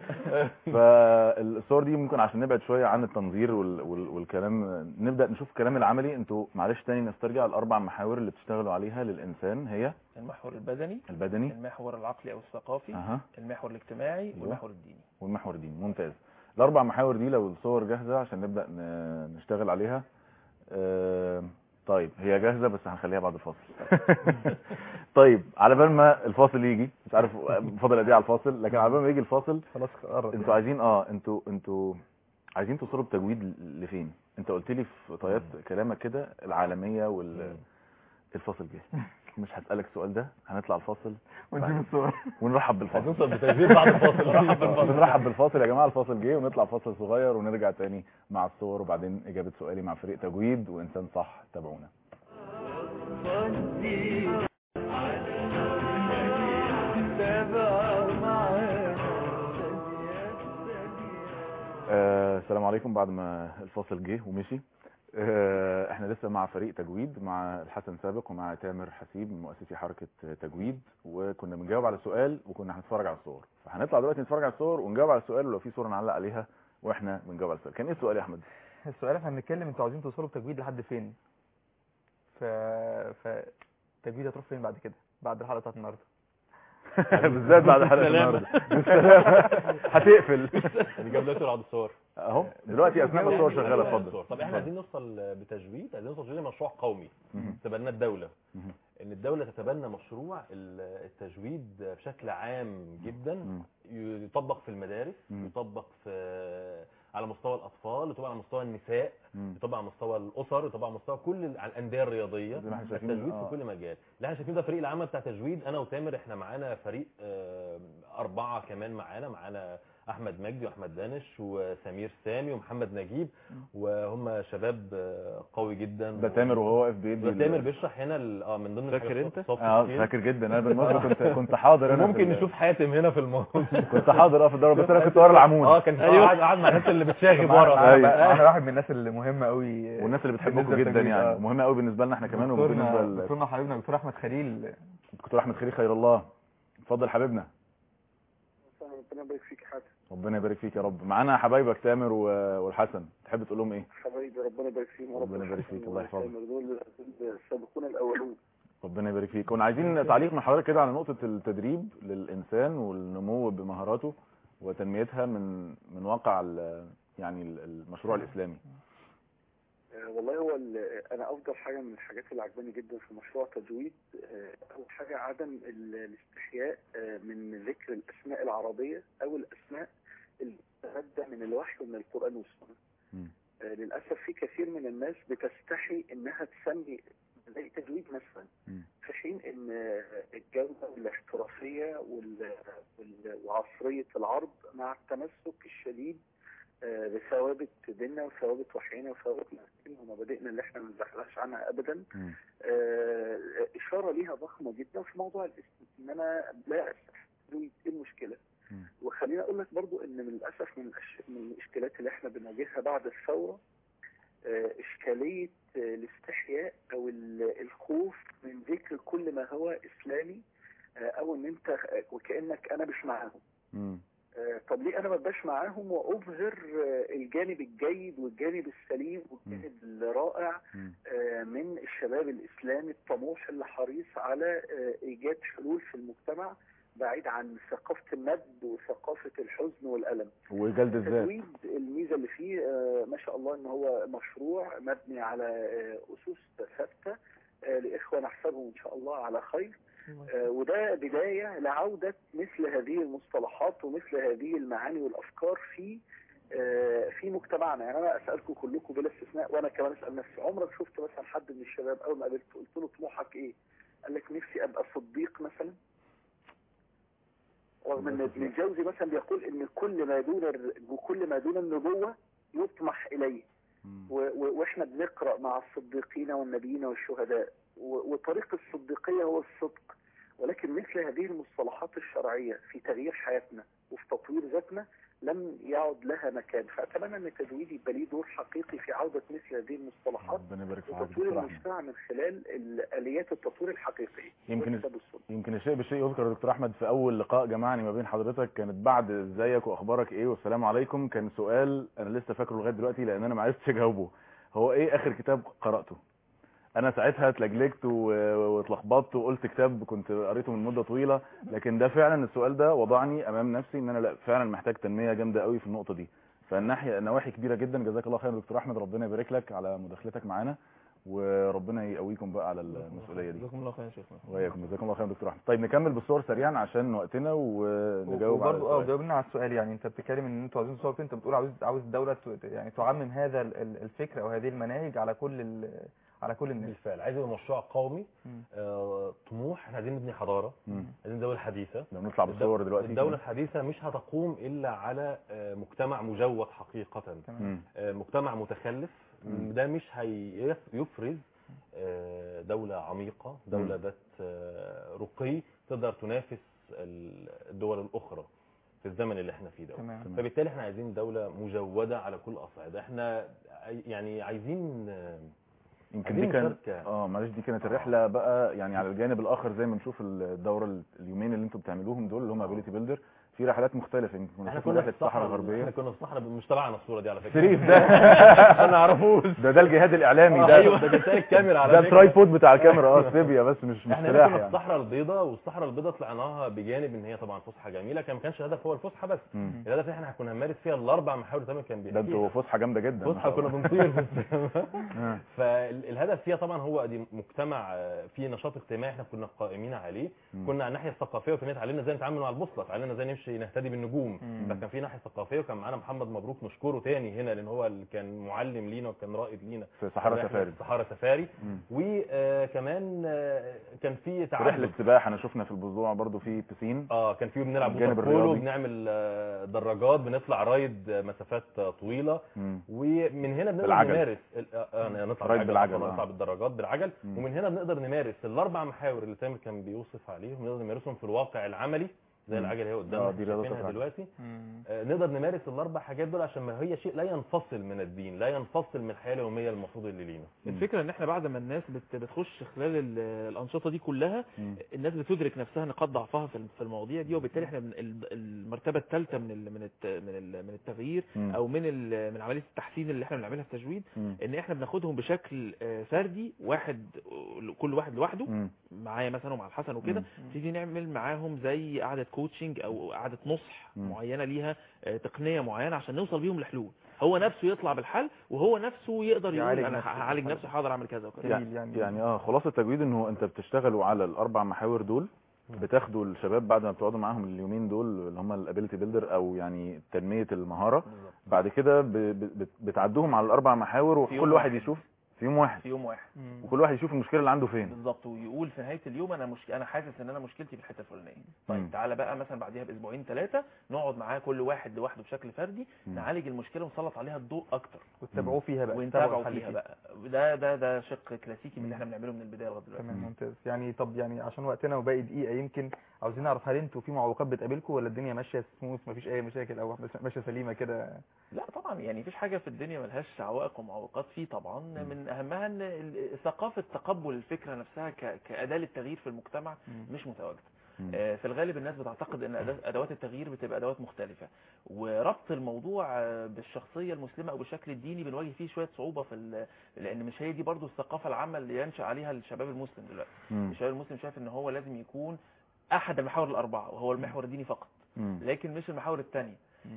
فالصور دي ممكن عشان نبعد شويه عن التنظير وال... وال... والكلام نبدا نشوف الكلام العملي انتوا معلش تاني نسترجع الاربع محاور اللي بتشتغلوا عليها للانسان هي المحور البدني البدني المحور العقلي أو الثقافي أها. المحور الاجتماعي أيوة. والمحور الديني والمحور الديني ممتاز الاربع محاور دي لو الصور جاهزه عشان نبدا ن... نشتغل عليها آه... طيب هي جاهزه بس هنخليها بعد الفاصل طيب على بال ما الفاصل يجي مش عارف فاضل قد ايه على الفاصل لكن على بال ما يجي الفاصل خلاص قرب انتوا عايزين اه انتوا انتوا عايزين توصلوا بتجويد لفين انت قلت لي في طيات كلامك كده العالميه وال الفاصل جه مش هسالك السؤال ده هنطلع الفاصل ونجيب الصور ونرحب بالفاصل هنوصل بتجويد بعد الفاصل نرحب بالفاصل بنرحب بالفاصل يا جماعه الفاصل جه ونطلع فاصل صغير ونرجع تاني مع الصور وبعدين اجابه سؤالي مع فريق تجويد وانسان صح تابعونا آه، السلام عليكم بعد ما الفاصل جه ومشي آه، احنا لسه مع فريق تجويد مع الحسن سابق ومع تامر حسيب من مؤسسي حركة تجويد وكنا بنجاوب على سؤال وكنا هنتفرج على الصور فهنطلع دلوقتي نتفرج على الصور ونجاوب على السؤال ولو في صورة نعلق عليها واحنا بنجاوب على السؤال كان ايه السؤال يا احمد السؤال احنا بنتكلم انتوا عايزين توصلوا بتجويد لحد فين ف ف التجويد هتروح فين بعد كده بعد الحلقه بتاعت النهارده بالذات بعد حلقة بالسلامة. النهارده بالسلامة. هتقفل نجاوب دلوقتي بعد الصور اهو دلوقتي اثناء ما الصور شغاله اتفضل طب احنا عايزين نوصل بتجويد عايزين نوصل لمشروع قومي مهم. تبناه الدوله مهم. ان الدوله تتبنى مشروع ال- التجويد بشكل عام جدا يطبق في المدارس مم. يطبق في على مستوى الاطفال يطبق على مستوى النساء مم. يطبق على مستوى الاسر يطبق على مستوى كل ال- على الانديه الرياضيه زي ما احنا شايفين، التجويد آه. في كل مجال اللي احنا شايفين ده فريق العمل بتاع تجويد انا وتامر احنا معانا فريق آه، اربعه كمان معانا معانا احمد مجدي واحمد دانش وسمير سامي ومحمد نجيب وهم شباب آه، قوي جدا ده تامر وهو واقف بيدي ده تامر ال- بيشرح هنا ال- اه من ضمن فاكر الحاجات انت؟ soft اه skills. فاكر جدا انا بالمناسبه كنت كنت حاضر انا في ممكن ال- نشوف حاتم هنا في الموضوع كنت حاضر اه في الدوره بس انا كنت ورا العمود اه كان أيوه. قاعد قاعد مع الناس اللي بتشاغب معانا- ورا معانا- أيوه. معانا واحد من الناس اللي مهمه قوي والناس اللي بتحبكم بالنسبة جدا للتجويد، يعني آه. مهمه قوي بالنسبه لنا احنا كمان وبالنسبه دكتورنا ل- دكتورنا حبيبنا دكتور احمد خليل دكتور احمد خليل خير الله اتفضل حبيبنا ربنا يبارك فيك يا حاتم ربنا يبارك فيك يا رب معانا حبايبك تامر و- والحسن تحب تقول لهم ايه حبايبي ربنا يبارك فيهم ورب ربنا يبارك فيك الله يحفظك دول السابقون الاولون ربنا يبارك فيك كنا عايزين تعليق من حضرتك كده على نقطه التدريب للانسان والنمو بمهاراته وتنميتها من من واقع ال- يعني ال- المشروع الاسلامي آه، والله هو ال- انا افضل حاجه من الحاجات اللي عجباني جدا في مشروع تجويد آه، اول حاجه عدم ال- الاستحياء آه، من ذكر الاسماء العربيه او الاسماء اللي تتبدا من الوحي ومن القران والسنه آه، للاسف في كثير من الناس بتستحي انها تسمي زي تجويد مثلا في حين ان آه، الجوده والاحترافيه وال- وال- وعصريه العرض مع التمسك الشديد آه، بثوابت ديننا وثوابت وحينا وثوابت مبادئنا ومبادئنا اللي احنا ما بنزحلقش عنها ابدا آه، اشاره ليها ضخمه جدا في موضوع الاسم ان انا لا استحي ايه المشكله وخليني اقول لك برضو ان من الاسف من الأش- من الاشكالات اللي احنا بنواجهها بعد الثوره آه، اشكاليه آه، الاستحياء او ال- الخوف من ذكر كل ما هو اسلامي آه، او ان انت وكانك انا مش معاهم آه، طب ليه انا ما ابقاش معاهم واظهر آه، الجانب الجيد والجانب السليم والجانب الرائع آه، من الشباب الاسلامي الطموح اللي حريص على آه، ايجاد حلول في المجتمع بعيد عن ثقافه الند وثقافه الحزن والالم وجلد الذات التجويد الميزه اللي فيه آه، ما شاء الله ان هو مشروع مبني على آه، اسس ثابته آه، لاخوه نحسبهم ان شاء الله على خير آه، وده بدايه لعوده مثل هذه المصطلحات ومثل هذه المعاني والافكار في آه، في مجتمعنا يعني انا اسالكم كلكم بلا استثناء وانا كمان اسال نفسي عمرك شفت مثلا حد من الشباب اول ما قابلته قلت له طموحك ايه؟ قال لك نفسي ابقى صديق مثلا رغم ان ابن الجوزي مثلا بيقول ان كل ما دون الر- كل ما دون النبوه يطمح اليه و- و- واحنا بنقرا مع الصديقين والنبيين والشهداء و- وطريق الصديقيه هو الصدق ولكن مثل هذه المصطلحات الشرعيه في تغيير حياتنا وفي تطوير ذاتنا لم يعد لها مكان فاتمنى ان التجويد يبقى ليه دور حقيقي في عوده مثل هذه المصطلحات ربنا يبارك في حضرتك وتطوير دكتور احمد المجتمع من خلال ال- اليات التطوير الحقيقيه يمكن والكتاب والسنة. يمكن الشيء بالشيء يذكر يا دكتور احمد في اول لقاء جمعني ما بين حضرتك كانت بعد ازيك واخبارك ايه والسلام عليكم كان سؤال انا لسه فاكره لغايه دلوقتي لان انا ما عرفتش اجاوبه هو ايه اخر كتاب قراته انا ساعتها اتلجلجت و- واتلخبطت وقلت كتاب كنت قريته من مده طويله لكن ده فعلا السؤال ده وضعني امام نفسي ان انا لا فعلا محتاج تنميه جامده قوي في النقطه دي فالناحيه نواحي كبيره جدا جزاك الله خير يا دكتور احمد ربنا يبارك لك على مداخلتك معانا وربنا يقويكم بقى على المسؤوليه دي جزاكم الله خير يا شيخنا وياكم جزاكم الله خير يا دكتور احمد طيب نكمل بالصور سريعا عشان وقتنا ونجاوب على وبرضه اه السؤال. جاوبنا على السؤال يعني انت بتتكلم ان انتوا عايزين تصوروا انت بتقول عاوز عاوز الدوله ت- يعني تعمم هذا ال- ال- الفكر او هذه المناهج على كل ال- على كل الناس بالفعل عايز يبقى مشروع قومي آه، طموح احنا عايزين نبني حضاره مم. عايزين دوله حديثه لو نطلع بالصور دلوقتي الدوله الحديثه مش هتقوم الا على آه، مجتمع مجود حقيقه مم. آه، مجتمع متخلف مم. ده مش هيفرز آه، دولة عميقة دولة مم. ذات آه، رقي تقدر تنافس ال- الدول الأخرى في الزمن اللي احنا فيه ده تمام. تمام. فبالتالي احنا عايزين دولة مجودة على كل الأصعدة احنا عاي- يعني عايزين آه، يمكن عايزين دي كان مشاركة. اه معلش دي كانت الرحله بقى يعني على الجانب الاخر زي ما نشوف الدوره ال- اليومين اللي انتم بتعملوهم دول اللي هم ابيليتي بيلدر في رحلات مختلفه يمكن كنا احنا شفنا كنا رحله في الصحراء الصحراء الغربيه احنا كنا في الصحراء مش تبعنا الصورة دي على فكرة شريف ده ما نعرفوش ده ده الجهاد الاعلامي آه، ده ايوه ده جبتها الكاميرا على ده فكرة. الترايبود بتاع الكاميرا اه سيبيا بس مش مش احنا هنا سلاح كنا في يعني الصحراء البيضاء والصحراء البيضاء طلعناها بجانب ان هي طبعا فسحه جميله كان ما كانش الهدف هو الفسحه بس مم. الهدف احنا كنا هنمارس فيها الاربع محاور تمام كان ده بيحكي انتوا فسحه جامده جدا ما فسحه شاء كنا الله. بنطير في السماء آه. فالهدف فيها طبعا هو دي مجتمع آه، فيه نشاط اجتماعي احنا كنا قائمين عليه مم. كنا على الناحيه الثقافيه وكنا اتعلمنا ازاي نتعامل مع البوصله اتعلمنا ازاي نمشي نهتدي بالنجوم مم. فكان في ناحيه ثقافيه وكان معانا محمد مبروك نشكره تاني هنا لان هو اللي كان معلم لينا وكان رائد لينا في صحراء رحلة سفاري. صحراء سفاري مم. وكمان كان في في رحله تعدد سباحه انا شفنا في البذوع برضو في بسين اه كان في بنلعب الجانب ووتر بولو الرياضي. بنعمل آه، دراجات بنطلع رايد آه، مسافات آه، طويله مم. ومن هنا بنقدر بالعجل. نمارس ال- آه، آه، نطلع رايد بالعجل، طبعاً، آه. نطلع بالدراجات بالعجل مم. ومن هنا بنقدر نمارس الاربع محاور اللي تامر كان بيوصف عليهم نقدر نمارسهم في الواقع العملي زي مم. العجله هي آه، قدامنا دي رياضة شايفينها العجل. دلوقتي مم. آه، نقدر نمارس الاربع حاجات دول عشان ما هي شيء لا ينفصل من الدين لا ينفصل من الحياه اليوميه المفروض اللي لينا الفكره ان احنا بعد ما الناس بت- بتخش خلال ال- الانشطه دي كلها مم. الناس بتدرك نفسها نقاط ضعفها في في المواضيع دي وبالتالي احنا من ال- المرتبه الثالثه من ال- من الت- من ال- من التغيير مم. او من ال- من عمليه التحسين اللي احنا بنعملها في التجويد مم. ان احنا بناخدهم بشكل آه، فردي واحد كل واحد لوحده مم. معايا مثلا ومع الحسن وكده مم. نبتدي نعمل معاهم زي قعده كوتشنج او قعده نصح مم. معينه ليها آه، تقنيه معينه عشان نوصل بيهم لحلول هو نفسه يطلع بالحل وهو نفسه يقدر يقول يعالج انا نفسه هعالج بالحل. نفسي حاضر اعمل كذا وكذا جميل يعني يعني اه خلاصه التجويد انه انت بتشتغلوا على الاربع محاور دول بتاخدوا الشباب بعد ما بتقعدوا معاهم اليومين دول اللي هم الابيلتي بيلدر او يعني تنميه المهاره بعد كده ب- ب- بت- بتعدوهم على الاربع محاور في يوم وكل واحد واحد. يشوف في يوم واحد في يوم واحد وكل واحد يشوف المشكله اللي عنده فين بالظبط ويقول في نهايه اليوم انا مش انا حاسس ان انا مشكلتي في الحته الفلانيه مم. طيب تعالى بقى مثلا بعديها باسبوعين ثلاثه نقعد معاه كل واحد لوحده بشكل فردي مم. نعالج المشكله ونسلط عليها الضوء اكتر وتتابعوه فيها بقى ونتابعه تتابعوا الحل فيها بقى ده ده ده شق كلاسيكي من اللي احنا بنعمله من البدايه لغايه دلوقتي تمام ممتاز يعني طب يعني عشان وقتنا وباقي دقيقه يمكن عاوزين نعرف هل انتوا في معوقات بتقابلكم ولا الدنيا ماشيه سموث مفيش اي مشاكل او ماشيه سليمه كده لا طبعا يعني مفيش حاجه في الدنيا ملهاش عوائق ومعوقات فيه طبعا من اهمها ان ال- ثقافه تقبل الفكره نفسها ك- كاداه للتغيير في المجتمع مش متواجده مم. آه، في الغالب الناس بتعتقد ان أداة- ادوات التغيير بتبقى ادوات مختلفه وربط الموضوع آه، بالشخصيه المسلمه او بالشكل الديني بنواجه فيه شويه صعوبه في ال- لان مش هي دي برضو الثقافه العامه اللي ينشا عليها الشباب المسلم دلوقتي مم. الشباب المسلم شايف ان هو لازم يكون احد المحاور الاربعه وهو المحور الديني فقط مم. لكن مش المحاور الثانيه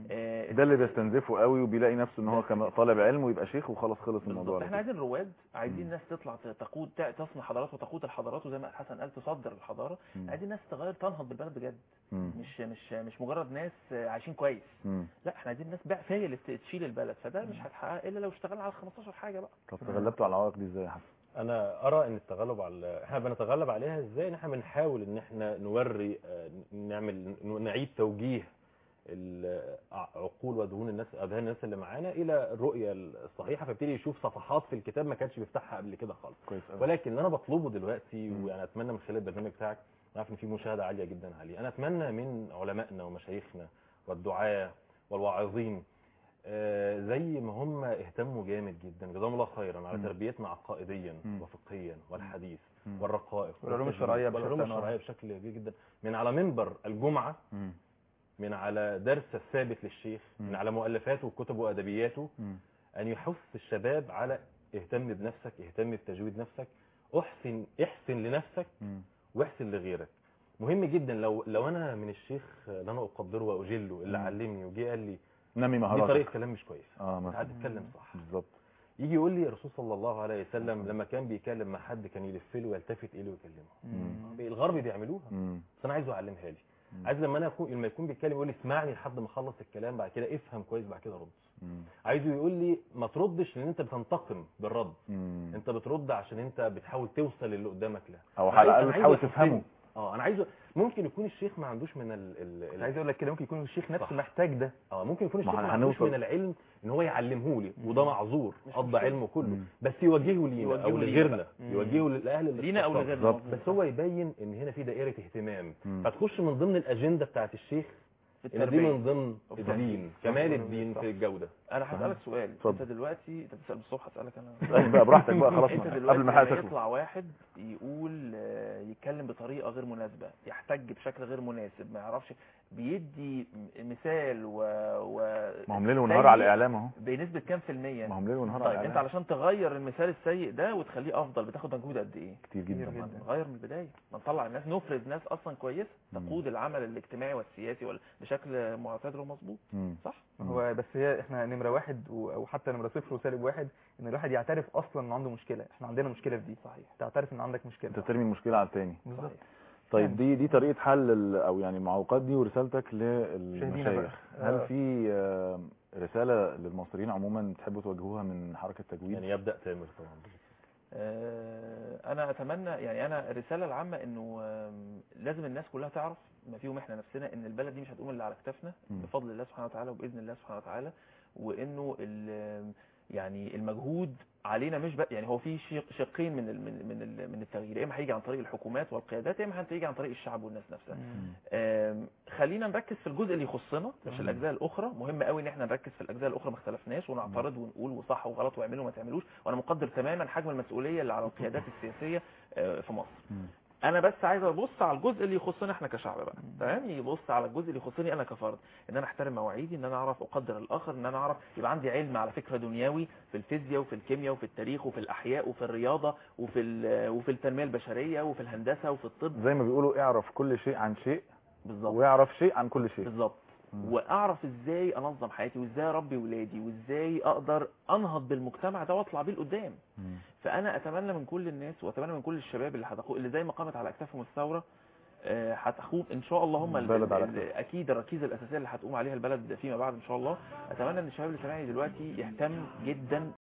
ده اللي بيستنزفه قوي وبيلاقي نفسه ان هو كما طالب علم ويبقى شيخ وخلاص خلص الموضوع بالظبط على احنا كده. عايزين رواد عايزين ناس تطلع ت- تقود ت- تصنع حضارات وتقود الحضارات وزي ما حسن قال تصدر الحضاره مم. عايزين ناس تغير تنهض بالبلد بجد مم. مش مش مش مجرد ناس عايشين كويس مم. لا احنا عايزين ناس بقى فهي اللي ت- تشيل البلد فده مش هتحقق الا لو اشتغلنا على 15 حاجه بقى طب تغلبتوا على العوائق دي ازاي يا حسن انا ارى ان التغلب على احنا بنتغلب عليها ازاي ان احنا بنحاول ان احنا نوري آه، نعمل نعيد توجيه العقول وذهون الناس اذهان الناس اللي معانا الى الرؤيه الصحيحه فيبتدي يشوف صفحات في الكتاب ما كانش بيفتحها قبل كده خالص كويس أوي. ولكن اللي انا بطلبه دلوقتي وانا اتمنى من خلال البرنامج بتاعك أنا عارف ان في مشاهده عاليه جدا عليه انا اتمنى من علمائنا ومشايخنا والدعاه والواعظين آه، زي ما هم اهتموا جامد جدا جزاهم الله خيرا على مم. تربيتنا عقائديا مم. وفقهيا والحديث مم. والرقائق والعلوم والتجويد الشرعية بشكل والعلوم أنواع. الشرعيه بشكل كبير جدا من على منبر الجمعه مم. من على درس الثابت للشيخ مم. من على مؤلفاته وكتبه وادبياته مم. ان يحث الشباب على اهتم بنفسك اهتم بتجويد نفسك احسن احسن لنفسك مم. واحسن لغيرك مهم جدا لو لو انا من الشيخ اللي انا اقدره واجله اللي مم. علمني وجه قال لي نمي دي مهاراتك طريقه كلام مش كويس اه انت مثلا قاعد تتكلم صح بالظبط يجي يقول لي الرسول صلى الله عليه وسلم لما كان بيكلم مع حد كان يلف له ويلتفت اليه ويكلمه مم. الغرب بيعملوها مم. بس انا عايزه يعلمها لي مم. عايز لما انا اكون لما يكون بيتكلم يقول لي اسمعني لحد ما اخلص الكلام بعد كده افهم كويس بعد كده رد مم. عايزه يقول لي ما تردش لان انت بتنتقم بالرد مم. انت بترد عشان انت بتحاول توصل للي قدامك له او أنا على عايز- الاقل أنا تحاول عايزه تفهمه يحسني. اه انا عايزه ممكن يكون الشيخ ما عندوش من ال ال ال- عايز اقول لك كده ممكن يكون الشيخ نفسه صح. محتاج ده اه ممكن يكون ما الشيخ احنا ما عندوش هنوصل. من العلم ان هو يعلمه لي وده معذور مش قضى مشكلة. علمه كله مم. بس يوجهه لينا يوجهه او لينا لغيرنا بقى. مم. يوجهه للاهل اللي لينا او اختصاص. لغيرنا بالظبط. بس هو يبين ان هنا في دائره اهتمام مم. فتخش من ضمن الاجنده بتاعت الشيخ في ان دي التربيه من ضمن وفي الدين صح. كمال صح. الدين صح. في الجوده انا هسالك سؤال اتفضل. انت دلوقتي انت بتسال بالصبح هسالك انا اسأل بقى براحتك بقى خلاص انت قبل دلوقتي ما الحلقه لما تخلص يطلع واحد يقول آه، يتكلم بطريقه غير مناسبه يحتج بشكل غير مناسب ما يعرفش بيدي م- مثال و, و... ما هم ليل ونهار على الاعلام اهو بنسبه كام في الميه ما هم ليل ونهار طيب على انت الاعلام علشان تغير المثال السيء ده وتخليه افضل بتاخد مجهود قد ايه كتير جدا طب ما نغير من البدايه ما نطلع الناس نفرز ناس اصلا كويسه مم. تقود العمل الاجتماعي والسياسي وال- بشكل معتدل ومظبوط مم. صح هو بس هي احنا نمره واحد و- او حتى نمره صفر وسالب واحد ان الواحد يعترف اصلا ان عنده مشكله احنا عندنا مشكله في دي صحيح تعترف ان عندك مشكله انت ترمي المشكله على التاني بالظبط طيب دي دي طريقه حل ال- او يعني المعوقات دي ورسالتك مشاهدينا للمشايخ بقى. هل آه. في آه، رساله للمصريين عموما تحبوا توجهوها من حركه تجويد يعني يبدا تامر طبعا آه، انا اتمنى يعني انا الرساله العامه انه آم، لازم الناس كلها تعرف ما فيهم احنا نفسنا ان البلد دي مش هتقوم الا على كتافنا مم. بفضل الله سبحانه وتعالى وباذن الله سبحانه وتعالى وانه ال- يعني المجهود علينا مش بقى يعني هو في شق- شقين من ال- من من ال- من التغيير يا اما هيجي عن طريق الحكومات والقيادات يا اما هيجي عن طريق الشعب والناس نفسها آم، خلينا نركز في الجزء اللي يخصنا مش مم. الاجزاء الاخرى مهم قوي ان احنا نركز في الاجزاء الاخرى ما اختلفناش ونعترض ونقول وصح وغلط واعملوا وما تعملوش وانا مقدر تماما حجم المسؤوليه اللي على القيادات السياسيه آه، في مصر انا بس عايز ابص على الجزء اللي يخصنا احنا كشعب بقى تمام يبص على الجزء اللي يخصني انا كفرد ان انا احترم مواعيدي ان انا اعرف اقدر الاخر ان انا اعرف يبقى عندي علم على فكره دنيوي في الفيزياء وفي الكيمياء وفي التاريخ وفي الاحياء وفي الرياضه وفي ال- وفي التنميه البشريه وفي الهندسه وفي الطب زي ما بيقولوا اعرف كل شيء عن شيء بالظبط ويعرف شيء عن كل شيء بالظبط واعرف ازاي انظم حياتي وازاي اربي ولادي وازاي اقدر انهض بالمجتمع ده واطلع بيه لقدام فانا اتمنى من كل الناس واتمنى من كل الشباب اللي هتقو... اللي زي ما قامت على اكتافهم الثوره آه، هتخوض ان شاء الله هم ال- البلد على ال- اكيد الركيزه الاساسيه اللي هتقوم عليها البلد فيما بعد ان شاء الله اتمنى ان الشباب اللي سامعني دلوقتي يهتم جدا